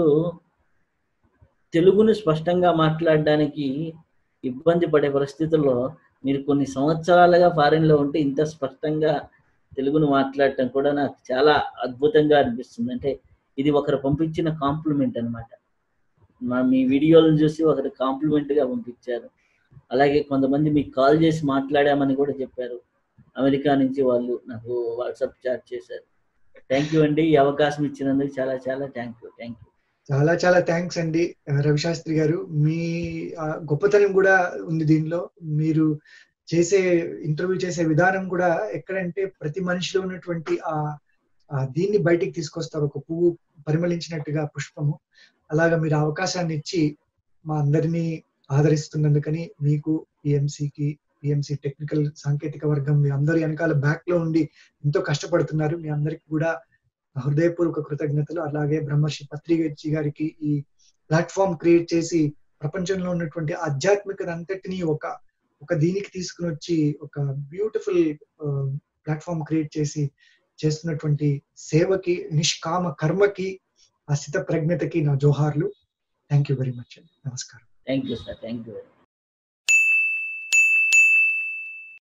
తెలుగును స్పష్టంగా మాట్లాడడానికి ఇబ్బంది పడే పరిస్థితుల్లో మీరు కొన్ని సంవత్సరాలుగా ఫారిన్లో ఉంటే ఇంత స్పష్టంగా తెలుగును మాట్లాడటం కూడా నాకు చాలా అద్భుతంగా అనిపిస్తుంది అంటే ఇది ఒకరు పంపించిన కాంప్లిమెంట్ అనమాట మా మీ వీడియోలను చూసి ఒకరు కాంప్లిమెంట్గా పంపించారు అలాగే కొంతమంది మీకు కాల్ చేసి మాట్లాడామని కూడా చెప్పారు అమెరికా నుంచి వాళ్ళు నాకు వాట్సాప్ చాట్ చేశారు థ్యాంక్ యూ అండి ఈ అవకాశం ఇచ్చినందుకు చాలా చాలా థ్యాంక్ యూ థ్యాంక్ యూ చాలా చాలా థ్యాంక్స్ అండి ఆ, రవిశాస్త్రి గారు మీ ఆ, గొప్పతనం కూడా ఉంది దీనిలో మీరు చేసే ఇంటర్వ్యూ చేసే విధానం కూడా ఎక్కడంటే ప్రతి మనిషిలో ఉన్నటువంటి ఆ ఆ దీన్ని బయటికి తీసుకొస్తారు ఒక పువ్వు పరిమళించినట్టుగా పుష్పము అలాగా మీరు ఆ అవకాశాన్ని ఇచ్చి మా అందరినీ ఆదరిస్తున్నందుకని మీకు పిఎంసికి పిఎంసి టెక్నికల్ సాంకేతిక వర్గం మీ అందరి వెనకాల బ్యాక్ లో ఉండి ఎంతో కష్టపడుతున్నారు మీ అందరికి కూడా హృదయపూర్వక కృతజ్ఞతలు అలాగే బ్రహ్మర్షి పత్రికచ్చి గారికి ఈ ప్లాట్ఫామ్ క్రియేట్ చేసి ప్రపంచంలో ఉన్నటువంటి ఆధ్యాత్మికత అంతటిని ఒక ఒక దీనికి తీసుకుని వచ్చి ఒక బ్యూటిఫుల్ ప్లాట్ఫామ్ క్రియేట్ చేసి చేస్తున్నటువంటి సేవకి నిష్కామ కర్మకి ఆ స్థిత ప్రజ్ఞతకి నా జోహార్లు థ్యాంక్ యూ వెరీ మచ్ అండి నమస్కారం thank you sir thank you